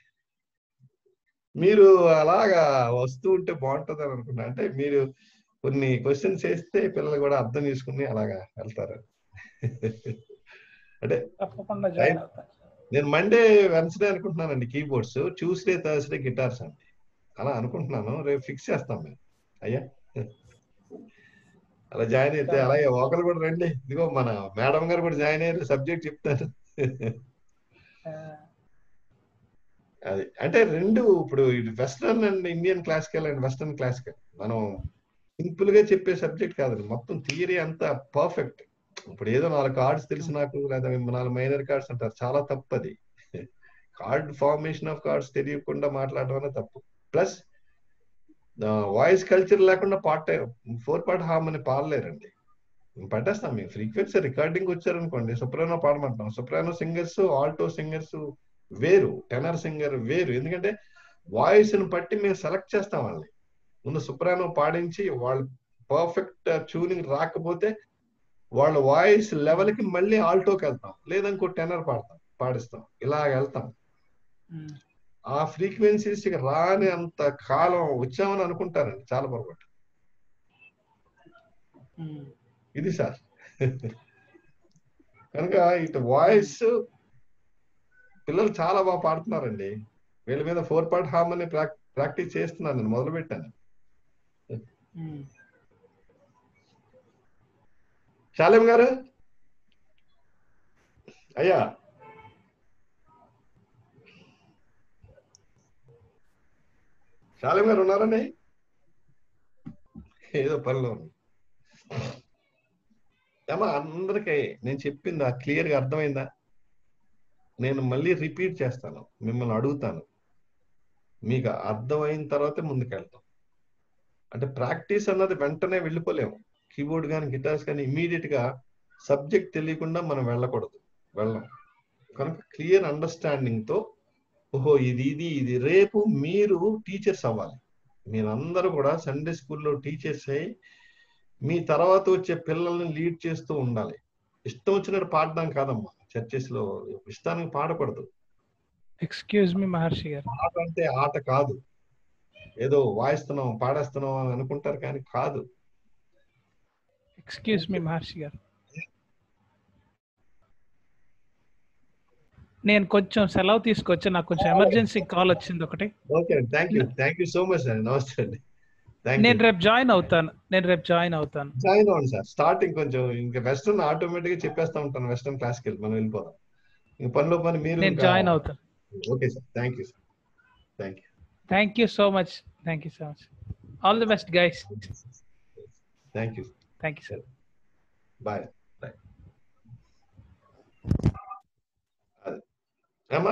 మీరు అలాగా వస్తూ ఉంటే బాగుంటుంది అని అనుకున్నా అంటే మీరు కొన్ని క్వశ్చన్స్ వేస్తే పిల్లలు కూడా అర్థం చేసుకుని అలాగా వెళ్తారు అంటే తప్పకుండా జాయిన్ అవుతాను నేను మండే వెన్స్డే అనుకుంటున్నానండి కీబోర్డ్స్ ట్యూస్డే థర్స్డే గిటార్స్ అండి అలా అనుకుంటున్నాను రేపు ఫిక్స్ చేస్తాం మేము అయ్యా అలా జాయిన్ అయితే అలాగే ఒకరు కూడా రండి ఇదిగో మన మేడం గారు కూడా జాయిన్ అయ్యారు సబ్జెక్ట్ చెప్తారు అది అంటే రెండు ఇప్పుడు western and Indian classical and western classical మనం సింపుల్ గా చెప్పే సబ్జెక్ట్ కాదండి మొత్తం థియరీ అంతా పర్ఫెక్ట్ ఇప్పుడు ఏదో నాలుగు కార్డ్స్ తెలుసు నాకు లేదా నాలుగు మైనర్ కార్డ్స్ అంటారు చాలా తప్పు అది కార్డ్ ఫార్మేషన్ ఆఫ్ కార్డ్స్ తెలియకుండా మాట్లాడడం అనేది తప్పు ప్లస్ వాయిస్ కల్చర్ లేకుండా పాట ఫోర్ పార్ట్ హార్మోని పాడలేరండి పట్టేస్తాం మీకు ఫ్రీక్వెన్సీ రికార్డింగ్ వచ్చారనుకోండి సొప్రానో పాడమంటాం సొప్రానో సింగర్స్ ఆల్టో సింగర్స్ వేరు టెనర్ సింగర్ వేరు ఎందుకంటే వాయిస్ ని బట్టి మేము సెలెక్ట్ చేస్తాం వాళ్ళని ముందు సుప్రానో పాడించి వాళ్ళు పర్ఫెక్ట్ ట్యూనింగ్ రాకపోతే వాళ్ళ వాయిస్ లెవెల్ కి మళ్ళీ ఆల్టోకి వెళ్తాం లేదనుకో టెనర్ పాడతాం పాడిస్తాం ఇలా వెళ్తాం ఆ ఫ్రీక్వెన్సీస్ రాని అంత కాలం వచ్చామని అనుకుంటారండి చాలా పొరపాటు ఇది సార్ కనుక ఇటు వాయిస్ పిల్లలు చాలా బాగా పాడుతున్నారండి వీళ్ళ మీద ఫోర్ పార్ట్ హార్మోని ప్రాక్టీస్ చేస్తున్నాను నేను మొదలు పెట్టాను శాలేం గారు అయ్యా శాలేం గారు ఉన్నారండి ఏదో పనిలో ఉంది ఏమా అందరికీ నేను చెప్పిందా క్లియర్గా అర్థమైందా నేను మళ్ళీ రిపీట్ చేస్తాను మిమ్మల్ని అడుగుతాను మీకు అర్థమైన తర్వాతే ముందుకెళ్తాం అంటే ప్రాక్టీస్ అన్నది వెంటనే వెళ్ళిపోలేము కీబోర్డ్ కానీ గిటార్స్ కానీ ఇమీడియట్ గా సబ్జెక్ట్ తెలియకుండా మనం వెళ్ళకూడదు వెళ్ళం కనుక క్లియర్ అండర్స్టాండింగ్ తో ఓహో ఇది ఇది ఇది రేపు మీరు టీచర్స్ అవ్వాలి మీరందరూ కూడా సండే స్కూల్లో టీచర్స్ అయ్యి మీ తర్వాత వచ్చే పిల్లల్ని లీడ్ చేస్తూ ఉండాలి ఇష్టం వచ్చినట్టు పాడడం కాదమ్మా చర్చెస్ లో ఇష్టానికి పాడకూడదు ఎక్స్క్యూజ్ మీ మహర్షి గారు ఆట అంటే ఆట కాదు ఏదో వాయిస్తున్నాం పాడేస్తున్నాం అని అనుకుంటారు కానీ కాదు ఎక్స్క్యూజ్ మీ మహర్షి గారు నేను కొంచెం సెలవు తీసుకొచ్చి నాకు కొంచెం ఎమర్జెన్సీ కాల్ వచ్చింది ఒకటి ఓకే అండి thank you thank you so much అండి నమస్తే అండి థ్యాంక్ నేను యూ రేపు జాయిన్ అవుతాను నేను రేపు జాయిన్ అవుతాను జాయిన్ అవ్వండి సార్ స్టార్టింగ్ కొంచెం ఇంకా వెస్టర్న్ ఆటోమేటిక్ గా చెప్పేస్తా ఉంటాను వెస్టర్న్ క్లాస్కి వెళ్ళి మనం వెళ్ళిపోదాం ఇంక పనిలో పని మీరు నేను జాయిన్ అవుతాను okay sir thank you sir thank you thank you so much thank you so much all the best guys thank you thank you sir bye bye ఏమా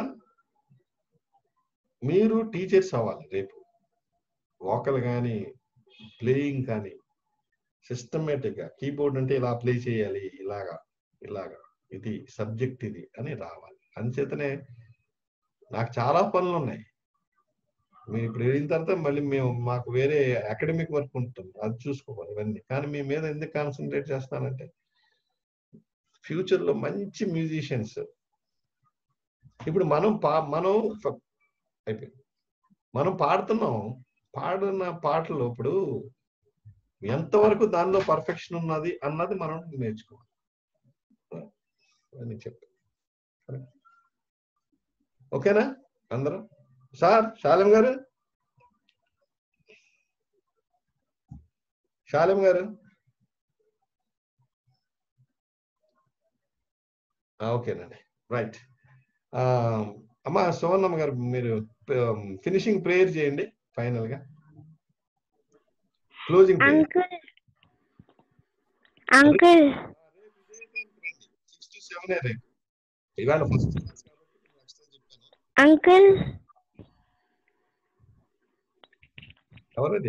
మీరు టీచర్స్ అవ్వాలి రేపు వోకల్ కానీ ప్లేయింగ్ కానీ సిస్టమేటిక్ గా keyboard అంటే ఇలా play చేయాలి ఇలాగా ఇలాగా ఇది సబ్జెక్ట్ ఇది అని రావాలి అంచేతనే నాకు చాలా పనులు ఉన్నాయి మీరు ఇప్పుడు వెళ్ళిన తర్వాత మళ్ళీ మేము మాకు వేరే అకాడమిక్ వర్క్ ఉంటుంది అది చూసుకోవాలి ఇవన్నీ కానీ మీ మీద ఎందుకు కాన్సన్ట్రేట్ చేస్తానంటే ఫ్యూచర్ లో మంచి మ్యూజిషియన్స్ ఇప్పుడు మనం పా మనం ఫ- అయిపోయింది మనం పాడుతున్నాం పాడిన పాటలు ఇప్పుడు ఎంతవరకు దానిలో పర్ఫెక్షన్ ఉన్నది అన్నది మనం నేర్చుకోవాలి అని చెప్పి ఓకేనా అందరం సార్ శాలం గారు శాలం గారు ఆ, ఓకేనండి రైట్ ఆ, అమ్మా సువర్ణమ్మ గారు మీరు ఫినిషింగ్ ప్రేయర్ చేయండి ఫైనల్ గా క్లోజింగ్ అంకుల్ అంకుల్ ఇవాళ ఫస్ట్ అంకుల్ ఎవరది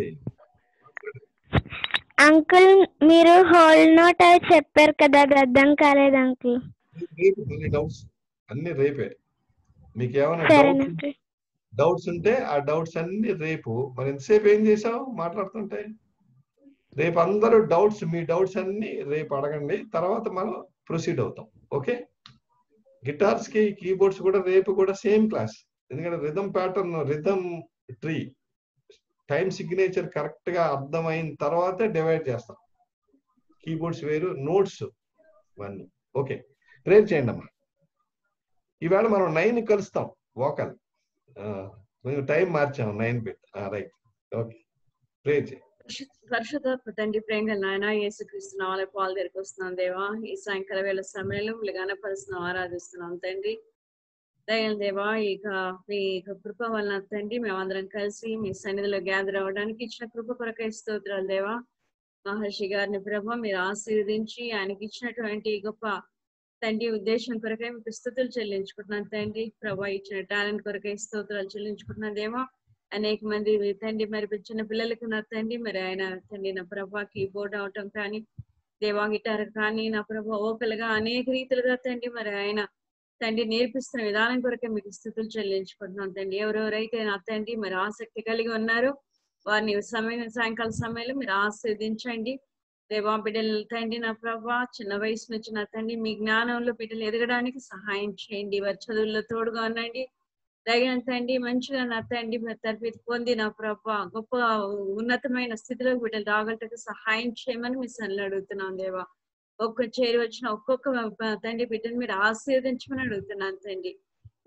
అంకుల్ మీరు హోల్ నోట్ అది చెప్పారు కదా అది అర్థం కాలేదు అంకుల్ రేపు మళ్ళీ డౌట్స్ అన్ని రేపే మీకు ఏమైనా సరే డౌట్స్ అంకుల్ డౌట్స్ ఉంటే ఆ డౌట్స్ అన్ని రేపు మరి ఎంతసేపు ఏం చేసావు మాట్లాడుతుంటే రేపు అందరూ డౌట్స్ మీ డౌట్స్ అన్ని రేపు అడగండి తర్వాత మనం ప్రొసీడ్ అవుతాం ఓకే గిటార్స్ కి కీబోర్డ్స్ కూడా రేపు కూడా సేమ్ క్లాస్ ఎందుకంటే rhythm pattern rhythm three time signature correct గా అర్థమైన తర్వాతే డివైడ్ చేస్తాం కీబోర్డ్స్ వేరు నోట్స్ ఇవన్నీ ఓకే ప్రేర్ చేయండి అమ్మా ఈవేళ మనం నైన్ కలుస్తాం వోకల్ కొంచెం టైం మార్చాము nine bit right okay prayer చేయండి పరిశుద్ధ తండ్రి ప్రేమ గల నాయన యేసుక్రీస్తు నామములో పాలు దగ్గరికి వస్తున్నాం దేవా ఈ సాయంకాల వేళ సమయంలో మిమ్మల్ని గణపరుస్తున్నాం ఆరాధిస్తున్నాం తండ్రి దయాల దేవా ఇక మీ యొక్క కృప వలన తండ్రి మేమందరం కలిసి మీ సన్నిధిలో గ్యాదర్ అవ్వడానికి ఇచ్చిన కృప కొరకై స్తోత్రాలు దేవా మహర్షి గారిని ప్రభ మీరు ఆశీర్వదించి ఆయనకి ఇచ్చినటువంటి గొప్ప తండ్రి ఉద్దేశం కొరకై మీకు స్థుతులు చెల్లించుకుంటున్నాను తండ్రి ప్రభా ఇచ్చిన టాలెంట్ కొరకై స్తోత్రాలు చెల్లించుకుంటున్నాను దేవా అనేక మంది తండ్రి మరి చిన్న పిల్లలకు నా తండ్రి మరి ఆయన తండ్రి నా ప్రభా కీబోర్డ్ అవటం కానీ దేవా గిటార్ కానీ నా ప్రభా ఓకలుగా అనేక రీతిలుగా తండ్రి మరి ఆయన తండ్రి నేర్పిస్తున్న విధానం కొరకే మీకు స్థుతులు చెల్లించుకుంటున్నాం తండ్రి ఎవరెవరైతే నా తండ్రి మరి ఆసక్తి కలిగి ఉన్నారు వారిని సమయం సాయంకాల సమయంలో మీరు ఆస్వాదించండి దేవా బిడ్డలు తండ్రి నా ప్రభా చిన్న వయసు నుంచి నా తండ్రి మీ జ్ఞానంలో బిడ్డలు ఎదగడానికి సహాయం చేయండి వారి చదువుల్లో తోడుగా ఉండండి దగిన తండ్రి మంచిగా నా తండ్రి మరి తరబితి పొంది నా ప్రభా గొప్ప ఉన్నతమైన స్థితిలో బిడ్డలు రాగలటకు సహాయం చేయమని మీ సన్నిలో అడుగుతున్నాం దేవా ఒక్క చేరి వచ్చిన ఒక్కొక్క తండ్రి బిడ్డను మీరు ఆశీర్వదించమని అడుగుతున్నాను తండ్రి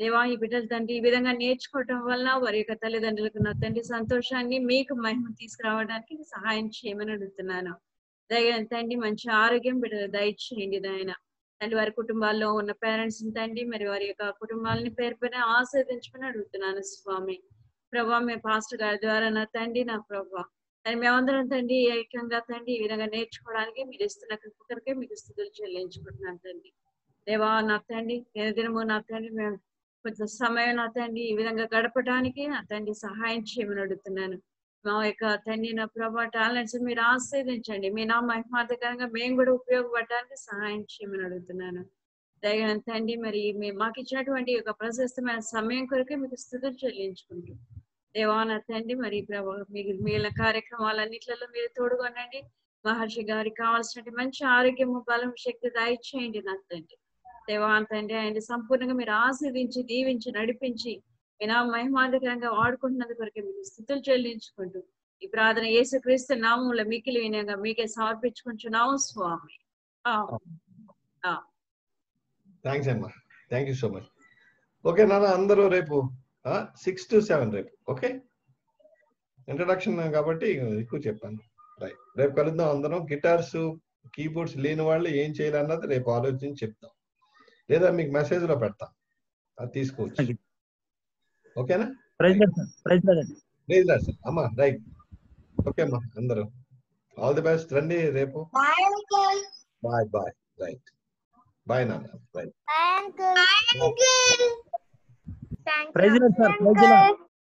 దేవా ఈ బిడ్డల తండ్రి ఈ విధంగా నేర్చుకోవటం వల్ల వారి యొక్క తల్లిదండ్రులకు నా తండ్రి సంతోషాన్ని మీకు మహిమ తీసుకురావడానికి సహాయం చేయమని అడుగుతున్నాను దయ తండ్రి మంచి ఆరోగ్యం బిడ్డలు దయచేయండి నాయన తండ్రి వారి కుటుంబాల్లో ఉన్న పేరెంట్స్ తండ్రి మరి వారి యొక్క కుటుంబాలని పేరు పైన ఆస్వాదించమని అడుగుతున్నాను స్వామి ప్రభా మీ పాస్టర్ గారి ద్వారా నా తండ్రి నా ప్రభా తండ్రి మేమందరం తండ్రి ఏకంగా తండ్రి ఈ విధంగా నేర్చుకోవడానికి మీరు ఇస్తున్న కృపకరికే మీకు స్థుతులు చెల్లించుకుంటున్నాను తండ్రి దేవా నా తండ్రి ఏ దినము నా తండ్రి మేము కొంచెం సమయం నా తండ్రి ఈ విధంగా గడపడానికి నా తండ్రి సహాయం చేయమని అడుగుతున్నాను మా యొక్క తండ్రి నా ప్రభా టాలెంట్స్ మీరు ఆస్వాదించండి మీ నా మహిమార్థకరంగా మేము కూడా ఉపయోగపడడానికి సహాయం చేయమని అడుగుతున్నాను దయ తండ్రి మరి మీ మాకు ఇచ్చినటువంటి ఒక ప్రశస్తమైన సమయం కొరకే మీకు స్థుతులు చెల్లించుకుంటూ దేవాన తండ్రి మరి ప్రభా మీకు మిగిలిన కార్యక్రమాలన్నిట్లలో మీరు తోడుగొనండి మహర్షి గారికి కావాల్సినటువంటి మంచి ఆరోగ్యము బలం శక్తి దయచేయండి నాకు తండ్రి దేవాన్ తండ్రి ఆయన సంపూర్ణంగా మీరు ఆస్వాదించి దీవించి నడిపించి మీ నా మహిమాధికరంగా వాడుకుంటున్నందుకు కొరకే మీకు స్థుతులు చెల్లించుకుంటూ ఈ ప్రార్థన యేసుక్రీస్తు నామంలో మికిలి వినయంగా మీకే సమర్పించుకుంటున్నాము స్వామి ఆమేన్. ఆమేన్. థ్యాంక్స్ అమ్మా thank you so much okay నాన్న అందరూ రేపు సిక్స్ టు సెవెన్ రేపు ఓకే ఇంట్రడక్షన్ కాబట్టి ఎక్కువ చెప్పాను రైట్ రేపు కలుద్దాం అందరం గిటార్స్ కీబోర్డ్స్ లేని వాళ్ళు ఏం చేయాలన్నది రేపు ఆలోచించి చెప్తాం లేదా మీకు మెసేజ్ లో పెడతాం అది తీసుకోవచ్చు ఓకేనా praise Lord sir praise Lord అండి లేదు లేదు సార్ అమ్మా రైట్ ఓకే అమ్మా అందరూ ఆల్ ది బెస్ట్ రండి రేపు bye uncle bye bye right bye నాన్న right bye uncle thank praise Lord sir praise lord